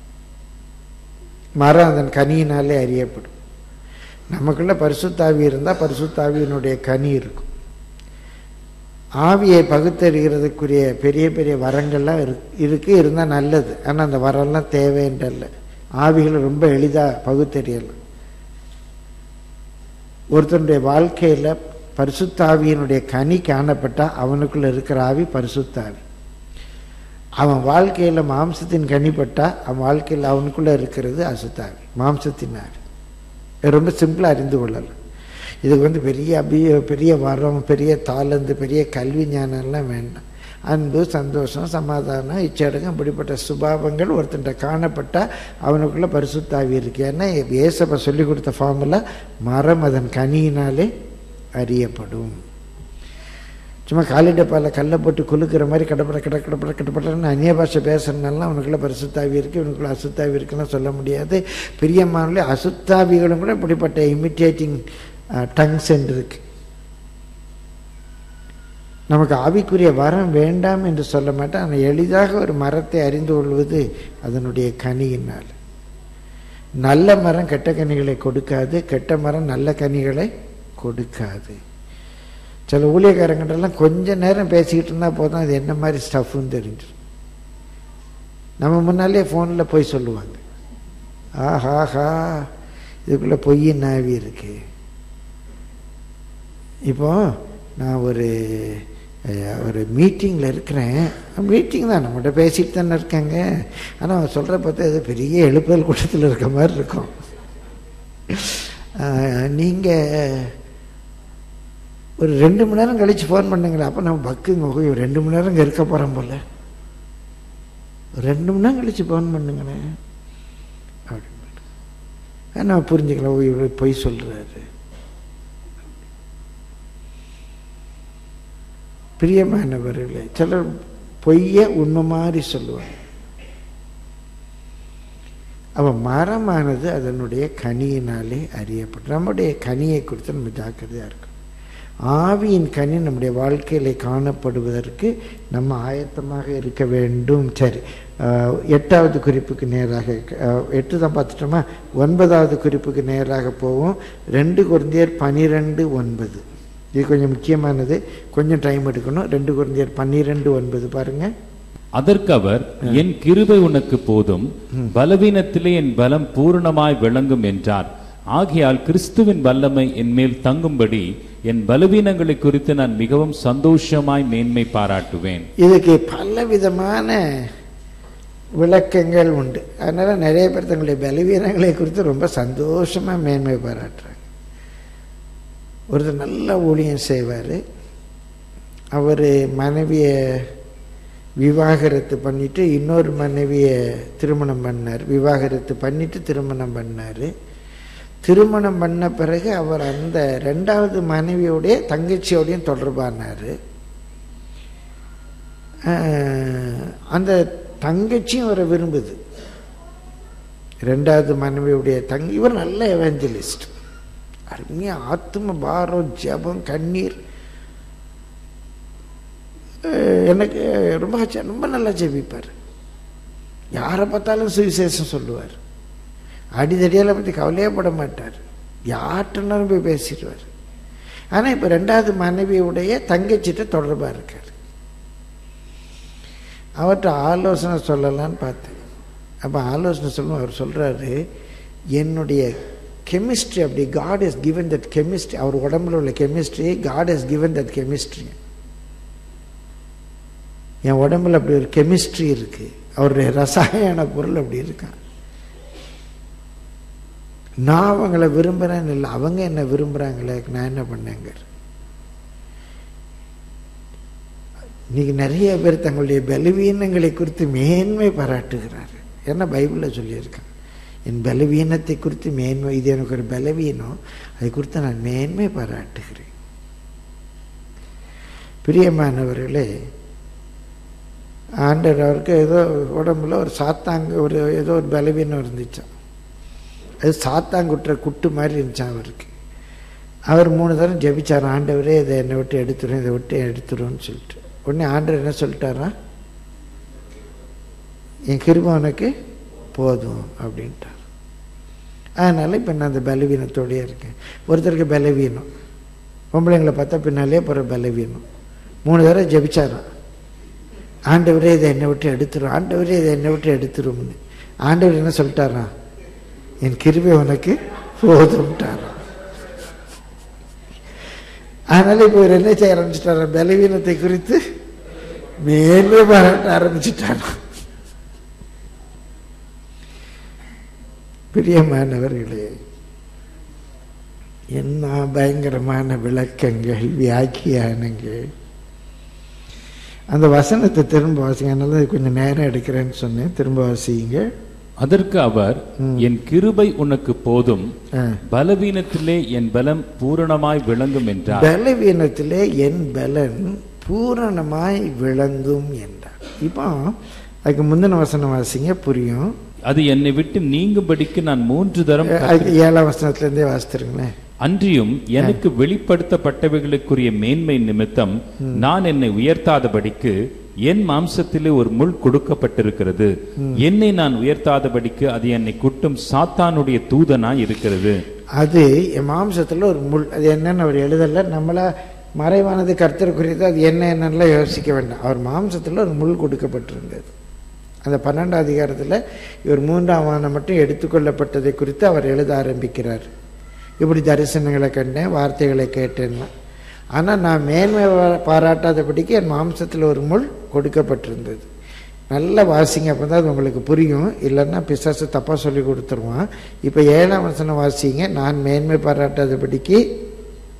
மரம் அதன் கனியினாலே அறியப்படும் நமக்குள்ள பரிசுத்தாவி இருந்தால் பரிசுத்தாவியினுடைய கனி இருக்கும் ஆவியை பகுத்தறிகிறதுக்குரிய பெரிய பெரிய வரங்கள்லாம் இரு இருக்கு இருந்தால் நல்லது ஆனால் அந்த வரம்லாம் தேவைன்றல்ல ஆவிகளை ரொம்ப எளிதாக பகுத்தறியலாம் ஒருத்தனுடைய வாழ்க்கையில் பரிசுத்தாவியினுடைய கனி காணப்பட்டால் அவனுக்குள்ள இருக்கிற ஆவி பரிசுத்தாவி அவன் வாழ்க்கையில் மாம்சத்தின் கனிப்பட்டா அவன் வாழ்க்கையில் அவனுக்குள்ளே இருக்கிறது அசுத்தாவி மாம்சத்தின் ஆவி இது ரொம்ப சிம்பிளாக அறிந்து கொள்ளலாம் இதுக்கு வந்து பெரிய அபிய பெரிய வரம் பெரிய தாளந்து பெரிய கல்வி ஞானம்லாம் வேண்டாம் அன்பு சந்தோஷம் சமாதானம் இச்சடங்கம் இப்படிப்பட்ட சுபாவங்கள் ஒருத்தன்ட்ட காணப்பட்டால் அவனுக்குள்ள பரிசுத்தாவி இருக்கு ஏன்னா ஏசப்ப சொல்லி கொடுத்த ஃபார்முலா மரம் அதன் கனியினாலே அறியப்படும் சும்மா காலி டப்பாவில் கல்லை போட்டு குலுக்கிற மாதிரி கடப்பட கட கடப்பட கடப்படன்னு அந்நிய பாஷை பேசுறதுனால அவனுக்குள்ள பரிசுத்தாவி இருக்குது இவனுக்குள்ள அசுத்தாவி இருக்குன்னு சொல்ல முடியாது பிரியமானே அசுத்தாவிகளும் கூட இப்படிப்பட்ட இமிட்டேட்டிங் டங்ஸ் என்று இருக்கு நமக்கு ஆவிக்குரிய வரம் வேண்டாம் என்று சொல்ல மாட்டேன் ஆனால் எளிதாக ஒரு மரத்தை அறிந்து கொள்வது அதனுடைய கனியினால் நல்ல மரம் கெட்ட கனிகளை கொடுக்காது கெட்ட மரம் நல்ல கனிகளை கொடுக்காது சில ஊழியக்காரங்கிட்டலாம் கொஞ்ச நேரம் பேசிக்கிட்டு இருந்தால் போதும் அது என்ன மாதிரி ஸ்டஃப்னு தெரிஞ்சிடும் நம்ம முன்னாலே ஃபோனில் போய் சொல்லுவாங்க ஆஹாஹா இதுக்குள்ளே பொய் நாவி இருக்கு இப்போ நான் ஒரு ஒரு மீட்டிங்கில் இருக்கிறேன் மீட்டிங் தான் நம்மகிட்ட பேசிட்டு தானே இருக்காங்க ஆனால் அவன் சொல்கிற பார்த்தா ஏதோ பெரிய எழுப்புதல் கூட்டத்தில் இருக்க மாதிரி இருக்கும் நீங்கள் ஒரு ரெண்டு மணி நேரம் கழித்து ஃபோன் பண்ணுங்களேன் அப்போ நம்ம பக்குங்க போய் ஒரு ரெண்டு மணி நேரம் இங்கே இருக்க போகிறோம் போல் ரெண்டு மணி நேரம் கழித்து ஃபோன் பண்ணுங்களேன் அப்படின்னு நம்ம புரிஞ்சுக்கலாம் ஓ, இவர் பொய் சொல்றாரு பிரியமானவர்களே சிலர் பொய்ய உண்மை மாதிரி சொல்லுவாங்க அவன் மரமானது அதனுடைய கனியினாலே அறியப்படும் நம்முடைய கனியை குறித்து நம்ம ஜாக்கிரதையாக இருக்கணும் ஆவியின் கனி நம்முடைய வாழ்க்கையில காணப்படுவதற்கு நம்ம ஆயத்தமாக இருக்க வேண்டும் சரி ஆஹ், எட்டாவது குறிப்புக்கு நேராக ஆஹ், எட்டு தான் பார்த்துட்டோமா ஒன்பதாவது குறிப்புக்கு நேராக போவோம் ரெண்டு குழந்தையர் பனிரெண்டு ஒன்பது இது கொஞ்சம் முக்கியமானது கொஞ்சம் டைம் எடுக்கணும் ரெண்டு குழந்தையர் பன்னிரெண்டு ஒன்பது பாருங்க அதற்கு அவர் என் கிருபை உனக்கு போதும் பலவீனத்திலே என் பலம் பூரணமாய் விளங்கும் என்றார் ஆகையால் கிறிஸ்துவின் வல்லமை என் மேல் தங்கும்படி என் பலவீனங்களை குறித்து நான் மிகவும் சந்தோஷமாய் மேன்மை பாராட்டுவேன் இதுக்கு பல விதமான விளக்கங்கள் உண்டு அதனால நிறைய பேர் தங்களுடைய பலவீனங்களை குறித்து ரொம்ப சந்தோஷமா மேன்மை பாராட்டுறாங்க ஒருத்தர் நல்ல ஊழியம் செய்வார் அவர் மனைவியை விவாகரத்து பண்ணிட்டு இன்னொரு மனைவியை திருமணம் பண்ணார் விவாகரத்து பண்ணிட்டு திருமணம் பண்ணார் திருமணம் பண்ண பிறகு அவர் அந்த ரெண்டாவது மனைவியோடைய தங்கச்சியோடையும் தொடர்பானார் ஆஹ், அந்த தங்கச்சியும் அவரை விரும்புது ரெண்டாவது மனைவியுடைய தங்கி இவர் நல்ல எவஞ்சலிஸ்ட் அருமையா ஆத்ம பாரம் ஜெபம் கண்ணீர் அஹ், எனக்கு ரொம்ப ஆச்சரியம், ரொம்ப நல்லா ஜெபிப்பார் யாரை பார்த்தாலும் சுவிசேஷம் சொல்லுவார் அடிதடியால் பற்றி கவலையே பட மாட்டார் யார்கிட்டனாலும் போய் பேசிடுவார் ஆனால் இப்போ ரெண்டாவது மனைவியுடைய தங்கச்சிட்ட தொடர்பாக இருக்கார் அவர்கிட்ட ஆலோசனை சொல்லலான்னு பார்த்தேன் அப்போ ஆலோசனை சொல்லும் அவர் சொல்கிறாரு என்னுடைய கெமிஸ்ட்ரி அப்படி God is given that chemistry அவர் உடம்புல உள்ள chemistry God is given that chemistry என் உடம்புல அப்படி ஒரு கெமிஸ்ட்ரி இருக்கு அவருடைய ரசாயன பொருள் அப்படி இருக்கான் நான் அவங்கள விரும்புகிறேன்னு இல்லை அவங்க என்ன விரும்புகிறாங்களே நான் என்ன பண்ணேங்க இன்னைக்கு நிறைய பேர் தங்களுடைய பலவீனங்களை குறித்து மேன்மை பாராட்டுகிறார்கள் என்ன பைபிளில் சொல்லியிருக்கான் என் பலவீனத்தை குறித்து மேன்மை இது எனக்கு ஒரு பலவீனம் அதை குறித்து நான் மேன்மை பாராட்டுகிறேன் பிரியமானவர்களே ஆண்டவர் அவருக்கு ஏதோ உடம்புல ஒரு சாத்தாங்க ஒரு ஏதோ ஒரு பலவீனம் இருந்துச்சான் அது சாத்தாங்குட்டுற குட்டு மாதிரி இருந்துச்சான் அவருக்கு அவர் மூணு தரம் ஜெபிச்சார் ஆண்டவரே இதை என்னை விட்டு எடுத்துரும் இதை விட்டு எடுத்துரும்னு சொல்லிட்டு உடனே ஆண்டவர் என்ன சொல்லிட்டாரா என் கிருபை உனக்கு போதும் அப்படின்ட்டார் அதனால் இப்போ நான் அந்த பலவீனத்தோடயே இருக்கேன் ஒருத்தருக்கு பலவீனம் பொம்பளைங்களை பார்த்தா பின்னாலே போகிற பலவீனம் மூணு தடவை ஜெபிச்சாராம் ஆண்டவரே இதை என்னை விட்டு எடுத்துரும் ஆண்டவரே இதை என்னை விட்டு எடுத்துரும்னு ஆண்டவர் என்ன சொல்லிட்டாராம் என் கிருபை உனக்கு போதும்ட்டாராம் அதனால இப்போ இவர் என்ன செய்ய ஆரம்பிச்சிட்டாரா பலவீனத்தை குறித்து மேன்மை பாராட்ட ஆரம்பிச்சிட்டாரா பிரியமானவர்களே என்ன பயங்கரமான விளக்கங்கள் வியாக்கியானங்கள் அந்த வசனத்தை திரும்ப வாசிங்க அதனால கொஞ்சம் நேரம் எடுக்கிறேன்னு சொன்னேன் திரும்ப வாசிங்க அதற்கு அவர் என் கிருபை உனக்கு போதும் ஆ. பலவீனத்திலே என் பலம் பூரணமாய் விளங்கும் என்றார் பலவீனத்திலே என் பலன் பூரணமாய் விளங்கும் என்றார் இப்போ அதுக்கு முந்தின வசனம் வாசிங்க புரியும் அது என்னை விட்டு நீங்கும்படிக்கு நான் மூன்று தரம் அதுக்கு ஏழாம் வசனத்திலேருந்தே வாசித்துருங்களேன் அன்றியும் எனக்கு வெளிப்படுத்தப்பட்டவைகளுக்குரிய மேன்மை நிமித்தம் நான் என்னை உயர்த்தாதபடிக்கு என் மாம்சத்திலே ஒரு முள் கொடுக்கப்பட்டிருக்கிறது என்னை நான் உயர்த்தாதபடிக்கு அது என்னை குட்டும் சாத்தானுடைய தூதனாய் இருக்கிறது அது என் மாம்சத்தில் ஒரு முள் அது என்னன்னு அவர் எழுதலை நம்மளா மறைவானது கர்த்தருக்குரியது அது என்ன என்னன்னுலாம் யோசிக்க வேண்டாம் அவர் மாம்சத்தில் ஒரு முள் கொடுக்கப்பட்டிருந்தது அந்த பன்னெண்டாம் அதிகாரத்தில் இவர் மூன்றாம் வானம் மட்டும் எடுத்துக்கொள்ளப்பட்டதை குறித்து அவர் எழுத ஆரம்பிக்கிறார் இப்படி தரிசனங்களை கண்டேன் வார்த்தைகளை கேட்டேன்னா ஆனால் நான் மேன்மை பா- பாராட்டாதபடிக்கு என் மாம்சத்தில் ஒரு முள் கொடுக்கப்பட்டிருந்தது நல்லா வாசிங்க அப்போ தான் அது உங்களுக்கு புரியும் இல்லைன்னா பிசாசு தப்பாக சொல்லி கொடுத்துருவான் இப்போ ஏழாம் வசனம் வாசிங்க நான் மேன்மை பாராட்டாதபடிக்கு ந-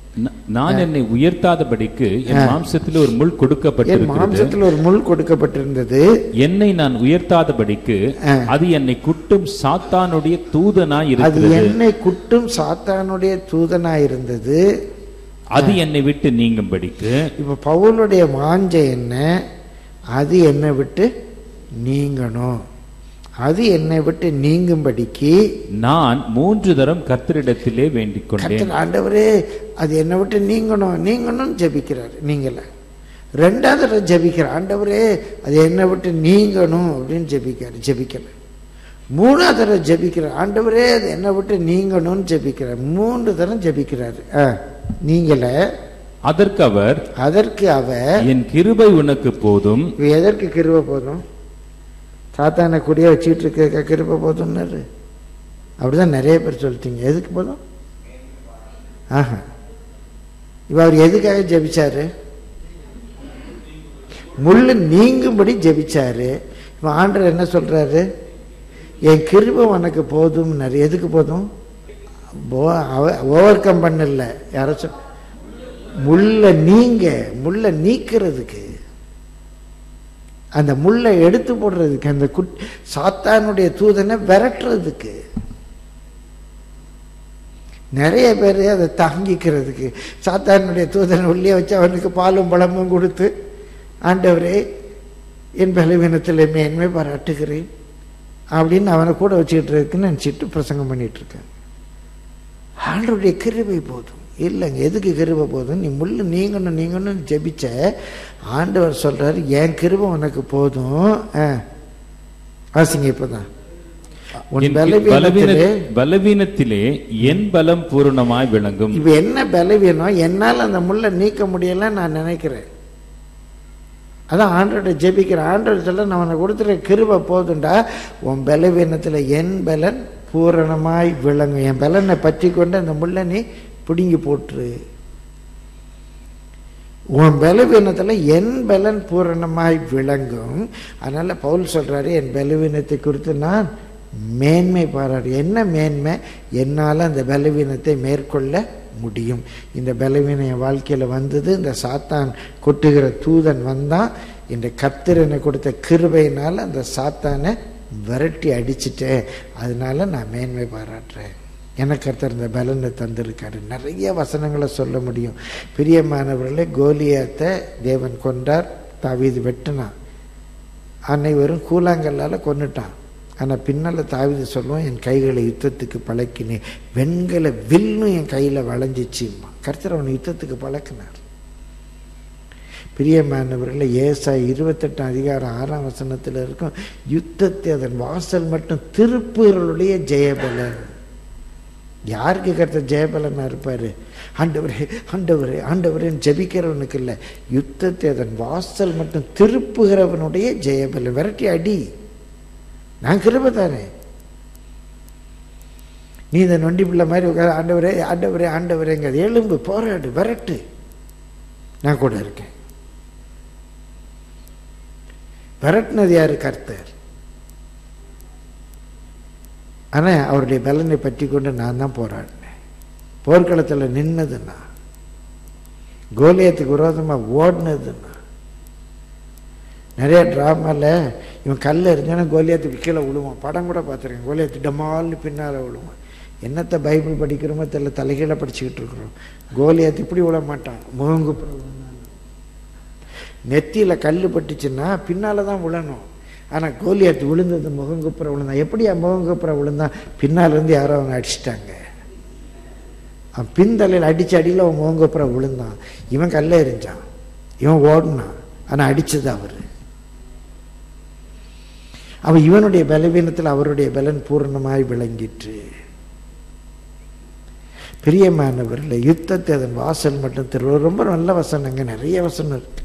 நான் என்னை உயர்த்தாதபடிக்கு என் மாம்சத்தில் ஒரு முள் என் கொடுக்கப்பட்டிருக்கிறது மாம்சத்தில் ஒரு முள் கொடுக்கப்பட்டிருந்தது என்னை நான் உயர்த்தாதபடிக்கு அது என்னை குட்டும் சாத்தானுடைய தூதனாய் அது இருக்கிறது என்னை குட்டும் சாத்தானுடைய தூதனாய் இருந்தது அது என்னை விட்டு நீங்கும்படிக்கு இப்ப பவுலுடைய வாஞ்சை என்ன அது என்னை விட்டு நீங்கணும் அது என்னை விட்டு நீங்கும்படிக்கு நான் மூன்று தரம் கர்த்தரிடத்திலே வேண்டிக் கொண்டேன் கர்த்தர் ஆண்டவரே அது என்னை விட்டு நீங்கணும் நீங்கணும்னு ஜெபிக்கிறார் நீங்கள ரெண்டாவது தடவை ஜெபிக்கிறார் ஆண்டவரே அது என்னை விட்டு நீங்கணும் அப்படின்னு ஜெபிக்கிறார் ஜெபிக்கல மூணாவது தடவை ஜெபிக்கிறார் ஆண்டவரே அது என்னை விட்டு நீங்கணும்னு ஜெபிக்கிறார் மூன்று தரம் ஜெபிக்கிறாரு ஆ, நீங்கள அதற்கு அவர் அதற்கு அவர் என் கிருபை உனக்கு போதும் இவ எதற்கு கிருப போதும் சாத்தானை குடிய வச்சுட்டு இருக்க கிருப போதும்னாரு அப்படிதான் நிறைய பேர் சொல்லிட்டீங்க எதுக்கு போதும் ஆஹா இவ அவர் எதுக்காக ஜெபிச்சாரு முள்ளு நீங்கும்படி ஜெபிச்சாரு இப்ப ஆண்டவர் என்ன சொல்றாரு என் கிருபை உனக்கு போதும்னாரு எதுக்கு போதும் ஓவர் கம் பண்ணல யாரோ சொல் முள்ள நீங்க முள்ள நீக்கிறதுக்கு அந்த முள்ளை எடுத்து போடுறதுக்கு அந்த குட் சாத்தானுடைய தூதனை விரட்டுறதுக்கு நிறைய பேர் அதை தாங்கிக்கிறதுக்கு சாத்தானுடைய தூதனை உள்ளே வச்சு அவனுக்கு பாலும் பழமும் கொடுத்து ஆண்டவரே என் பலவீனத்தில் மேன்மை பாராட்டுகிறேன் அப்படின்னு அவனை கூட வச்சுக்கிட்டு இருக்குன்னு நினச்சிட்டு பிரசங்கம் பண்ணிட்டு இருக்கேன் ஆண்டவருடைய கிருபை போதும் இல்லைங்க எதுக்கு கிருபை போதும் நீ முள்ளு நீங்கணும் நீங்கணும்னு ஜெபிச்ச ஆண்டவர் சொல்றாரு என் கிருபை உனக்கு போதும் ஆ. வாசிங்க இப்பதான் உன் என் பலவீனத்திலே பலவீன- பலவீனத்திலே என் பலம் பூரணமாய் விளங்கும் இப்ப என்ன பலவீனம் என்னால் அந்த முள்ளை நீக்க முடியல நான் நினைக்கிறேன் அதான் ஆண்டோட ஜெபிக்கிற ஆண்டவர் சொல்ல நான் உனக்கு கொடுத்துற கிருபை போதுண்டா உன் பலவீனத்தில் என் பலன் பூரணமாய் விளங்கும் என் பலனை பற்றி கொண்டு அந்த முள்ளை நீ பிடுங்கி போட்டுரு உன் பலவீனத்தில் என் பலன் பூரணமாய் விளங்கும் அதனால பவுல் சொல்றாரு என் பலவீனத்தை குறித்து நான் மேன்மை பாராடு என்ன மேன்மை என்னால் அந்த பலவீனத்தை மேற்கொள்ள முடியும் இந்த பலவீனம் என் வாழ்க்கையில் வந்தது இந்த சாத்தான் கொட்டுகிற தூதன் வந்தான் இந்த கத்திரனை கொடுத்த கிருபையினால் அந்த சாத்தானை விரட்டி அடிச்சிட்டேன் அதனால நான் மேன்மை பாராட்டுறேன் எனக்கு கர்த்தர் இந்த பலனை தந்திருக்காரு நிறைய வசனங்களை சொல்ல முடியும் பிரியமானவர்களே கோலியாத்தை தேவன் கொண்டார் தாவீது வெட்டினான் அனைவரும் கூழாங்கல்லால் கொன்னுட்டான் ஆனால் பின்னால் தாவீது சொல்லுவோம் என் கைகளை யுத்தத்துக்கு பழக்கினேன் வெண்கல வில்லும் என் கையில் வளைஞ்சிச்சுமா கர்த்தர் அவனை யுத்தத்துக்கு பழக்கினார் பிரியமானவர்களே ஏசா இருபத்தெட்டாம் அதிகாரம் ஆறாம் வசனத்தில் இருக்கும் யுத்தத்தை அதன் வாசல் மட்டும் திருப்புகளுடைய ஜெயபலன் யாருக்கு கருத்த ஜெயபலனா இருப்பாரு ஆண்டவரே ஆண்டவரே ஆண்டவரேன்னு ஜெபிக்கிறவனுக்கு இல்லை யுத்தத்தை அதன் வாசல் மட்டும் திருப்புகிறவனுடைய ஜெயபலன் விரட்டி அடி நான் கிருப தானே நீ இந்த நொண்டி பிள்ளை மாதிரி உட்கார ஆண்டவரே ஆண்டவரே ஆண்டவரேங்க எலும்பு போராடு விரட்டு நான் கூட இருக்கேன் விரட்டினது யாரு கர்த்தர் ஆனா அவருடைய பலனை பற்றி கொண்டு நான் தான் போராடினேன் போர்க்களத்தில் நின்னதுன்னா கோலியத்துக்கு விரோதமாக ஓடினதுன்னா நிறைய ட்ராமாவில் இவன் கல்ல இருந்தானா கோலியாத்துக்கு கீழே விழுவான் படம் கூட பார்த்துருக்கேன் கோலியாத்து டமால்னு பின்னால் விழுவான் என்னத்தை பைபிள் படிக்கிறோமோ தெரியல தலைகீழ படிச்சுக்கிட்டு இருக்கிறோம் கோலியாத்து இப்படி விழ மாட்டான் முகங்குப்புற விழுந்தான் நெத்தியில் கல் பட்டுச்சுன்னா பின்னால் தான் விழணும் ஆனால் கோலியாத்து விழுந்தது முகங்குப்புற விழுந்தான் எப்படியா முகங்குப்புற விழுந்தான் பின்னால் இருந்து யாரோ அவங்க அடிச்சிட்டாங்க அவன் பின்தலையில் அடிச்சு அடியில் அவன் முகங்குப்புற விழுந்தான் இவன் கல்ல எறிஞ்சான் இவன் ஓடினான் ஆனால் அடிச்சது அவர் அவன் இவனுடைய பலவீனத்தில் அவருடைய பலன் பூர்ணமாய் விளங்கிற்று பிரியமானவர்கள் யுத்தத்தை அதன் வாசல் மட்டும் திரு ரொம்ப நல்ல வசனங்க நிறைய வசனம் இருக்கு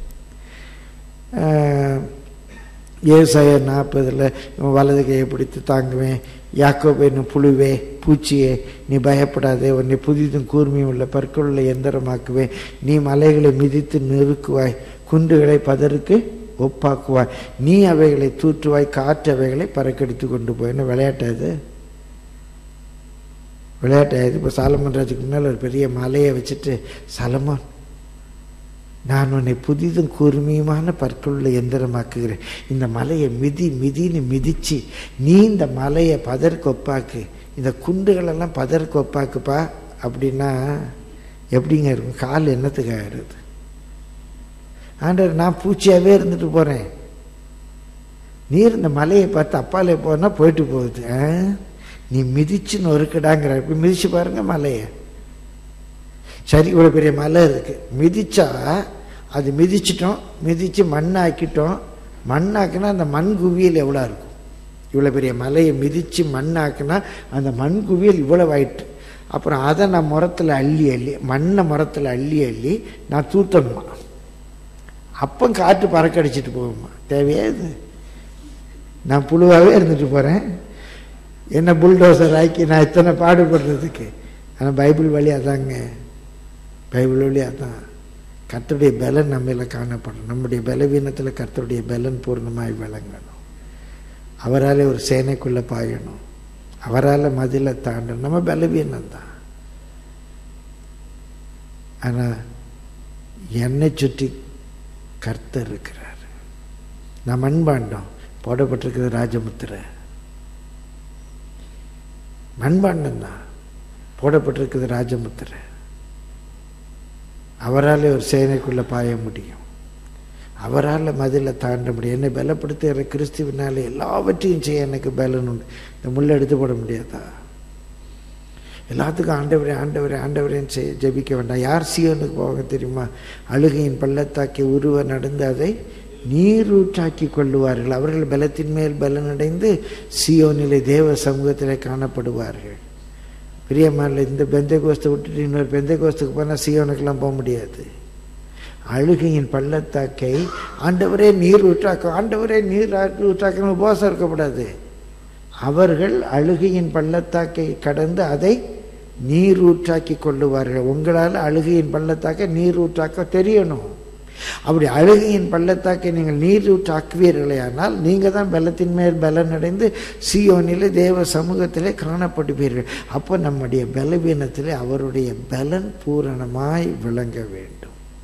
ஆஹ், ஏசாயா நாற்பதில் இவன் வலது கையை பிடித்து தாங்குவேன் யாக்கோபே என்னும் புழுவே பூச்சியே நீ பயப்படாதே உன்னை புதிதும் கூர்மையும் உள்ள பற்களுள்ள எந்திரமாக்குவேன் நீ மலைகளை மிதித்து நெருக்குவாய் குன்றுகளை பதருக்கு ஒப்பாக்குவாய் நீ அவைகளை தூற்றுவாய் காற்று அவைகளை பறக்கடித்து கொண்டு போய் என்ன விளையாட்டு அது விளையாட்டு இப்போ சாலமன் ராஜுக்கு முன்னால் ஒரு பெரிய மலையை வச்சுட்டு சாலமோன் நான் உன்னை புதிதும் கூர்மையுமான பற்களுள்ள எந்திரமாக்குகிறேன் இந்த மலையை மிதி மிதின்னு மிதிச்சு நீ இந்த மலையை பதற்கொப்பாக்கு இந்த குண்டுகளெல்லாம் பதற்கொப்பாக்குப்பா அப்படின்னா எப்படிங்க இருக்கும் கால் என்னத்துக்கு ஆயிடுது ஆண்டவர் நான் பூச்சியாகவே இருந்துட்டு போகிறேன் நீர் இந்த மலையை பார்த்து அப்பாலே போனால் போயிட்டு போகுது ஆ? நீ மிதிச்சு நொறுக்கடாங்கிற இப்படி மிதிச்சு பாருங்க மலையை சரி இவ்வளோ பெரிய மலை இருக்கு மிதிச்சா அது மிதிச்சிட்டோம் மிதித்து மண்ணாக்கிட்டோம் மண்ணாக்குனா அந்த மண் குவியல் எவ்வளோ இருக்கும் இவ்வளோ பெரிய மலையை மிதித்து மண்ணாக்குனா அந்த மண் குவியல் இவ்வளோ ஆயிட்டு அப்புறம் அதை நான் முரத்தில் அள்ளி அள்ளி மண்ணை முரத்தில் அள்ளி அள்ளி நான் தூத்தணுமா அப்போ காற்று பறக்கடிச்சிட்டு போகுமா தேவையா இது நான் புழுவாகவே இருந்துட்டு போகிறேன் என்ன புல்டோசர் ஆக்கி நான் இத்தனை பாடுபடுறதுக்கு ஆனால் பைபிள் வழி அதாங்க பைபிள் வழி அதான் கர்த்தருடைய பலன் நம்மள காணப்படும் நம்முடைய பலவீனத்தில் கர்த்தருடைய பலன் பூர்ணமாய் விளங்கணும் அவரால் ஒரு சேனைக்குள்ளே பாயணும் அவரால் மதிலை தாண்டணும் நம்ம பலவீனம் தான் ஆனால் என்னை சுற்றி கர்த்தர் இருக்கிறார் நான் மண்பாண்டம் போடப்பட்டிருக்கிறது ராஜமுத்திரை மண்பாண்டம் தான் போடப்பட்டிருக்கிறது ராஜமுத்திரை அவரால் ஒரு சேனைக்குள்ளே பாய முடியும் அவரால் மதிலை தாண்ட முடியும் என்னை பலப்படுத்துகிற கிறிஸ்துவினால எல்லாவற்றையும் செய்ய எனக்கு பலன் உண்டு இந்த முள்ளை எடுத்து போட முடியாதா எல்லாத்துக்கும் ஆண்டவரே ஆண்டவரே ஆண்டவரேன்னு செய் ஜெபிக்க வேண்டாம் யார் சியோனுக்கு போவாங்க தெரியுமா அழுகையின் பள்ளத்தாக்கி உருவ நடந்து அதை நீரூற்றாக்கி கொள்ளுவார்கள் அவர்கள் பலத்தின் மேல் பலனடைந்து சியோனிலே தேவ சமூகத்திலே காணப்படுவார்கள் பிரியமான இந்த பெந்தை கோஸ்தை விட்டுட்டு இன்னொரு பெந்தை கோஸ்துக்கு போனால் சியோனுக்கெல்லாம் போக முடியாது அழுகையின் பள்ளத்தாக்கை ஆண்டவரே நீர் ஊற்றாக்கும் ஆண்டவரே நீர் ஊற்றாக்கணும் உபவாசம் இருக்கக்கூடாது அவர்கள் அழுகையின் பள்ளத்தாக்கை கடந்து அதை நீர் ஊற்றாக்கி கொள்ளுவார்கள் உங்களால் அழுகையின் பள்ளத்தாக்கை நீர் ஊற்றாக்க தெரியணும் அப்படி அழுகையின் பள்ளத்தாக்கை நீங்கள் நீர் ஊற்றாக்குவீர்களே ஆனால் நீங்கள் தான் பலத்தின் மேல் பலன் அடைந்து சியோனிலே தேவ சமூகத்திலே காணப்படுவீர்கள் அப்போ நம்முடைய பலவீனத்திலே அவருடைய பலன் பூரணமாய் விளங்க வேண்டும்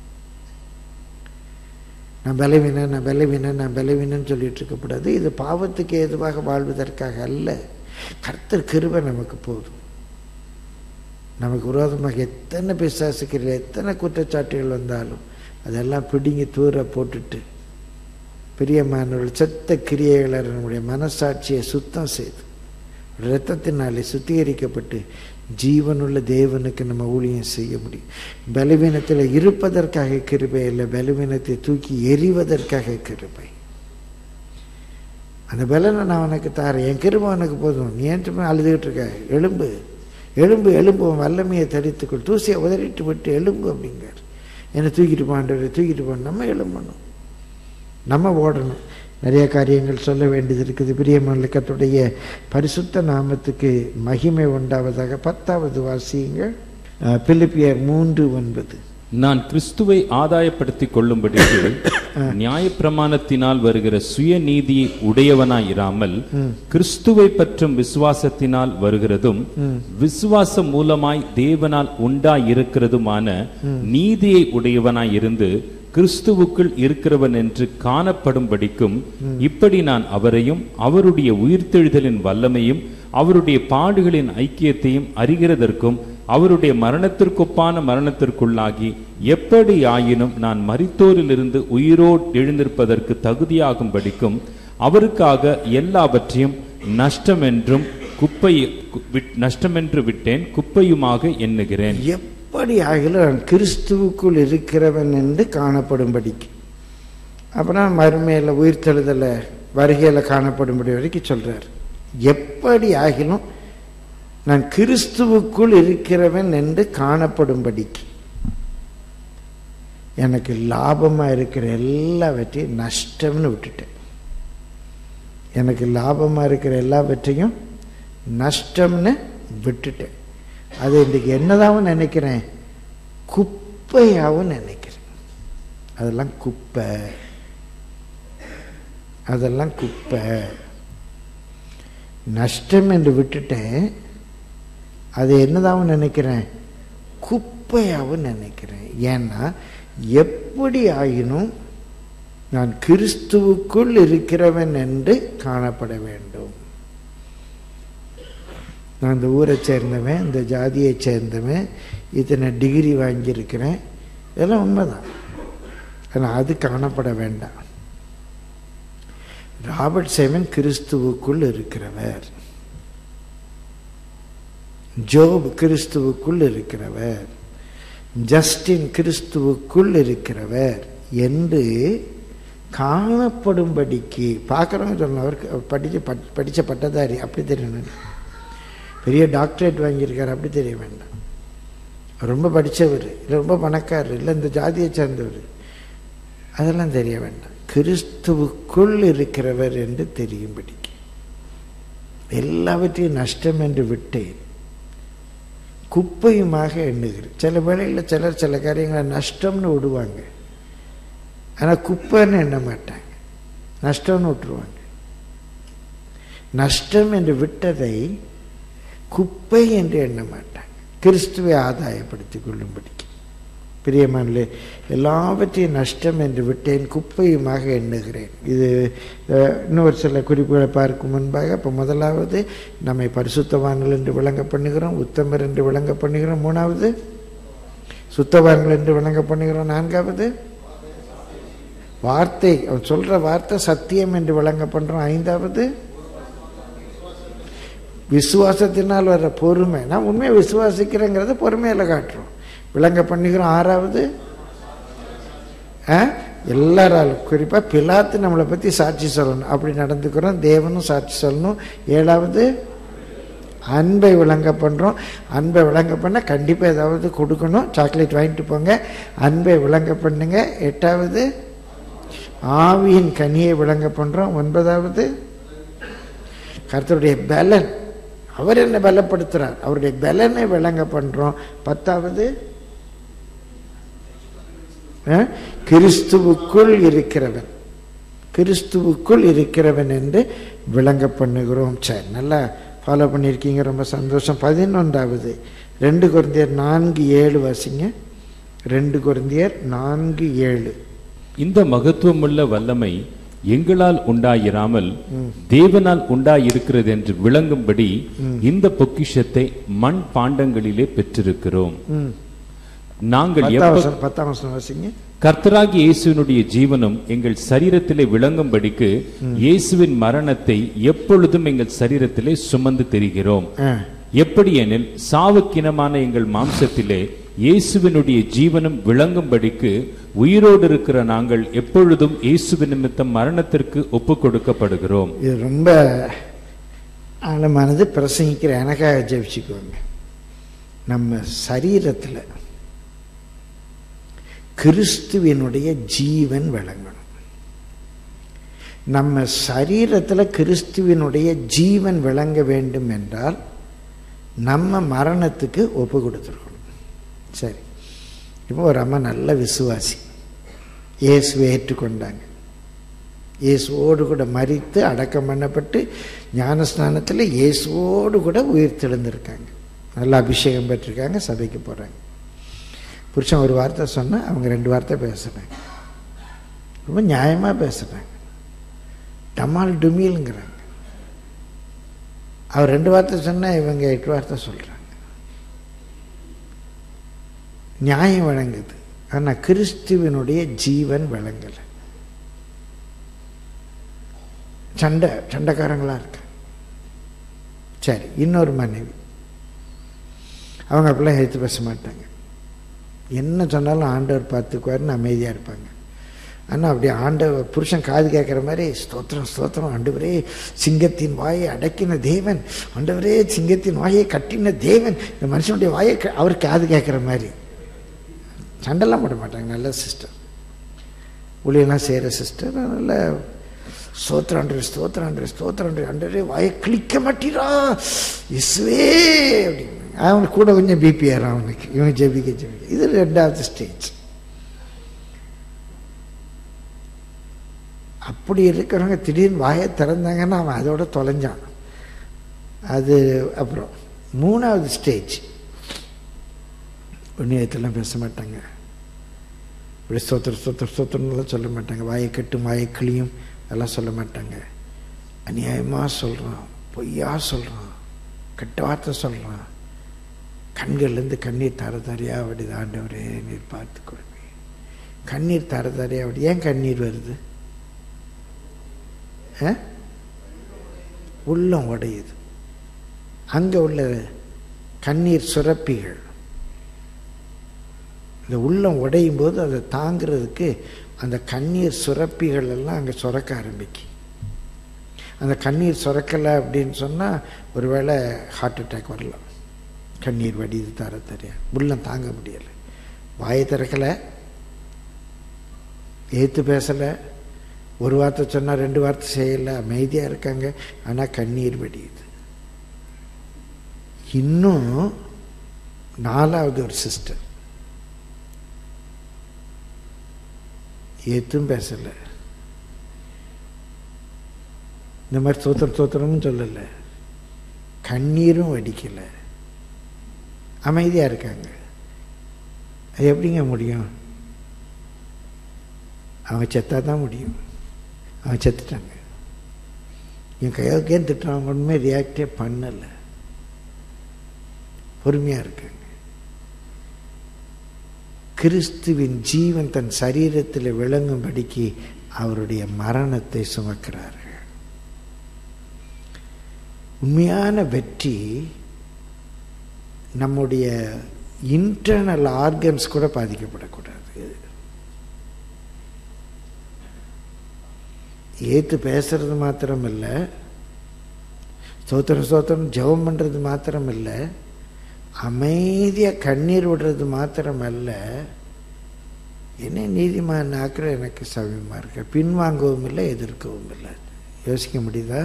நான் பலவீனன் நான் பலவீனன் நான் பலவீனன் சொல்லிட்டு இருக்கக்கூடாது இது பாவத்துக்கு ஏதுவாக வாழ்வதற்காக அல்ல கர்த்தர் கிருபை நமக்கு போதும் நமக்கு விரோதமாக எத்தனை பிசாசுக்கிறீர்கள் எத்தனை குற்றச்சாட்டுகள் வந்தாலும் அதெல்லாம் பிடுங்கி தூர போட்டுட்டு பிரியமானவர்கள் செத்த கிரியைகளை நம்முடைய மனசாட்சியை சுத்தம் செய்து இரத்தத்தினாலே சுத்திகரிக்கப்பட்டு ஜீவனுள்ள தேவனுக்கு நம்ம ஊழியம் செய்ய முடியும் பலவீனத்தில் இருப்பதற்காக கிருபை இல்லை பலவீனத்தை தூக்கி எறிவதற்காக கிருபை அந்த பலனை நான் உனக்கு தாரேன் என் கிருபை உனக்கு போதும் நீ ஏன் சும்மா அழுதுகிட்டு இருக்க எலும்பு எலும்பு எலும்பு உன் வல்லமையை தரித்துக்கொள் தூசியை உதறிட்டு விட்டு எலும்பு அப்படிங்கார் என்னை தூக்கிட்டு போண்டவர் தூக்கிட்டு போன நம்ம எழும்பணும் நம்ம ஓடணும் நிறைய காரியங்கள் சொல்ல வேண்டியது இருக்குது பிரியமல்லக்கத்துடைய பரிசுத்த நாமத்துக்கு மகிமை உண்டாவதாக பத்தாவது வாசியுங்கள் அஹ், பிலிப்பியர் மூன்று ஒன்பது நான் கிறிஸ்துவை ஆதாயப்படுத்திக் கொள்ளும்படிக்கு நியாயப்பிரமாணத்தினால் வருகிற சுயநீதியை உடையவனாய் இராமல் கிறிஸ்துவை பற்றும் விசுவாசத்தினால் வருகிறதும் விசுவாசம் மூலமாய் தேவனால் உண்டாயிருக்கிறதுமான நீதியை உடையவனாய் இருந்து கிறிஸ்துவுக்குள் இருக்கிறவன் என்று காணப்படும்படிக்கும் இப்படி நான் அவரையும் அவருடைய உயிர்த்தெழுதலின் வல்லமையும் அவருடைய பாடுகளின் ஐக்கியத்தையும் அறிகிறதற்கும் அவருடைய மரணத்திற்கொப்பான மரணத்திற்குள்ளாகி எப்படி ஆயினும் நான் மரித்தோரிலிருந்து உயிரோடு எழுந்திருப்பதற்கு தகுதியாகும்படிக்கும் அவருக்காக எல்லாவற்றையும் நஷ்டமென்றும் குப்பை விட்- நஷ்டமென்று விட்டேன் குப்பையுமாக எண்ணுகிறேன் எப்படி ஆகிலும் நான் கிறிஸ்துவுக்குள் இருக்கிறவன் என்று காணப்படும்படிக்கு அப்புறம் மறுமையில் உயிர்த்தெழுதலை வருகையில் காணப்படும்படி வரைக்கும் சொல்றார் எப்படி ஆகிலும் நான் கிறிஸ்துவுக்குள் இருக்கிறவன் என்று காணப்படும்படிக்கு எனக்கு லாபமாக இருக்கிற எல்லாவற்றையும் நஷ்டம்னு விட்டுட்டேன் எனக்கு லாபமாக இருக்கிற எல்லாவற்றையும் நஷ்டம்னு விட்டுட்டேன் அது இன்றைக்கு என்னதாவும் நினைக்கிறேன் குப்பையாகவும் நினைக்கிறேன் அதெல்லாம் குப்பை அதெல்லாம் குப்பை நஷ்டம் என்று விட்டுட்டேன் அது என்னதாகவும் நினைக்கிறேன் குப்பையாகவும் நினைக்கிறேன் ஏன்னா எப்படி ஆயினும் நான் கிறிஸ்துவுக்குள் இருக்கிறவன் என்று காணப்பட வேண்டும் நான் இந்த ஊரை சேர்ந்தவன் இந்த ஜாதியை சேர்ந்தவன் இத்தனை டிகிரி வாங்கியிருக்கிறேன் இதெல்லாம் உண்மைதான் ஆனால் அது காணப்பட வேண்டாம் ராபர்ட் சேவன் கிறிஸ்துவுக்குள் இருக்கிறவர் ஜோப் கிறிஸ்துவுக்குள் இருக்கிறவர் ஜஸ்டின் கிறிஸ்துவுக்குள் இருக்கிறவர் என்று காணப்படும்படிக்கு பார்க்குறவங்க சொல்லணும் அவர் படித்த பட் படித்த பட்டதாரி அப்படி தெரியணும் பெரிய டாக்டரேட் வாங்கியிருக்காரு அப்படி தெரிய வேண்டாம் ரொம்ப படித்தவர் இல்லை ரொம்ப பணக்காரர் இல்லை இந்த ஜாதியை சேர்ந்தவர் அதெல்லாம் தெரிய வேண்டாம் கிறிஸ்துவுக்குள் இருக்கிறவர் என்று தெரியும்படிக்கு எல்லாவற்றையும் நஷ்டம் என்று விட்டேன் குப்பையுமாக எண்ணுகிறேன் சில வேளைகளில் சிலர் சில காரியங்களை நஷ்டம்னு விடுவாங்க ஆனால் குப்பைன்னு எண்ண மாட்டாங்க நஷ்டம்னு விட்டுருவாங்க நஷ்டம் என்று விட்டதை குப்பை என்று எண்ண மாட்டாங்க கிறிஸ்துவை ஆதாயப்படுத்திக் கொள்ளும்படிக்கு பிரியமானே எல்லாவற்றையும் நஷ்டம் என்று விட்டேன் குப்பையுமாக எண்ணுகிறேன் இது அஹ், இன்னொரு சில குறிப்புகளை பார்க்கும் முன்பாக இப்போ முதலாவது நம்மை பரிசுத்தவான்கள் என்று விளங்க பண்ணுகிறோம் உத்தமர் என்று விளங்க பண்ணுகிறோம் மூணாவது சுத்தவான்கள் என்று விளங்க பண்ணுகிறோம் நான்காவது வார்த்தை அவன் சொல்ற வார்த்தை சத்தியம் என்று விளங்க பண்றோம் ஐந்தாவது விசுவாசத்தினால் வர பொறுமை நான் உண்மையை விசுவாசிக்கிறேங்கிறத பொறுமையில் காட்டுறோம் விளங்க பண்ணுகிறோம் ஆறாவது ஆ? எல்லாராலும் குறிப்பாக பிலாத்து நம்மளை பற்றி சாட்சி சொல்லணும் அப்படி நடந்துக்கிறோம் தேவனும் சாட்சி சொல்லணும் ஏழாவது அன்பை விளங்க பண்ணுறோம் அன்பை விளங்க பண்ண கண்டிப்பாக ஏதாவது கொடுக்கணும் சாக்லேட் வாங்கிட்டு போங்க அன்பை விளங்க பண்ணுங்க எட்டாவது ஆவியின் கனியை விளங்க பண்ணுறோம் ஒன்பதாவது கர்த்தருடைய பலன் அவர் என்ன பலப்படுத்துறார் அவருடைய பலனை விளங்க பண்றோம் பத்தாவது அஹ், கிறிஸ்துவுக்குள் இருக்கிறவன் கிறிஸ்துவுக்குள் இருக்கிறவன் என்று விளங்க பண்ணுகிறோம் சரி நல்லா ஃபாலோ பண்ணியிருக்கீங்க ரொம்ப சந்தோஷம் பதினொன்றாவது ரெண்டு குருந்தியர் நான்கு ஏழு வாசிங்க ரெண்டு குருந்தியர் நான்கு ஏழு இந்த மகத்துவமுள்ள வல்லமை எங்களால் உண்டாயிராமல் தேவனால் உண்டாயிருக்கிறது என்று விளங்கும்படி இந்த பொக்கிஷத்தை மண் பாண்டங்களிலே பெற்றிருக்கிறோம் ம் நாங்கள் பத்தாம் எப்ப வசனம் பத்தாம் வசனம் வாசிங்க கர்த்தராகிய இயேசுவினுடைய ஜீவனும் எங்கள் சரீரத்திலே விளங்கும்படிக்கு இயேசுவின் மரணத்தை எப்பொழுதும் எங்கள் சரீரத்திலே சுமந்து தெரிகிறோம் ஆ எப்படி எனில் சாவுக்கினமான எங்கள் மாம்சத்திலே இயேசுவினுடைய ஜீவனும் விளங்கும்படிக்கு உயிரோடு இருக்கிற நாங்கள் எப்பொழுதும் இயேசுவின் நிமித்தம் மரணத்திற்கு ஒப்பு கொடுக்கப்படுகிறோம் இது ரொம்ப ஆழமானது பிரசங்கிக்கிற எனக்காக ஜெபிச்சுக்குவாங்க நம்ம சரீரத்தில் கிறிஸ்துவினுடைய ஜீவன் விளங்கணும் நம்ம சரீரத்தில் கிறிஸ்துவினுடைய ஜீவன் விளங்க வேண்டும் என்றால் நம்ம மரணத்துக்கு ஒப்பு கொடுத்துருக்கணும் சரி இப்போ ஒரு அம்மா நல்ல விசுவாசி இயேசுவை ஏற்றுக்கொண்டாங்க இயேசுவோடு கூட மரித்து அடக்கம் பண்ணப்பட்டு ஞானஸ்நானத்தில் இயேசுவோடு கூட உயிர் தெழுந்திருக்காங்க நல்ல அபிஷேகம் பெற்றிருக்காங்க சபைக்கு போகிறாங்க புருஷன் ஒரு வார்த்தை சொன்னால் அவங்க ரெண்டு வார்த்தை பேசுகிறாங்க ரொம்ப நியாயமாக பேசுகிறாங்க டமால் டுமில்ங்கிறாங்க அவர் ரெண்டு வார்த்தை சொன்னால் இவங்க எட்டு வார்த்தை சொல்கிறாங்க நியாயம் வழங்குது ஆனால் கிறிஸ்துவனுடைய ஜீவன் விளங்கலை சண்டை சண்டைக்காரங்களா இருக்க சரி இன்னொரு மனைவி அவங்க அப்படிலாம் எடுத்து பேச மாட்டாங்க என்ன சொன்னாலும் ஆண்டவர் பார்த்துக்குவாருன்னு அமைதியாக இருப்பாங்க ஆனால் அப்படி ஆண்டவர் புருஷன் காது கேட்குற மாதிரி ஸ்தோத்திரம் ஸ்தோத்திரம் ஆண்டவரே சிங்கத்தின் வாயை அடக்கின தேவன் ஆண்டவரே சிங்கத்தின் வாயை கட்டின தேவன் இந்த மனுஷனுடைய வாயை க- அவர் காது கேட்குற மாதிரி சண்டைலாம் போட மாட்டாங்க நல்ல சிஸ்டர் ஊழியெல்லாம் செய்கிற சிஸ்டர் நல்ல ஸ்தோத்திராண்டர் ஸ்தோத்திராண்டர் ஸ்தோத்திராண்டர் அண்டரே வாயை கிளிக்க மாட்டீரா இசுவே அப்படின்னு அவனுக்கு கூட கொஞ்சம் பிபி ஏறும் அவனுக்கு இவன் ஜெபிக்க ஜெபிக்க இது ரெண்டாவது ஸ்டேஜ் அப்படி இருக்கிறவங்க திடீர்னு வாயை திறந்தாங்கன்னா அவன் அதோட தொலைஞ்சான் அது அப்புறம் மூணாவது ஸ்டேஜ் புண்ணியத்தெல்லாம் பேச மாட்டாங்க இப்படி ஸ்தோத்திர ஸ்தோத்திர ஸ்தோத்திரம்லாம் சொல்ல மாட்டாங்க வாயை கட்டும் வாயை கிளியும் அதெல்லாம் சொல்ல மாட்டாங்க அநியாயமாக சொல்கிறான் பொய்யா சொல்கிறான் கெட்ட வார்த்தை சொல்கிறான் கண்கள்லேருந்து கண்ணீர் தர தரையாக அப்படிது ஆண்டவரே நீர் பார்த்து கொள்வி கண்ணீர் தர தரையாக அப்படி ஏன் கண்ணீர் வருது ஆ? உள்ளம் உடையுது அங்கே உள்ள கண்ணீர் சுரப்பிகள் இந்த உள்ளம் உடையும் போது அதை தாங்கிறதுக்கு அந்த கண்ணீர் சுரப்பிகள் எல்லாம் அங்கே சுரக்க ஆரம்பிக்கும் அந்த கண்ணீர் சுரக்கலை அப்படின்னு சொன்னால் ஒருவேளை ஹார்ட் அட்டாக் வரலாம் கண்ணீர் வடிது தர தெரியா உள்ளம் தாங்க முடியலை வாயை திறக்கலை ஏற்று பேசலை ஒரு வார்த்தை சொன்னால் ரெண்டு வார்த்தை செய்யலை அமைதியாக இருக்காங்க ஆனால் கண்ணீர் வடியுது இன்னும் நாலாவது ஒரு சிஸ்டர் ஏத்தும் பேசலை இந்த மாதிரி தோத்திரம் தோத்திரமும் சொல்லலை கண்ணீரும் வடிக்கலை அமைதியாக இருக்காங்க அது எப்படிங்க முடியும் அவங்க செத்தா தான் முடியும் அவங்க செத்துட்டாங்க என் கையோக்கே திட்டுறாங்க ஒன்றுமே ரியாக்டே பண்ணலை பொறுமையாக இருக்காங்க கிறிஸ்துவின் ஜீவன் தன் சரீரத்தில் விளங்கும்படிக்கு அவருடைய மரணத்தை சுமக்கிறார்கள் உண்மையான வெற்றி நம்முடைய இன்டர்னல் ஆர்கன்ஸ் கூட பாதிக்கப்படக்கூடாது ஏத்து பேசுறது மாத்திரம் இல்லை ஸ்தோத்திரம் ஸ்தோத்திரம் ஜெபம் பண்ணுறது மாத்திரம் இல்லை அமைதியாக கண்ணீர் விடுறது மாத்திரம் அல்ல என்ன நீதிமான் ஆக்கிற எனக்கு சமயமாக இருக்கு பின்வாங்கவும் இல்லை எதிர்க்கவும் இல்லை யோசிக்க முடியுதா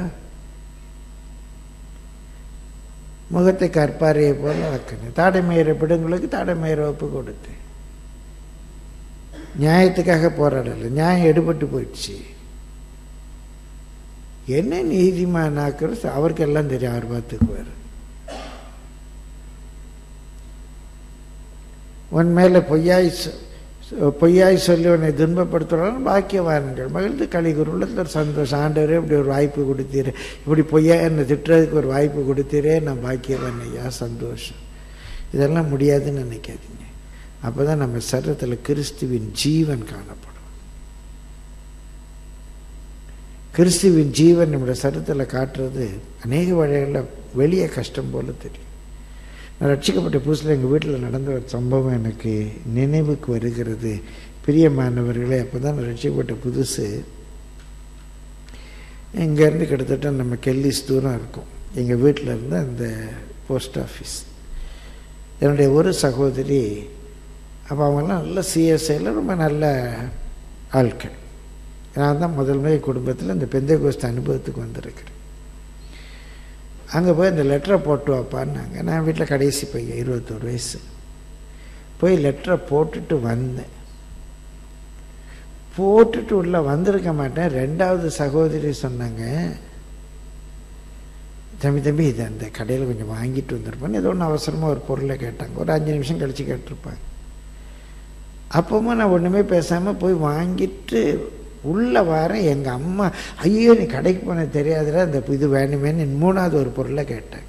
முகத்தை கற்பாறையை போல ஆக்கினேன் தாடைமயிர பிடுங்களுக்கு தாடைமயிர ஒப்பு கொடுத்தேன் நியாயத்துக்காக போராடலை நியாயம் எடுபட்டு போயிடுச்சு என்ன நீதிமான் ஆக்குறது அவருக்கு எல்லாம் தெரியும் அவர் பார்த்துக்குவார் உன் மேலே பொய்யாய் சொ- சொ- பொய்யாய் சொல்லி உன்னை துன்பப்படுத்துகிறான் பாக்கியவான்கள் மகிழ்ந்து கலிகுர் உள்ளத்தில் ஒரு சந்தோஷம் ஆண்டவரே இப்படி ஒரு வாய்ப்பு கொடுத்தீரு இப்படி பொய்யா என்னை திட்டுறதுக்கு ஒரு வாய்ப்பு கொடுத்தீரே நான் பாக்கியவான் ஐயா சந்தோஷம் இதெல்லாம் முடியாதுன்னு நினைக்காதீங்க அப்போ தான் நம்ம சரீரத்தில் கிறிஸ்துவின் ஜீவன் காணப்படும் கிறிஸ்துவின் ஜீவன் நம்முடைய சரீரத்தில் காட்டுறது அநேக வழிகளில் வெளியே கஷ்டம் போல தெரியும் நான் ரட்சிக்கப்பட்ட புதுசில் எங்கள் வீட்டில் நடந்த ஒரு சம்பவம் எனக்கு நினைவுக்கு வருகிறது பிரியமானவர்களே அப்போ தான் நான் ரட்சிக்கப்பட்ட புதுசு இங்கேருந்து கிட்டத்தட்ட நம்ம கெல்லிஸ் தூரம் இருக்கும் எங்கள் வீட்டில் இருந்து அந்த போஸ்ட் ஆஃபீஸ் என்னுடைய ஒரு சகோதரி அப்போ அவங்கெல்லாம் நல்ல சிஎஸ்ஐயில் ரொம்ப நல்ல ஆட்கள் நான் தான் முதல் முறை குடும்பத்தில் இந்த பெந்தை கோஸ்து அனுபவத்துக்கு வந்திருக்கிறேன் அங்கே போய் இந்த லெட்டரை போட்டு வாப்பான்னாங்க நான் வீட்டில் கடைசி பையன் இருபத்தோரு வயசு போய் லெட்டரை போட்டுட்டு வந்தேன் போட்டுட்டு உள்ள வந்திருக்க மாட்டேன் ரெண்டாவது சகோதரி சொன்னாங்க தம்பி தம்பி இது அந்த கடையில் கொஞ்சம் வாங்கிட்டு வந்திருப்பேன் ஏதோ ஒன்று அவசரமாக ஒரு பொருளை கேட்டாங்க ஒரு அஞ்சு நிமிஷம் கழித்து கேட்டிருப்பாங்க அப்பவும் நான் ஒன்றுமே பேசாமல் போய் வாங்கிட்டு உள்ளே வரேன் எங்கள் அம்மா ஐயோ நீ கடைக்கு போன தெரியாதுல அந்த இது வேணுமேன்னு மூணாவது ஒரு பொருளை கேட்டாங்க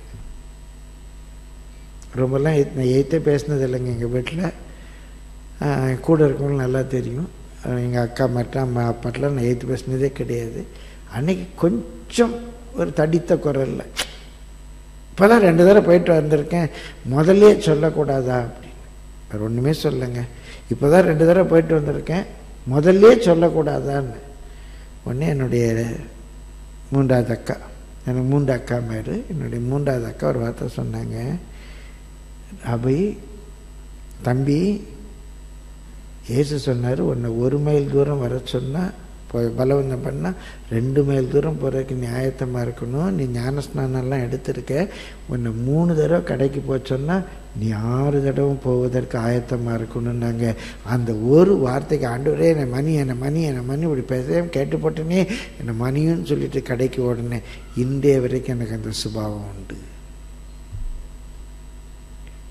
ரொம்பலாம் எய்த்- நான் எய்த்தே பேசினது இல்லைங்க எங்கள் வீட்டில் கூட இருக்கவங்களும் நல்லா தெரியும் எங்கள் அக்கா மட்டும் அம்மா அப்பாட்டெலாம் நான் எய்த்து பேசினதே கிடையாது அன்னைக்கு கொஞ்சம் ஒரு தடித்த குரல்ல இப்போ தான் ரெண்டு தடவை போயிட்டு வந்திருக்கேன் முதல்லயே சொல்லக்கூடாதா அப்படின்னு வேறு ஒன்றுமே சொல்லுங்க இப்போ தான் ரெண்டு தடவை போயிட்டு வந்திருக்கேன் முதல்லே சொல்லக்கூடாதான்னு உடனே என்னுடைய மூன்றாவது அக்கா எனக்கு மூன்று அக்கா மாரு என்னுடைய மூன்றாவது அக்கா ஒரு வார்த்தை சொன்னாங்க அபை தம்பி இயேசு சொன்னார் உன்னை ஒரு மைல் தூரம் வர சொன்னால் பலவந்தம் பண்ணால் ரெண்டு மைல் தூரம் போகிறதுக்கு நீ ஆயத்தமாக இருக்கணும் நீ ஞானஸ்நானம்லாம் எடுத்திருக்க உன்னை மூணு தடவை கடைக்கு போக சொன்னால் நீ ஆறு தடவை போவதற்கு ஆயத்தமாக இருக்கணும்னாங்க அந்த ஒரு வார்த்தைக்கு ஆண்டவரே என்னை மணி என்னை மணி என்னை மணி இப்படி பேச கேட்டு போட்டேனே என்னை மணின்னு சொல்லிட்டு கடைக்கு ஓடினேன் இன்றைய வரைக்கும் எனக்கு அந்த சுபாவம் உண்டு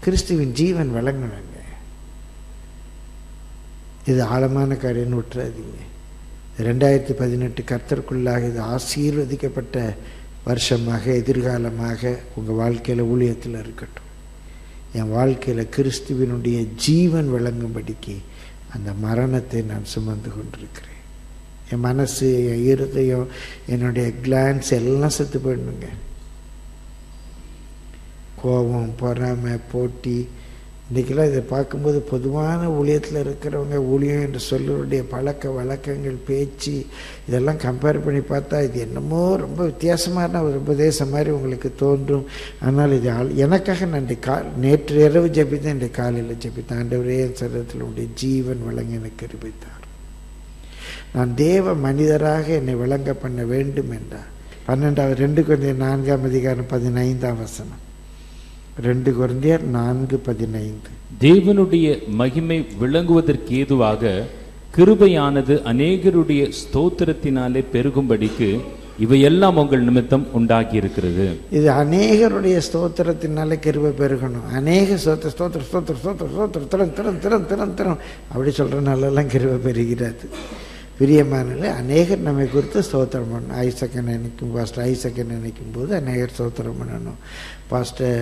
கிறிஸ்துவின் ஜீவன் விளங்கணுங்க இது ஆழமான காரியம்னு விட்டுறாதீங்க ரெண்டாயிரத்தி பதினெட்டு கர்த்தருக்குள்ளாக இது ஆசீர்வதிக்கப்பட்ட வருஷமாக எதிர்காலமாக உங்கள் வாழ்க்கையில் ஊழியத்தில் இருக்கட்டும் என் வாழ்க்கையில் கிறிஸ்துவினுடைய ஜீவன் விளங்கும்படிக்கு அந்த மரணத்தை நான் சுமந்து கொண்டிருக்கிறேன் என் மனசு என் இருதயம் என்னுடைய கிளான்ஸ் எல்லாம் செத்து போயிடணுங்க கோபம் பொறாமை போட்டி இன்றைக்கெல்லாம் இதை பார்க்கும்போது பொதுவான ஊழியத்தில் இருக்கிறவங்க ஊழியம் என்று சொல்லுடைய பழக்க வழக்கங்கள் பேச்சு இதெல்லாம் கம்பேர் பண்ணி பார்த்தா இது என்னமோ ரொம்ப வித்தியாசமான ஒரு உபதேசம் மாதிரி உங்களுக்கு தோன்றும் ஆனால் இது ஆள் எனக்காக நான் இன்றைக்கு கா நேற்று இரவு ஜெபித்தேன் இன்றைக்கு காலையில் ஜெபித்தேன் ஆண்டவரே என் சரீரத்தில் உடைய ஜீவன் வழங்கி எனக்கு அறிவித்தார் நான் தேவ மனிதராக என்னை விளங்க பண்ண வேண்டும் என்றார் பன்னெண்டாவது ரெண்டு குழந்தையர் நான்காம் அதிகாரம் பதினைந்தாம் வசனம் ரெண்டு குழந்தையர் நான்கு பதினைந்து தேவனுடைய மகிமை விளங்குவதற்கு ஏதுவாக கிருபையானது அநேகருடைய ஸ்தோத்திரத்தினாலே பெருகும்படிக்கு இவையெல்லாம் உங்கள் நிமித்தம் உண்டாகி இருக்கிறது இது அநேகருடைய ஸ்தோத்திரத்தினால கிருபை பெருகணும் அநேக ஸ்தோத்திர ஸ்தோத்திர ஸ்தோத்திர ஸ்தோத்திர ஸ்தோத்திர திறன் திறன் திறன் திறன் திறன் அப்படி சொல்கிறனாலெல்லாம் கிருபை பெருகிறது பிரியமானல அநேகர் நம்மை குறித்து ஸ்தோத்திரம் பண்ணணும் ஐசக்கை நினைக்கும் பாஸ்டர் ஐசக்கை நினைக்கும் போது அநேகர் ஸ்தோத்திரம் பண்ணணும் பாஸ்டர்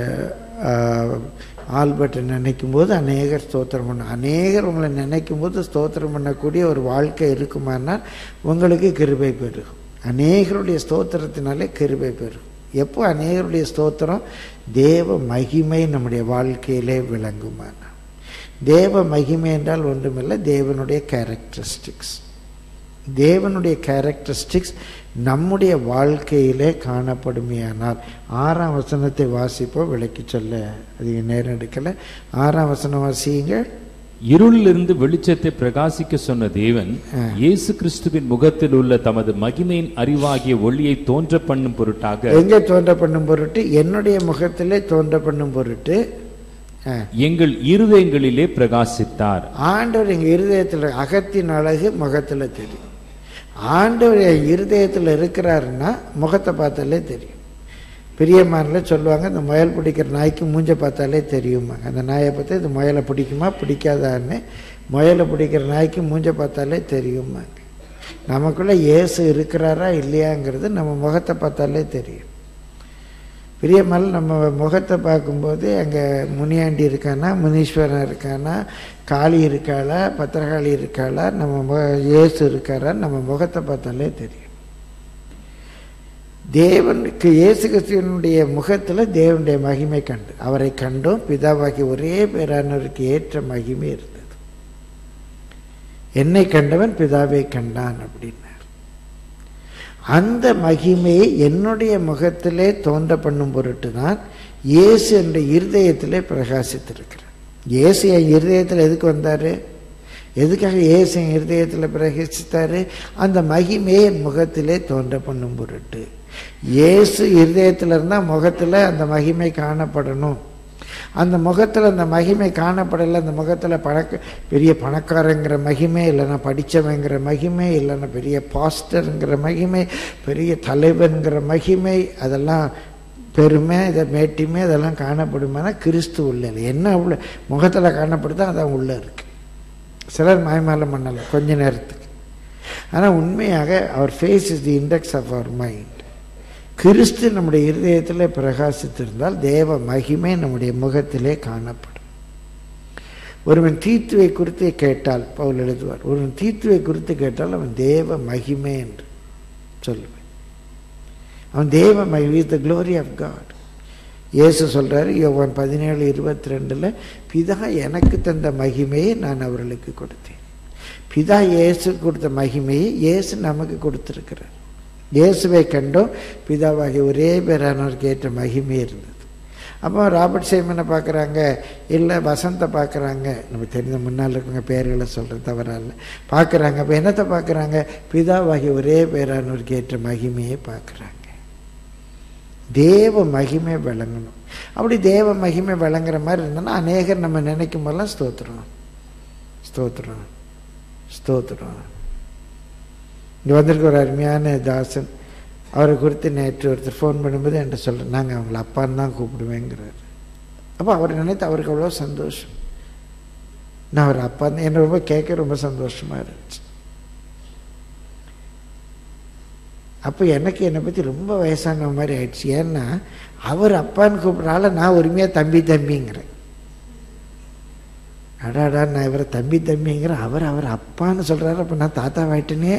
ஆல்பர்ட்டை நினைக்கும் போது அநேகர் ஸ்தோத்திரம் பண்ணணும் அநேகர் உங்களை நினைக்கும் போது ஸ்தோத்திரம் பண்ணக்கூடிய ஒரு வாழ்க்கை இருக்குமானால் உங்களுக்கு கிருபை பெருகும் அநேகருடைய ஸ்தோத்திரத்தினாலே கிருபை பெருகும் எப்போ அநேகருடைய ஸ்தோத்திரம் தேவ மகிமை நம்முடைய வாழ்க்கையிலே விளங்குமானால் தேவ மகிமை என்றால் ஒன்றுமில்லை தேவனுடைய கேரக்டரிஸ்டிக்ஸ் தேவனுடைய கேரக்டரிஸ்டிக்ஸ் நம்முடைய வாழ்க்கையிலே காணப்படுமையானால் ஆறாம் வசனத்தை வாசிப்போம் விளக்கி சொல்ல அதிக நேரம் எடுக்கல ஆறாம் வசனம் வாசியுங்க இருளிலிருந்து வெளிச்சத்தை பிரகாசிக்க சொன்ன தேவன் இயேசு கிறிஸ்துவின் முகத்தில் உள்ள தமது மகிமையின் அறிவாகிய ஒளியை தோன்ற பண்ணும் பொருட்டாக எங்கே தோன்ற பண்ணும் பொருட்டு என்னுடைய முகத்திலே தோன்ற பண்ணும் பொருட்டு ஆ, எங்கள் இருதயங்களிலே பிரகாசித்தார் ஆண்டவர் எங்கள் இருதயத்தில் அகத்தின் அழகு முகத்தில் தெரியும் ஆண்டவர் என் இருதயத்தில் இருக்கிறாருன்னா முகத்தை பார்த்தாலே தெரியும் பிரியமானில் சொல்லுவாங்க இந்த முயல் பிடிக்கிற நாய்க்கு மூஞ்ச பார்த்தாலே தெரியுமாங்க அந்த நாயை பார்த்து இது முயலை பிடிக்குமா பிடிக்காதான்னு முயலை பிடிக்கிற நாய்க்கு மூஞ்ச பார்த்தாலே தெரியுமாங்க நமக்குள்ள இயேசு இருக்கிறாரா இல்லையாங்கிறது நம்ம முகத்தை பார்த்தாலே தெரியும் பிரியமல் நம்ம முகத்தை பார்க்கும்போது அங்கே முனியாண்டி இருக்கானா முனீஸ்வரன் இருக்கானா காளி இருக்காளா பத்திரகாளி இருக்காளா நம்ம முக இயேசு இருக்காரா நம்ம முகத்தை பார்த்தாலே தெரியும் தேவனுக்கு இயேசு கிறிஸ்துவனுடைய முகத்தில் தேவனுடைய மகிமை கண்டு அவரை கண்டோம் பிதாவாகி ஒரே பேரானவருக்கு ஏற்ற மகிமை இருந்தது என்னை கண்டவன் பிதாவை கண்டான் அப்படின்னார் அந்த மகிமையை என்னுடைய முகத்திலே தோன்ற பண்ணும் பொருட்டு தான் இயேசு என்ற இருதயத்திலே பிரகாசித்திருக்கிறார் இயேசு என் இருதயத்தில் எதுக்கு வந்தார் எதுக்காக இயேசு என் இருதயத்தில் பிரகாசித்தார் அந்த மகிமையை என் முகத்திலே தோன்ற பண்ணும் பொருட்டு இயேசு இருதயத்தில் இருந்தால் முகத்தில் அந்த மகிமை காணப்படணும் அந்த முகத்தில் அந்த மகிமை காணப்படலை அந்த முகத்தில் பணக்க பெரிய பணக்காரங்கிற மகிமை இல்லைன்னா படித்தவங்கிற மகிமை இல்லைன்னா பெரிய பாஸ்டருங்கிற மகிமை பெரிய தலைவன்கிற மகிமை அதெல்லாம் பெருமை இதை மேட்டிமை அதெல்லாம் காணப்படுமானா கிறிஸ்து உள்ள இல்லை என்ன உள்ள முகத்தில் காணப்படுதோ அதான் உள்ளே இருக்கு சிலர் மாய்மாலம் பண்ணலை கொஞ்ச நேரத்துக்கு ஆனால் உண்மையாக அவர் face is the index of அவர் மைண்ட் கிறிஸ்து நம்முடைய இருதயத்தில் பிரகாசித்திருந்தால் தேவ மகிமை நம்முடைய முகத்திலே காணப்படும் ஒருவன் தீத்துவை குறித்து கேட்டால் பவுல் எழுதுவார் ஒருவன் தீத்துவை குறித்து கேட்டால் அவன் தேவ மகிமை என்று சொல்லுவேன் அவன் தேவ மகிமை த க்ளோரி ஆஃப் காட் இயேசு சொல்றாரு யோவான் பதினேழு இருபத்தி ரெண்டுல பிதா எனக்கு தந்த மகிமையை நான் அவர்களுக்கு கொடுத்தேன் பிதா இயேசு கொடுத்த மகிமையை இயேசு நமக்கு கொடுத்திருக்கிறார் இயேசுவை கண்டோம் பிதாவாகி ஒரே பேரானவருக்கு ஏற்ற மகிமை இருந்தது அப்போ ராபர்ட் சைமனை பார்க்குறாங்க இல்லை வசந்தை பார்க்குறாங்க நம்ம தெரிந்த முன்னால் இருக்கவங்க பேர்களை சொல்கிறது தவறால பார்க்குறாங்க அப்போ என்னத்தை பார்க்குறாங்க பிதாவாகி ஒரே பேரானவருக்கு ஏற்ற மகிமையை பார்க்குறாங்க தேவ மகிமை விளங்கணும் அப்படி தேவ மகிமை விளங்குற மாதிரி இருந்தோன்னா அநேகர் நம்ம நினைக்கும் போதெல்லாம் ஸ்தோத்திரம் ஸ்தோத்திரம் ஸ்தோத்திரம் இங்கே வந்திருக்க ஒரு அருமையான தாசன் அவரை குறித்து நேற்று ஒருத்தர் ஃபோன் பண்ணும்போது என்கிட்ட சொல்கிறேன் நாங்கள் அவங்கள அப்பான்னு தான் கூப்பிடுவேங்கிறார் அப்போ அவர் நினைத்து அவருக்கு அவ்வளோ சந்தோஷம் நான் அவர் அப்பா என்ன ரொம்ப கேட்க ரொம்ப சந்தோஷமா இருந்துச்சு அப்போ எனக்கு என்னை பற்றி ரொம்ப வயசான மாதிரி ஆயிடுச்சு ஏன்னா அவர் அப்பான்னு கூப்பிட்றால நான் உரிமையாக தம்பி தம்பிங்கிறேன் அடாடா நான் இவரை தம்பி தம்பிங்கிறேன் அவர் அவர் அப்பான்னு சொல்கிறாரு அப்போ நான் தாத்தா ஆயிட்டேனே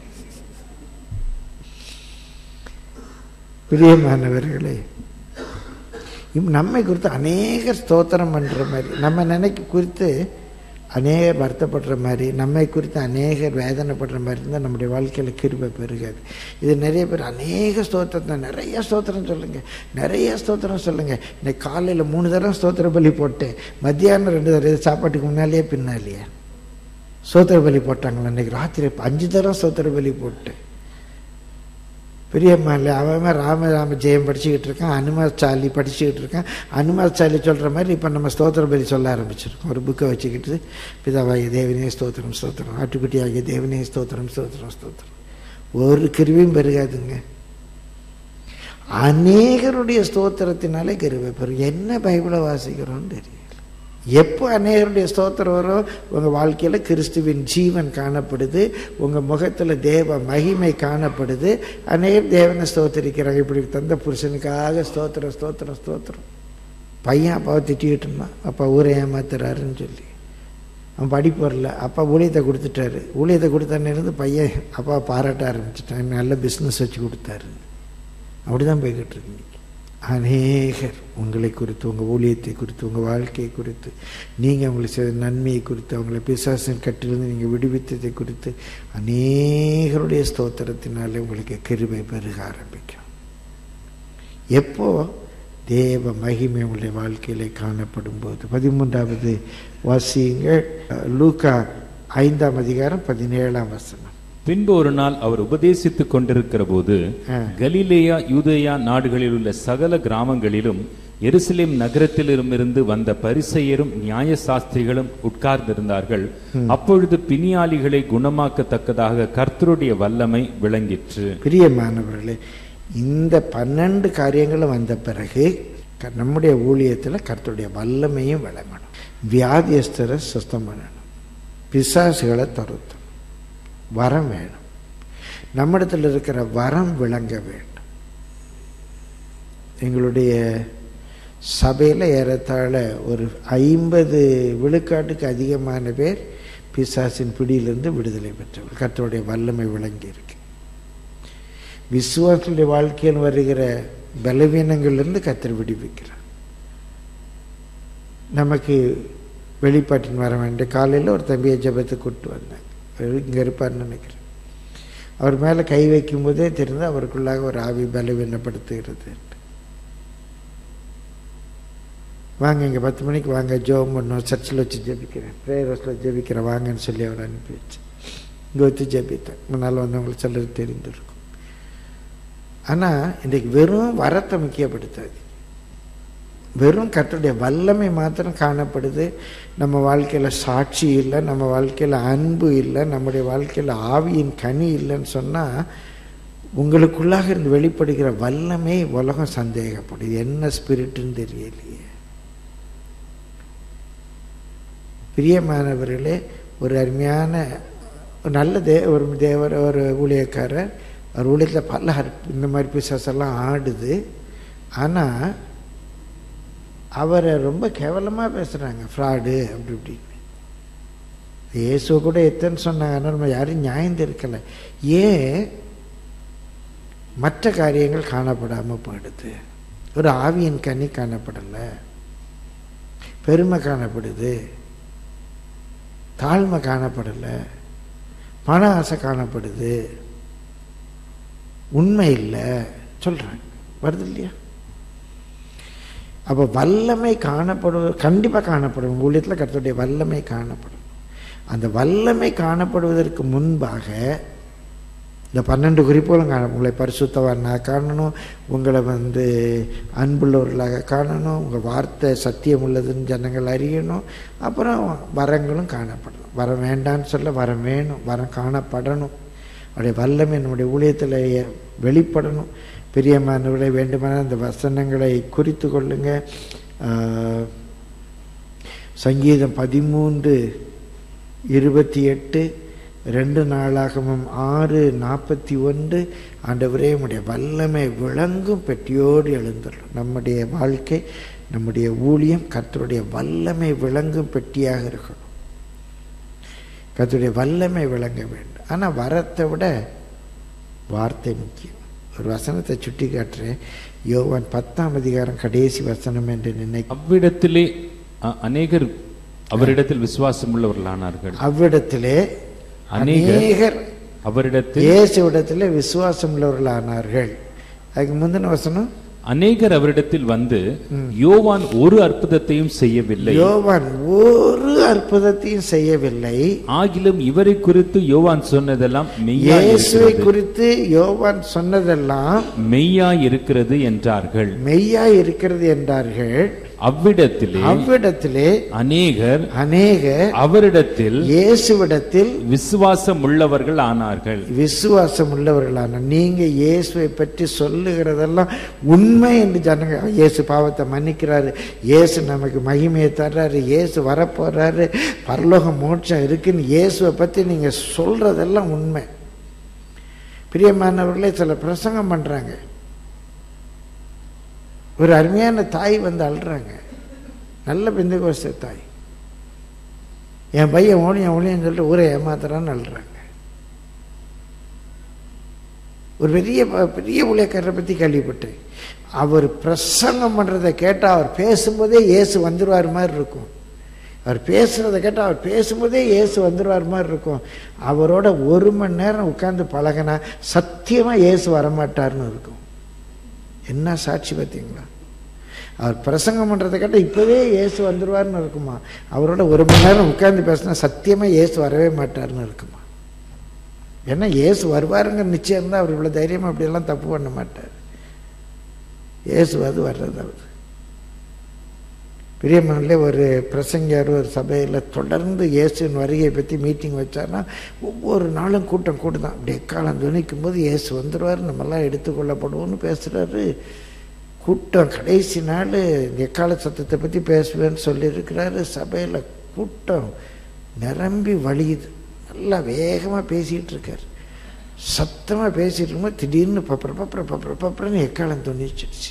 பிரியமானவர்களே இம் நம்மை குறித்து அநேக ஸ்தோத்திரம் பண்ணுற மாதிரி நம்ம நினைக்க குறித்து அநேக வருத்தப்படுற மாதிரி நம்மை குறித்து அநேகர் வேதனைப்படுற மாதிரி இருந்தால் நம்முடைய வாழ்க்கையில் கிருபை பெருகாது இது நிறைய பேர் அநேக ஸ்தோத்திரத்தை நிறைய ஸ்தோத்திரம் சொல்லுங்கள் நிறைய ஸ்தோத்திரம் சொல்லுங்கள் இன்னைக்கு காலையில் மூணு தடவை ஸ்தோத்திர பலி போட்டேன் மத்தியானம் ரெண்டு தடவை சாப்பாட்டுக்கு முன்னாலேயே பின்னாலேயே ஸ்தோத்திர பலி போட்டாங்களா இன்னைக்கு ராத்திரி அஞ்சு தடவை ஸ்தோத்திர பலி போட்டேன் பெரியம்மா இல்லை அவன் ராம ராம ஜெயம் படிச்சுக்கிட்டு இருக்கான் அனுமச்சாலி படிச்சுக்கிட்டு இருக்கான் அனுமச்சாலி சொல்கிற மாதிரி இப்போ நம்ம ஸ்தோத்திர பலி சொல்ல ஆரம்பிச்சிருக்கோம் ஒரு புக்கை வச்சுக்கிட்டு பிதாவாகிய தேவனே ஸ்தோத்திரம் ஸ்தோத்திரம் ஆட்டுக்குட்டி ஆகிய தேவனே ஸ்தோத்திரம் ஸ்தோத்திரம் ஸ்தோத்திரம் ஒரு கிருவியும் பெருகாதுங்க அநேகருடைய ஸ்தோத்திரத்தினாலே கிருவை பெறும் என்ன பைபிளை வாசிக்கிறோம்னு தெரியல எப்போ அநேகருடைய ஸ்தோத்திரம் வரும் உங்கள் வாழ்க்கையில் கிறிஸ்துவின் ஜீவன் காணப்படுது உங்கள் முகத்தில் தேவ மகிமை காணப்படுது அநேகர் தேவனை ஸ்தோத்திரிக்கிறாங்க இப்படி தந்த புருஷனுக்காக ஸ்தோத்திரம் ஸ்தோத்திரம் ஸ்தோத்திரம் பையன் அப்பாவை திட்டிக்கிட்டு இருந்தான் அப்பா ஊரை ஏமாத்துறாருன்னு சொல்லி அவன் படிப்பு வரல அப்பா ஊழியத்தை கொடுத்துட்டாரு ஊழியத்தை கொடுத்தன்னிருந்து பையன் அப்பா பாராட்ட ஆரம்பிச்சிட்டான் நல்ல பிஸ்னஸ் வச்சு கொடுத்தாரு அப்படிதான் போய்கிட்டு இருக்கு இன்னைக்கு அநேகர் உங்களை குறித்து உங்கள் ஊழியத்தை குறித்து உங்கள் வாழ்க்கையை குறித்து நீங்கள் உங்களுக்கு செய்த நன்மையை குறித்து அவங்களை பிசாசின் கட்டிலிருந்து நீங்கள் விடுவித்ததை குறித்து அநேகருடைய ஸ்தோத்திரத்தினாலே உங்களுக்கு கிருபை பெருக ஆரம்பிக்கும் எப்போ தேவ மகிமை உங்களுடைய வாழ்க்கையிலே காணப்படும் போது பதிமூன்றாவது வாசியுங்கள் லூக்கா ஐந்தாம் அதிகாரம் பதினேழாம் வசனம் பின்பு ஒரு நாள் அவர் உபதேசித்துக் கொண்டிருக்கிற போது ஆ. கலிலேயா யூதேயா நாடுகளில் உள்ள சகல கிராமங்களிலும் எருசலேம் நகரத்திலிருந்து வந்த பரிசெயரும் நியாய சாஸ்திரிகளும் உட்கார்ந்திருந்தார்கள் அப்பொழுது பிணியாளிகளை குணமாக்கத்தக்கதாக கர்த்தருடைய வல்லமை விளங்கிற்று பிரியமானவர்களே இந்த பன்னெண்டு காரியங்களும் வந்த பிறகு க- நம்முடைய ஊழியத்தில் கர்த்தருடைய வல்லமையும் விளங்கணும் வியாதியஸ்தரை சுத்தம் பண்ணணும் பிசாசுகளை துரத்தணும் வரம் வேணும் நம்மிடத்தில் இருக்கிற வரம் விளங்க வேண்டும் எங்களுடைய சபையில் ஏறத்தாழ ஒரு ஐம்பது விழுக்காட்டுக்கு அதிகமான பேர் பிசாசின் பிடியிலிருந்து விடுதலை பெற்றவர்கள் கர்த்தருடைய வல்லமை விளங்கி இருக்கு விசுவாசனுடைய வாழ்க்கையில் வருகிற பலவீனங்கள்லேருந்து கத்தர் விடுவிக்கிறார் நமக்கு வெளிப்பாட்டின் வர வேண்டிய காலையில் ஒரு தம்பியை ஜெபத்துக்கு கூப்பிட்டு வந்தாங்க இங்கே இருப்பார்னு நினைக்கிறேன் அவர் மேலே கை வைக்கும்போதே தெரிந்து அவருக்குள்ளாக ஒரு ஆவி பலவீனப்படுத்துகிறது வாங்க இங்கே பத்து மணிக்கு வாங்க ஜோம் பண்ணோம் சர்ச்சில் வச்சு ஜெபிக்கிறேன் ப்ரேயர் ஹவுஸில் ஜெபிக்கிறேன் வாங்கன்னு சொல்லி அவர் அனுப்பி வச்சு இங்கே வச்சு ஜெபித்தேன் முன்னால் வந்தவங்களுக்கு சிலர் தெரிந்திருக்கும் ஆனால் இன்றைக்கு வெறும் வரத்தை முக்கியப்படுத்தாது வெறும் கர்த்தருடைய வல்லமை மாத்திரம் காணப்படுது நம்ம வாழ்க்கையில் சாட்சி இல்லை நம்ம வாழ்க்கையில் அன்பு இல்லை நம்முடைய வாழ்க்கையில் ஆவியின் கனி இல்லைன்னு சொன்னால் உங்களுக்குள்ளாக இருந்து வெளிப்படுகிற வல்லமை உலகம் சந்தேகப்படுது என்ன ஸ்பிரிட்டுன்னு தெரியலையே பிரியமானவர்களே ஒரு அருமையான ஒரு நல்ல தே ஒரு தேவர் ஒரு ஊழியக்காரர் அவர் ஊழியத்தில் பல அற்ப- இந்த மாதிரி பிசாசெல்லாம் ஆடுது ஆனால் அவரை ரொம்ப கேவலமாக பேசுகிறாங்க ஃப்ராடு அப்படி இப்படின்னு இயேசு கூட எத்தனை சொன்னாங்க ஆனால் நம்ம யாரும் நியாயம் இருக்கலை ஏன் மற்ற காரியங்கள் காணப்படாமல் போயிடுது ஒரு ஆவியின் கனி காணப்படலை பெருமை காணப்படுது தாழ்மை காணப்படலை பண ஆசை காணப்படுது உண்மை இல்லை சொல்கிறாங்க வருது இல்லையா அப்போ வல்லமை காணப்படுவது கண்டிப்பாக காணப்படும் உங்கள் ஊழியத்தில் கர்த்தருடைய வல்லமை காணப்படும் அந்த வல்லமை காணப்படுவதற்கு முன்பாக இந்த பன்னெண்டு குறிப்புகளும் காண உங்களை பரிசுத்தவானாக காணணும் உங்களை வந்து அன்புள்ளவர்களாக காணணும் உங்கள் வார்த்தை சத்தியம் உள்ளதுன்னு ஜனங்கள் அறியணும் அப்புறம் வரங்களும் காணப்படணும் வரம் வேண்டான்னு சொல்ல வரம் வேணும் வரம் காணப்படணும் அவருடைய வல்லமை நம்முடைய ஊழியத்தில் வெளிப்படணும் பிரியமானவர்களை வேண்டுமானால் அந்த வசனங்களை குறித்து கொள்ளுங்க ஆஹ், சங்கீதம் பதிமூன்று இருபத்தி எட்டு ரெண்டு நாளாகவும் ஆறு நாற்பத்தி ஒன்று ஆண்டவரே உம்முடைய வல்லமை விளங்கும் பெட்டியோடு எழுந்துள்ளோம் நம்முடைய வாழ்க்கை நம்முடைய ஊழியம் கர்த்தருடைய வல்லமை விளங்கும் பெட்டியாக இருக்கணும் கர்த்தருடைய வல்லமை விளங்க வேண்டும் ஆனால் வரத்தை விட வார்த்தை முக்கியம் ஒரு வசனத்தை சுட்டி காட்டுறேன் யோவான் பத்தாம் அதிகாரம் கடைசி வசனம் என்று நினைக்க அவ்விடத்திலே அ- அநேகர் அவரிடத்தில் விசுவாசம் உள்ளவர்களானார்கள் அவ்விடத்திலே அநேகர் அநேகர் அவரிடத்தில் இயேசுவிடத்தில் விசுவாசம் உள்ளவர்களானார்கள் அதுக்கு முந்தின வசனம் அநேகர் அவரிடத்தில் வந்து யோவான் ஒரு அற்புதத்தையும் செய்யவில்லை யோவான் ஒரு அற்புதத்தையும் செய்யவில்லை ஆகிலும் இவரை குறித்து யோவான் சொன்னதெல்லாம் மெய்யா இயேசுவை இருக்கிறது குறித்து யோவான் சொன்னதெல்லாம் மெய்யா இருக்கிறது என்றார்கள் மெய்யா இருக்கிறது என்றார்கள் அவ்விடத்திலே அவ்விடத்திலே அநேகர் அநேகர் அவரிடத்தில் இயேசுவிடத்தில் விசுவாசம் உள்ளவர்கள் ஆனார்கள் விசுவாசம் உள்ளவர்களான நீங்க இயேசுவை பற்றி சொல்லுகிறதெல்லாம் உண்மை என்று ஜனங்க இயேசு பாவத்தை மன்னிக்கிறாரு இயேசு நமக்கு மகிமையை தர்றாரு இயேசு வரப்போறாரு பரலோக மோட்சம் இருக்குன்னு இயேசுவை பற்றி நீங்க சொல்றதெல்லாம் உண்மை பிரியமானவர்களே சில பிரசங்கம் பண்றாங்க ஒரு அருமையான தாய் வந்து அழுறாங்க நல்ல பிந்தகோஸ்த தாய் என் பையன் ஓடியன் ஓடியன்னு சொல்லிட்டு ஊரை ஏமாத்துறான்னு அழுறாங்க ஒரு பெரிய ப- பெரிய ஊழியக்காரரை பற்றி கேள்விப்பட்டேன் அவர் பிரசங்கம் பண்ணுறதை கேட்டால் அவர் பேசும்போதே இயேசு வந்துருவார் மாதிரி இருக்கும் அவர் பேசுகிறத கேட்டால் அவர் பேசும்போதே இயேசு வந்துருவார் மாதிரி இருக்கும் அவரோட ஒரு மணி நேரம் உட்கார்ந்து பழகினா சத்தியமாக இயேசு வரமாட்டார்னு இருக்கும் என்ன சாட்சி பார்த்தீங்களா அவர் பிரசங்கம் பண்ணுறதை கேட்டால் இப்போவே இயேசு வந்துருவார்னு இருக்குமா அவரோட ஒரு மணி நேரம் உட்கார்ந்து பேசினா சத்தியமாக இயேசு வரவே மாட்டார்னு இருக்குமா ஏன்னா இயேசு வருவாருங்கிற நிச்சயம் இருந்தால் அவர் இவ்வளோ தைரியமாக அப்படியெல்லாம் தப்பு பண்ண மாட்டார் இயேசு அது வர்றது அவர் பிரியமனில் ஒரு பிரசங்கியார் ஒரு சபையில் தொடர்ந்து இயேசுவின் வருகையை பற்றி மீட்டிங் வச்சார்னா ஒவ்வொரு நாளும் கூட்டம் கூடுதான் அப்படி எக்காலம் துணிக்கும் போது இயேசு வந்துடுவார் நம்மெல்லாம் எடுத்துக்கொள்ளப்படுவோம்னு பேசுகிறாரு கூட்டம் கடைசி நாள் எக்கால சத்தத்தை பற்றி பேசுவேன்னு சொல்லியிருக்கிறாரு சபையில் கூட்டம் நிரம்பி வழியுது நல்லா வேகமாக பேசிகிட்டு இருக்கார் சத்தமாக பேசிட்டு இருக்கும்போது திடீர்னு பப்பர பப்பர பப்பர பப்பரன்னு எக்காலம் துணிச்சிடுச்சு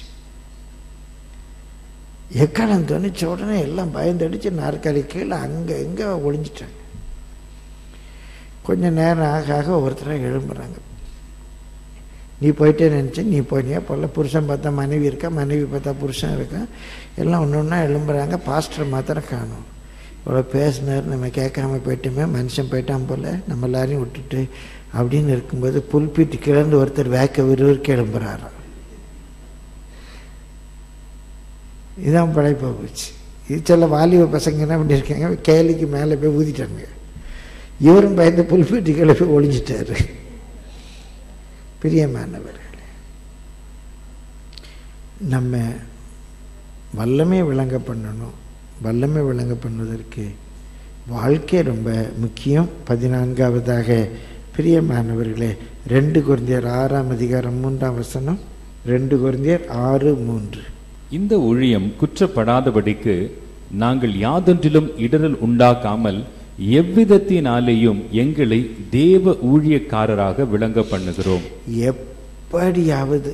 எக்காலம் துணிச்ச உடனே எல்லாம் பயந்தடிச்சு நாற்காலி கீழே அங்கே எங்கே ஒளிஞ்சிட்டாங்க கொஞ்சம் நேரம் ஆக ஆக ஒருத்தராக எழும்புறாங்க நீ போயிட்டே நினச்சி நீ போனியா போல புருஷன் பார்த்தா மனைவி இருக்கா மனைவி பார்த்தா புருஷன் இருக்கா எல்லாம் ஒன்று ஒன்றா எழும்புறாங்க பாஸ்டர் மாத்திரம் காணும் இவ்வளோ பேசினார் நம்ம கேட்காம போயிட்டோமே மனுஷன் போயிட்டான் போல நம்ம எல்லாரையும் விட்டுட்டு அப்படின்னு இருக்கும்போது புல்பீட்டு கிளர்ந்து ஒருத்தர் வேக்க விறுவிறுக்க எழும்புறாராம் இதான் படைப்பா போச்சு இது சில வாலிப பசங்க என்ன பண்ணியிருக்காங்க கேலிக்கு மேலே போய் ஊதிட்டாங்க இவரும் பயந்து புல்பீட்டு கீழே போய் ஒளிஞ்சிட்டாரு பிரியமானவர்களே நம்ம வல்லமை விளங்க பண்ணணும் வல்லமை விளங்க பண்ணுவதற்கு வாழ்க்கை ரொம்ப முக்கியம் பதினான்காவதாக பிரியமானவர்களே ரெண்டு குருந்தியர் ஆறாம் அதிகாரம் மூன்றாம் வசனம் ரெண்டு குருந்தியர் ஆறு மூன்று இந்த ஊழியம் குற்றப்படாதபடிக்கு நாங்கள் யாதொன்றிலும் இடரல் உண்டாக்காமல் எவ்விதத்தினாலேயும் எங்களை தேவ ஊழியக்காரராக விளங்க பண்ணுகிறோம் எப்படியாவது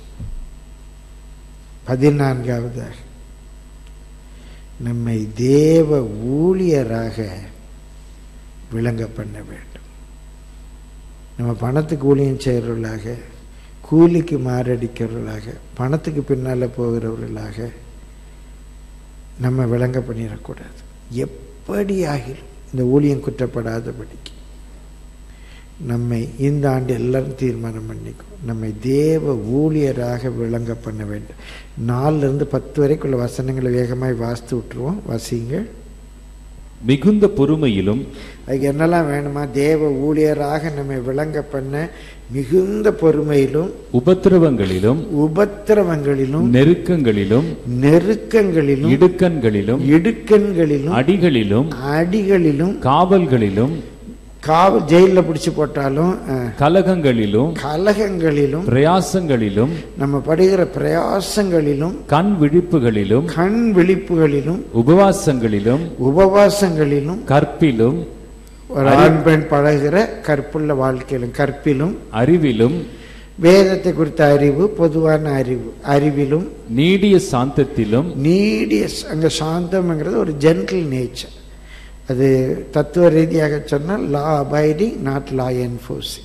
பதினான்காவதாக நம்மை தேவ ஊழியராக விளங்க பண்ண வேண்டும் நம்ம பணத்துக்கு ஊழியம் செய்கிறவர்களாக கூலிக்கு மாரடிக்கிறவர்களாக பணத்துக்கு பின்னால் போகிறவர்களாக நம்ம விளங்க பண்ணிடக்கூடாது எப்படி ஆகிலும் இந்த ஊழியம் குற்றப்படாதபடிக்கு நம்மை இந்த ஆண்டு எல்லாரும் தீர்மானம் பண்ணிக்கும் நம்மை தேவ ஊழியராக விளங்க பண்ண வேண்டும் நாலுல இருந்து பத்து வரைக்குள்ள வசனங்களை வேகமாய் வாசித்து விட்டுருவோம் வாசிங்க மிகுந்த பொறுமையிலும் அதுக்கு என்னெல்லாம் வேணுமா தேவ ஊழியராக நம்மை விளங்க பண்ண மிகுந்த பொறுமையிலும் உபத்திரவங்களிலும் உபத்திரவங்களிலும் நெருக்கங்களிலும் நெருக்கங்களிலும் இடுக்கண்களிலும் இடுக்கண்களிலும் அடிகளிலும் அடிகளிலும் காவல்களிலும் காவல் ஜெயிலில் பிடிச்சி போட்டாலும் அஹ், கலகங்களிலும் கலகங்களிலும் பிரயாசங்களிலும் நம்ம படுகிற பிரயாசங்களிலும் கண் விழிப்புகளிலும் கண் விழிப்புகளிலும் உபவாசங்களிலும் உபவாசங்களிலும் கற்பிலும் ஒரு ஆண் பெண் பழகுற கற்புள்ள வாழ்க்கையிலும் கற்பிலும் அறிவிலும் வேதத்தை குறித்த அறிவு பொதுவான அறிவு அறிவிலும் நீடிய சாந்தத்திலும் நீடிய ச- அங்க சாந்தம்ங்கிறது ஒரு ஜென்டில் நேச்சர் அது தத்துவ ரீதியாக சொன்னால் law abiding not law enforcing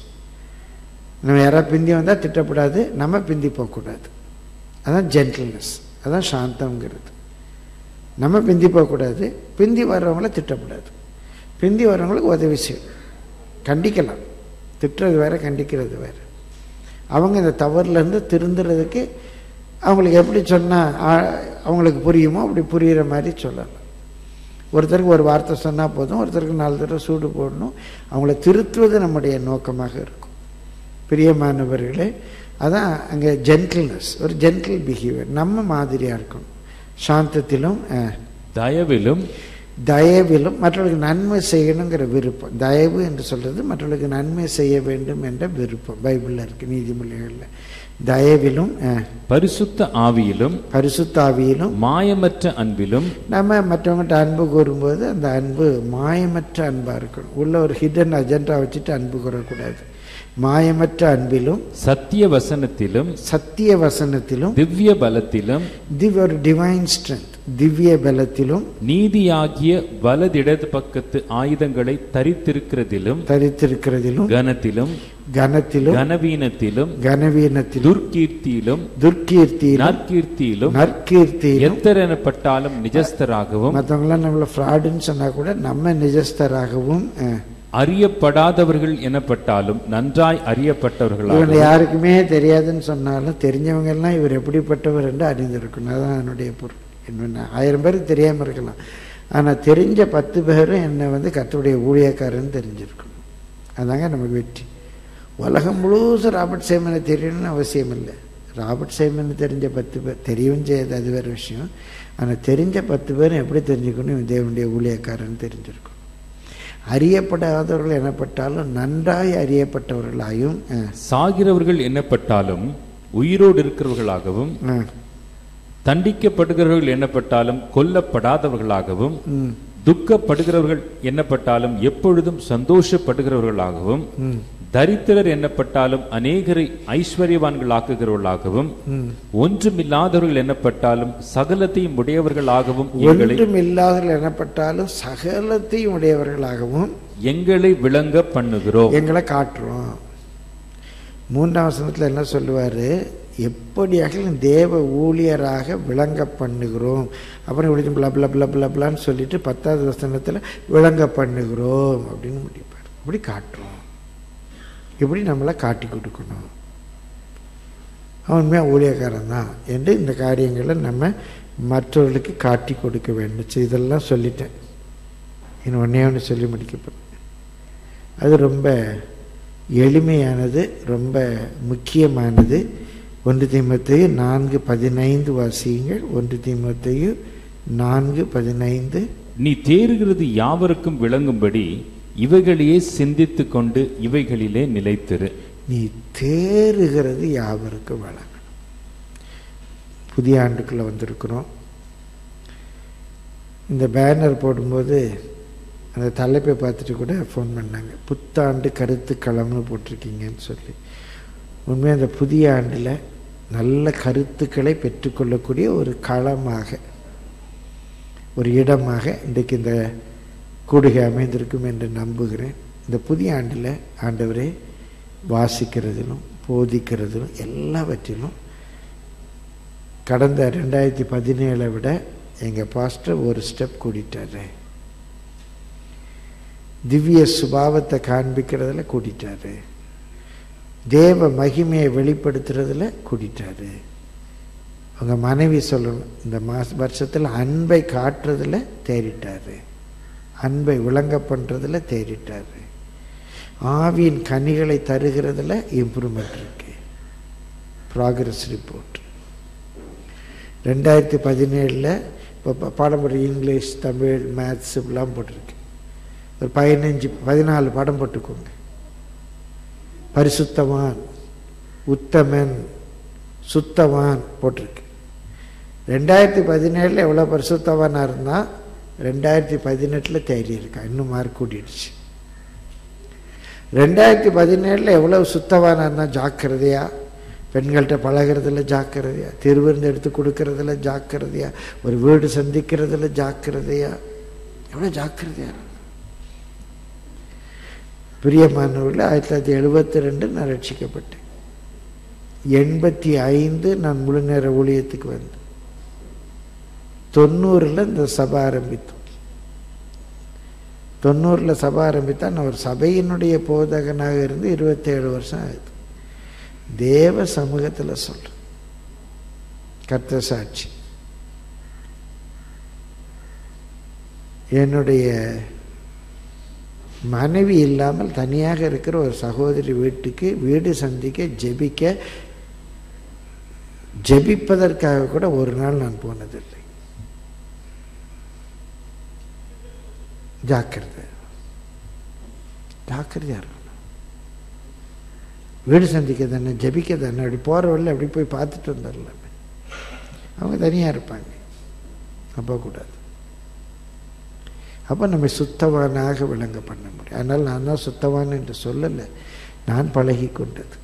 நம்ம யாராவது பிந்தி வந்தால் திட்டப்படாது நம்ம பிந்தி போகக்கூடாது அதான் ஜென்டில்னஸ் அதான் சாந்தம்ங்கிறது நம்ம பிந்தி போகக்கூடாது பிந்தி வர்றவங்கள திட்டப்படாது பிந்தி வர்றவங்களுக்கு உதவி செய்யும் கண்டிக்கலாம் திட்டுறது வேற கண்டிக்கிறது வேற அவங்க இந்த தவறுலேருந்து திருந்துறதுக்கு அவங்களுக்கு எப்படி சொன்னால் அவங்களுக்கு புரியுமோ அப்படி புரிகிற மாதிரி சொல்லலாம் ஒருத்தருக்கு ஒரு வார்த்தை சொன்னால் போதும் ஒருத்தருக்கு நாலு தடவை சூடு போடணும் அவங்கள திருத்துவது நம்முடைய நோக்கமாக இருக்கும் பிரியமானவர்களே அதான் அங்கே ஜென்டில்னஸ் ஒரு ஜென்டில் பிஹேவியர் நம்ம மாதிரியாக இருக்கணும் சாந்தத்திலும் அஹ், தயவிலும் தயவிலும் மற்றவர்களுக்கு நன்மை செய்யணுங்கிற விருப்பம் தயவு என்று சொல்றது மற்றவர்களுக்கு நன்மை செய்ய வேண்டும் என்ற விருப்பம் பைபிளில் இருக்கு நீதிமொழிகளில் தயவிலும் அஹ், பரிசுத்த ஆவியிலும் பரிசுத்தாவியிலும் மாயமற்ற அன்பிலும் நம்ம மற்றவங்ககிட்ட அன்பு கூறும்போது அந்த அன்பு மாயமற்ற அன்பாக இருக்கணும் உள்ள ஒரு ஹிடன் அஜெண்டா வச்சுட்டு அன்பு கூறக்கூடாது மாயமற்ற அன்பிலும் சத்திய வசனத்திலும் சத்திய வசனத்திலும் திவ்ய பலத்திலும் திவ் ஒரு டிவைன் ஸ்ட்ரென்த் திவ்ய பலத்திலும் நீதியாகிய வலதிடது பக்கத்து ஆயுதங்களை தரித்திருக்கிறதிலும் தரித்திருக்கிறதிலும் கனத்திலும் கனத்திலும் கனவீனத்திலும் கனவீனத்திலும் துர்க்கீர்த்தியிலும் துர்க்கீர்த்தியிலும் நற்கீர்த்தியிலும் நற்கீர்த்தியிலும் எத்தர் எனப்பட்டாலும் நிஜஸ்தராகவும் மற்றவங்களாம் நம்மள ஃப்ராடுன்னு சொன்னா கூட நம்ம நிஜஸ்தராகவும் அஹ், அறியப்படாதவர்கள் எனப்பட்டாலும் நன்றாய் இவங்க அறியப்பட்டவர்களாகவும் யாருக்குமே தெரியாதுன்னு சொன்னாலும் தெரிஞ்சவங்க எல்லாம் இவர் எப்படிப்பட்டவர் என்று அறிந்திருக்கணும் அதான் என்னுடைய பொருள் என்ன ஆயிரம் பேருக்கு தெரியாம இருக்கலாம் ஆனா தெரிஞ்ச பத்து பேரும் என்னை வந்து கர்த்தருடைய ஊழியக்காரன்னு தெரிஞ்சிருக்கணும் அதாங்க நமக்கு வெற்றி உலகம் முழுசும் ராபர்ட் சேமனை தெரியணும்னு அவசியம் இல்லை ராபர்ட் சேமன் தெரிஞ்ச பத்து பேர் தெரியவும் செய்யாது அது வேற விஷயம் ஆனால் தெரிஞ்ச பத்து பேரும் எப்படி தெரிஞ்சுக்கணும் இவன் தேவனுடைய ஊழியக்காரன்னு தெரிஞ்சிருக்கணும் அறியப்படாதவர்கள் எனப்பட்டாலும் நன்றாய் அறியப்பட்டவர்களாயும் அஹ், சாகிறவர்கள் என்னப்பட்டாலும் உயிரோடு இருக்கிறவர்களாகவும் அஹ், தண்டிக்கப்படுகிறவர்கள் என்னப்பட்டாலும் கொல்லப்படாதவர்களாகவும் ம், துக்கப்படுகிறவர்கள் என்னப்பட்டாலும் எப்பொழுதும் சந்தோஷப்படுகிறவர்களாகவும் ம், தரித்திரர் என்னப்பட்டாலும் அநேகரை ஐஸ்வர்யவான்களாக்குகிறவர்களாகவும் ம். ஒன்றுமில்லாதவர்கள் என்னப்பட்டாலும் சகலத்தையும் உடையவர்களாகவும் எங்களை ஒன்றும் இல்லாதவர்கள் எனப்பட்டாலும் சகலத்தையும் உடையவர்களாகவும் எங்களை விளங்க பண்ணுகிறோம் எங்களை காட்டுறோம் மூன்றாம் வசனத்தில் என்ன சொல்லுவார் எப்படியாக தேவ ஊழியராக விளங்க பண்ணுகிறோம் அப்புறம் இப்படி பிள பிள பிள பிள பிளான்னு சொல்லிட்டு பத்தாவது வசனத்தில் விளங்க பண்ணுகிறோம் அப்படின்னு முடிப்பார் இப்படி காட்டுறோம் இப்படி நம்மளை காட்டி கொடுக்கணும் அவன் உண்மையாக ஊழியக்காரன் தான் என்று இந்த காரியங்களை நம்ம மற்றவர்களுக்கு காட்டி கொடுக்க வேண்டும் சரி, இதெல்லாம் சொல்லிட்டேன் இன்னும் ஒன்றே ஒன்று சொல்லி முடிக்கப்படும் அது ரொம்ப எளிமையானது ரொம்ப முக்கியமானது ஒன்று தீமத்தையும் நான்கு பதினைந்து வாசியுங்கள் ஒன்று தீமத்தையும் நான்கு பதினைந்து நீ தேறுகிறது யாவருக்கும் விளங்கும்படி இவைகளையே சிந்தித்துக் கொண்டு இவைகளிலே நிலைத்திரு நீ தேறுகிறது யாவருக்கும் வழங்கணும் புதிய ஆண்டுக்குள்ளே வந்திருக்கிறோம் இந்த பேனர் போடும்போது அந்த தலைப்பை பார்த்துட்டு கூட ஃபோன் பண்ணாங்க புத்தாண்டு கருத்துக்களம்னு போட்டிருக்கீங்கன்னு சொல்லி உண்மையாக அந்த புதிய ஆண்டில் நல்ல கருத்துக்களை பெற்றுக்கொள்ளக்கூடிய ஒரு களமாக ஒரு இடமாக இன்றைக்கு இந்த கூடுகை அமைந்திருக்கும் என்று நம்புகிறேன் இந்த புதிய ஆண்டில் ஆண்டவரே வாசிக்கிறதிலும் போதிக்கிறதிலும் எல்லாவற்றிலும் கடந்த ரெண்டாயிரத்தி பதினேழை விட எங்கள் பாஸ்டர் ஒரு ஸ்டெப் கூட்டிட்டாரு திவ்ய சுபாவத்தை காண்பிக்கிறதுல கூட்டிட்டாரு தேவ மகிமையை வெளிப்படுத்துறதுல கூட்டிட்டாரு உங்க மனைவி சொல்லணும் இந்த மாச வருஷத்தில் அன்பை காட்டுறதுல தேறிட்டாரு அன்பை விளங்க பண்றதுல தேறிட்டாரு ஆவியின் கனிகளை தருகிறதுல இம்ப்ரூவ்மெண்ட் இருக்கு ப்ராக்ரஸ் ரிப்போர்ட் ரெண்டாயிரத்தி பதினேழில் இப்போ பாடம் போடுற இங்கிலீஷ் தமிழ் மேத்ஸ் இப்படிலாம் போட்டிருக்கு ஒரு பதினஞ்சு பதினாலு படம் போட்டுக்கோங்க பரிசுத்தவான் உத்தமன் சுத்தவான் போட்டிருக்கு ரெண்டாயிரத்தி பதினேழில் எவ்வளோ பரிசுத்தவானாக இருந்தால் ரெண்டாயிரத்தி பதினெட்டில் தேறி இருக்கா இன்னும் மார்க் கூட்டிடுச்சு ரெண்டாயிரத்தி பதினேழில் எவ்வளோ சுத்தவானாக இருந்தால் ஜாக்கிரதையா பெண்கள்கிட்ட பழகிறதுல ஜாக்கிரதையா திருவிருந்து எடுத்து கொடுக்கறதுல ஜாக்கிரதையா ஒரு வீடு சந்திக்கிறதுல ஜாக்கிரதையா எவ்வளோ ஜாக்கிரதையா இருக்கும் பிரியமானவர்கள் ஆயிரத்தி தொள்ளாயிரத்தி எழுபத்தி ரெண்டு நான் ரட்சிக்கப்பட்டேன் எண்பத்தி ஐந்து நான் முழு நேர ஊழியத்துக்கு வந்தேன் தொண்ணூறில் இந்த சபை ஆரம்பித்தோம் தொண்ணூறில் சபை ஆரம்பித்தா நான் ஒரு சபையினுடைய போதகனாக இருந்து இருபத்தேழு வருஷம் ஆகுது தேவ சமூகத்தில் சொல்கிறேன் கர்த்த சாட்சி என்னுடைய மனைவி இல்லாமல் தனியாக இருக்கிற ஒரு சகோதரி வீட்டுக்கு வீடு சந்திக்க ஜெபிக்க ஜெபிப்பதற்காக கூட ஒரு நாள் நான் போனதில்லை ஜாக்கிரதை ஜாக்கிரதையாக இருக்கணும் வீடு சந்திக்க தானே ஜெபிக்க தானே அப்படி போகிற வழியில் அப்படி போய் பார்த்துட்டு வந்துடலாமே அவங்க தனியாக இருப்பாங்க அப்போ கூடாது அப்போ நம்ம சுத்தவானாக விளங்க பண்ண முடியும் அதனால் நான் தான் சுத்தவான் என்று சொல்லலை நான் பழகி கொண்டது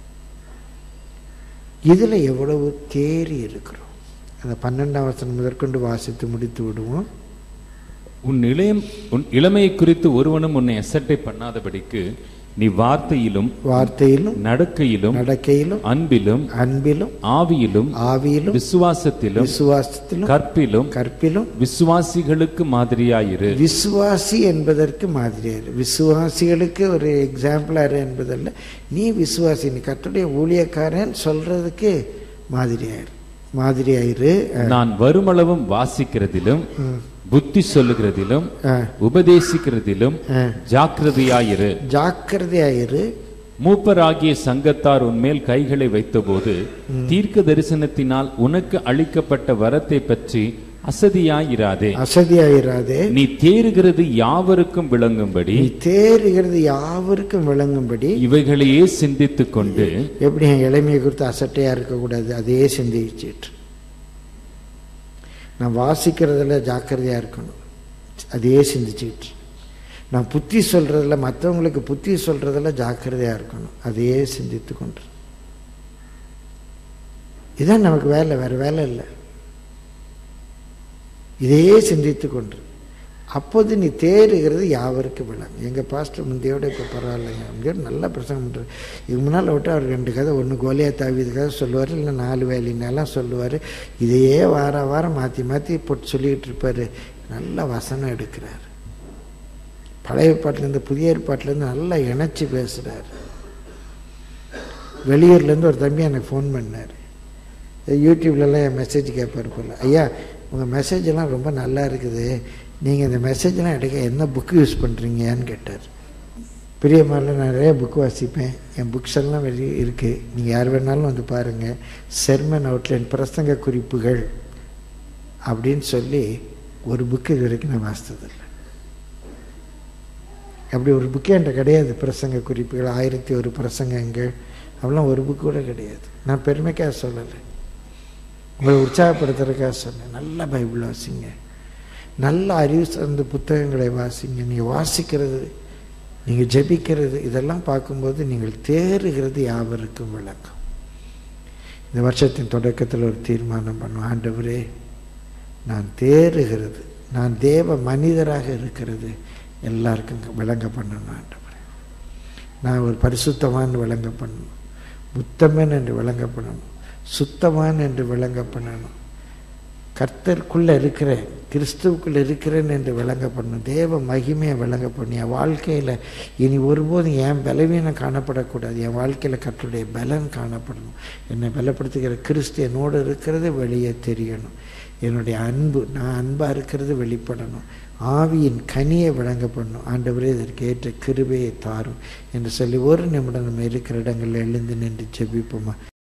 இதில் எவ்வளவு தேறி இருக்கிறோம் அந்த பன்னெண்டாம் வசனம் முதற்கொண்டு வாசித்து முடித்து விடுவோம் உன் இளையம் உன் இளமையை குறித்து ஒருவனும் உன்னை அசட்டை பண்ணாதபடிக்கு நீ வார்த்தையிலும் வார்த்தையிலும் நடக்கையிலும் நடக்கையிலும் அன்பிலும் அன்பிலும் ஆவியிலும் ஆவியிலும் விசுவாசத்திலும் விசுவாசத்திலும் கற்பிலும் கற்பிலும் விசுவாசிகளுக்கு மாதிரியாயிரு விசுவாசி என்பதற்கு மாதிரியாரு விசுவாசிகளுக்கு ஒரு எக்ஸாம்பிளாரு என்பதல்ல நீ விசுவாசி நீ கர்த்தருடைய ஊழியக்காரன் சொல்றதுக்கு மாதிரியாயிரு மாதிரியாயிரு நான் வருமளவும் வாசிக்கிறதிலும் புத்தி சொல்லுகிறதிலும் ஆ, உபதேசிக்கிறதிலும் ஆ. ஜாக்கிரதையாயிரு ஜாக்கிரதையாயிரு மூப்பராகிய சங்கத்தார் உன்மேல் கைகளை வைத்தபோது தீர்க்க தரிசனத்தினால் உனக்கு அளிக்கப்பட்ட வரத்தை பற்றி அசதியாயிராதே அசதியாயிராதே நீ தேறுகிறது யாவருக்கும் விளங்கும்படி நீ தேறுகிறது யாவருக்கும் விளங்கும்படி இவைகளையே சிந்தித்துக் கொண்டு எப்படி என் இளமையை குறித்து அசட்டையா இருக்கக்கூடாது அதே சிந்திச்சிட்டு நான் வாசிக்கிறதுல ஜாக்கிரதையா இருக்கணும் அதையே சிந்திச்சுட்டு நான் புத்தி சொல்றதுல மற்றவங்களுக்கு புத்தி சொல்றதுல ஜாக்கிரதையா இருக்கணும் அதையே சிந்தித்து கொண்டு இதான் நமக்கு வேலை வேற வேலை இல்லை இதையே சிந்தித்து கொண்டு அப்போது நீ தேறுகிறது யாவருக்கு விளங்கும் எங்கள் பாஸ்டர் முந்தையோட இப்போ பரவாயில்லைங்க அவங்க நல்லா பிரசங்கம் பண்ணுறாரு இதுக்கு முன்னால் விட்டு அவர் ரெண்டு கதை ஒன்று கோலியா தாவிது கதை சொல்லுவார் இல்லை நாலு வேலினெல்லாம் சொல்லுவார் இதையே வார வாரம் மாற்றி மாற்றி போட்டு சொல்லிக்கிட்டு இருப்பார் நல்ல வசனம் எடுக்கிறார் பழைய பாட்டிலேருந்து புதிய ஏற்பாட்டிலேருந்து நல்லா இணைச்சி பேசுகிறார் வெளியூர்லேருந்து ஒரு தம்பி எனக்கு ஃபோன் பண்ணார் யூடியூப்லலாம் என் மெசேஜ் கேட்பார் போல் ஐயா உங்கள் மெசேஜ் எல்லாம் ரொம்ப நல்லா இருக்குது நீங்கள் இந்த மெசேஜ்லாம் எடுக்க என்ன புக்கு யூஸ் பண்ணுறீங்கன்னு கேட்டார் பிரியமான நான் நிறைய புக்கு வாசிப்பேன் என் புக்ஸ் எல்லாம் வெளியே இருக்குது நீங்கள் யார் வேணாலும் வந்து பாருங்கள் செர்மன் அவுட்லைன் பிரசங்க குறிப்புகள் அப்படின்னு சொல்லி ஒரு புக்கு இது வரைக்கும் நான் வாசித்ததில்லை அப்படி ஒரு புக்கே என்கிட்ட கிடையாது பிரசங்க குறிப்புகள் ஆயிரத்தி ஒரு பிரசங்கங்கள் அப்படிலாம் ஒரு புக்கு கூட கிடையாது நான் பெருமைக்காக சொல்லலை உங்களை உற்சாகப்படுத்துறதுக்காக சொன்னேன் நல்ல பைபிள் வாசிங்க நல்ல அறிவு சார்ந்த புத்தகங்களை வாசிங்க நீங்கள் வாசிக்கிறது நீங்கள் ஜெபிக்கிறது இதெல்லாம் பார்க்கும்போது நீங்கள் தேறுகிறது யாவருக்கும் விளக்கம் இந்த வருஷத்தின் தொடக்கத்தில் ஒரு தீர்மானம் பண்ணுவோம் ஆண்டவரே நான் தேறுகிறது நான் தேவ மனிதராக இருக்கிறது எல்லாருக்கும் விளங்க பண்ணணும் ஆண்டவரே நான் ஒரு பரிசுத்தவான் விளங்க பண்ணணும் உத்தமன் என்று விளங்க பண்ணணும் சுத்தவான் என்று விளங்க பண்ணணும் கர்த்தருக்குள்ள இருக்கிறேன் கிறிஸ்துவுக்குள்ள இருக்கிறேன் என்று விளங்க பண்ணணும் தேவ மகிமையை விளங்க பண்ணணும் என் வாழ்க்கையில் இனி ஒருபோதும் என் பலவீனம் காணப்படக்கூடாது என் வாழ்க்கையில் கர்த்தருடைய பலன் காணப்படணும் என்னை பலப்படுத்துகிற கிறிஸ்து என்னோடு இருக்கிறது வெளியே தெரியணும் என்னுடைய அன்பு நான் அன்பாக இருக்கிறது வெளிப்படணும் ஆவியின் கனியை விளங்க பண்ணணும் ஆண்டவரே இதற்கு ஏற்ற கிருபையை தாரும் என்று சொல்லி ஒரு நிமிடம் நம்ம இருக்கிற இடங்களில் எழுந்து நின்று ஜெபிப்போமா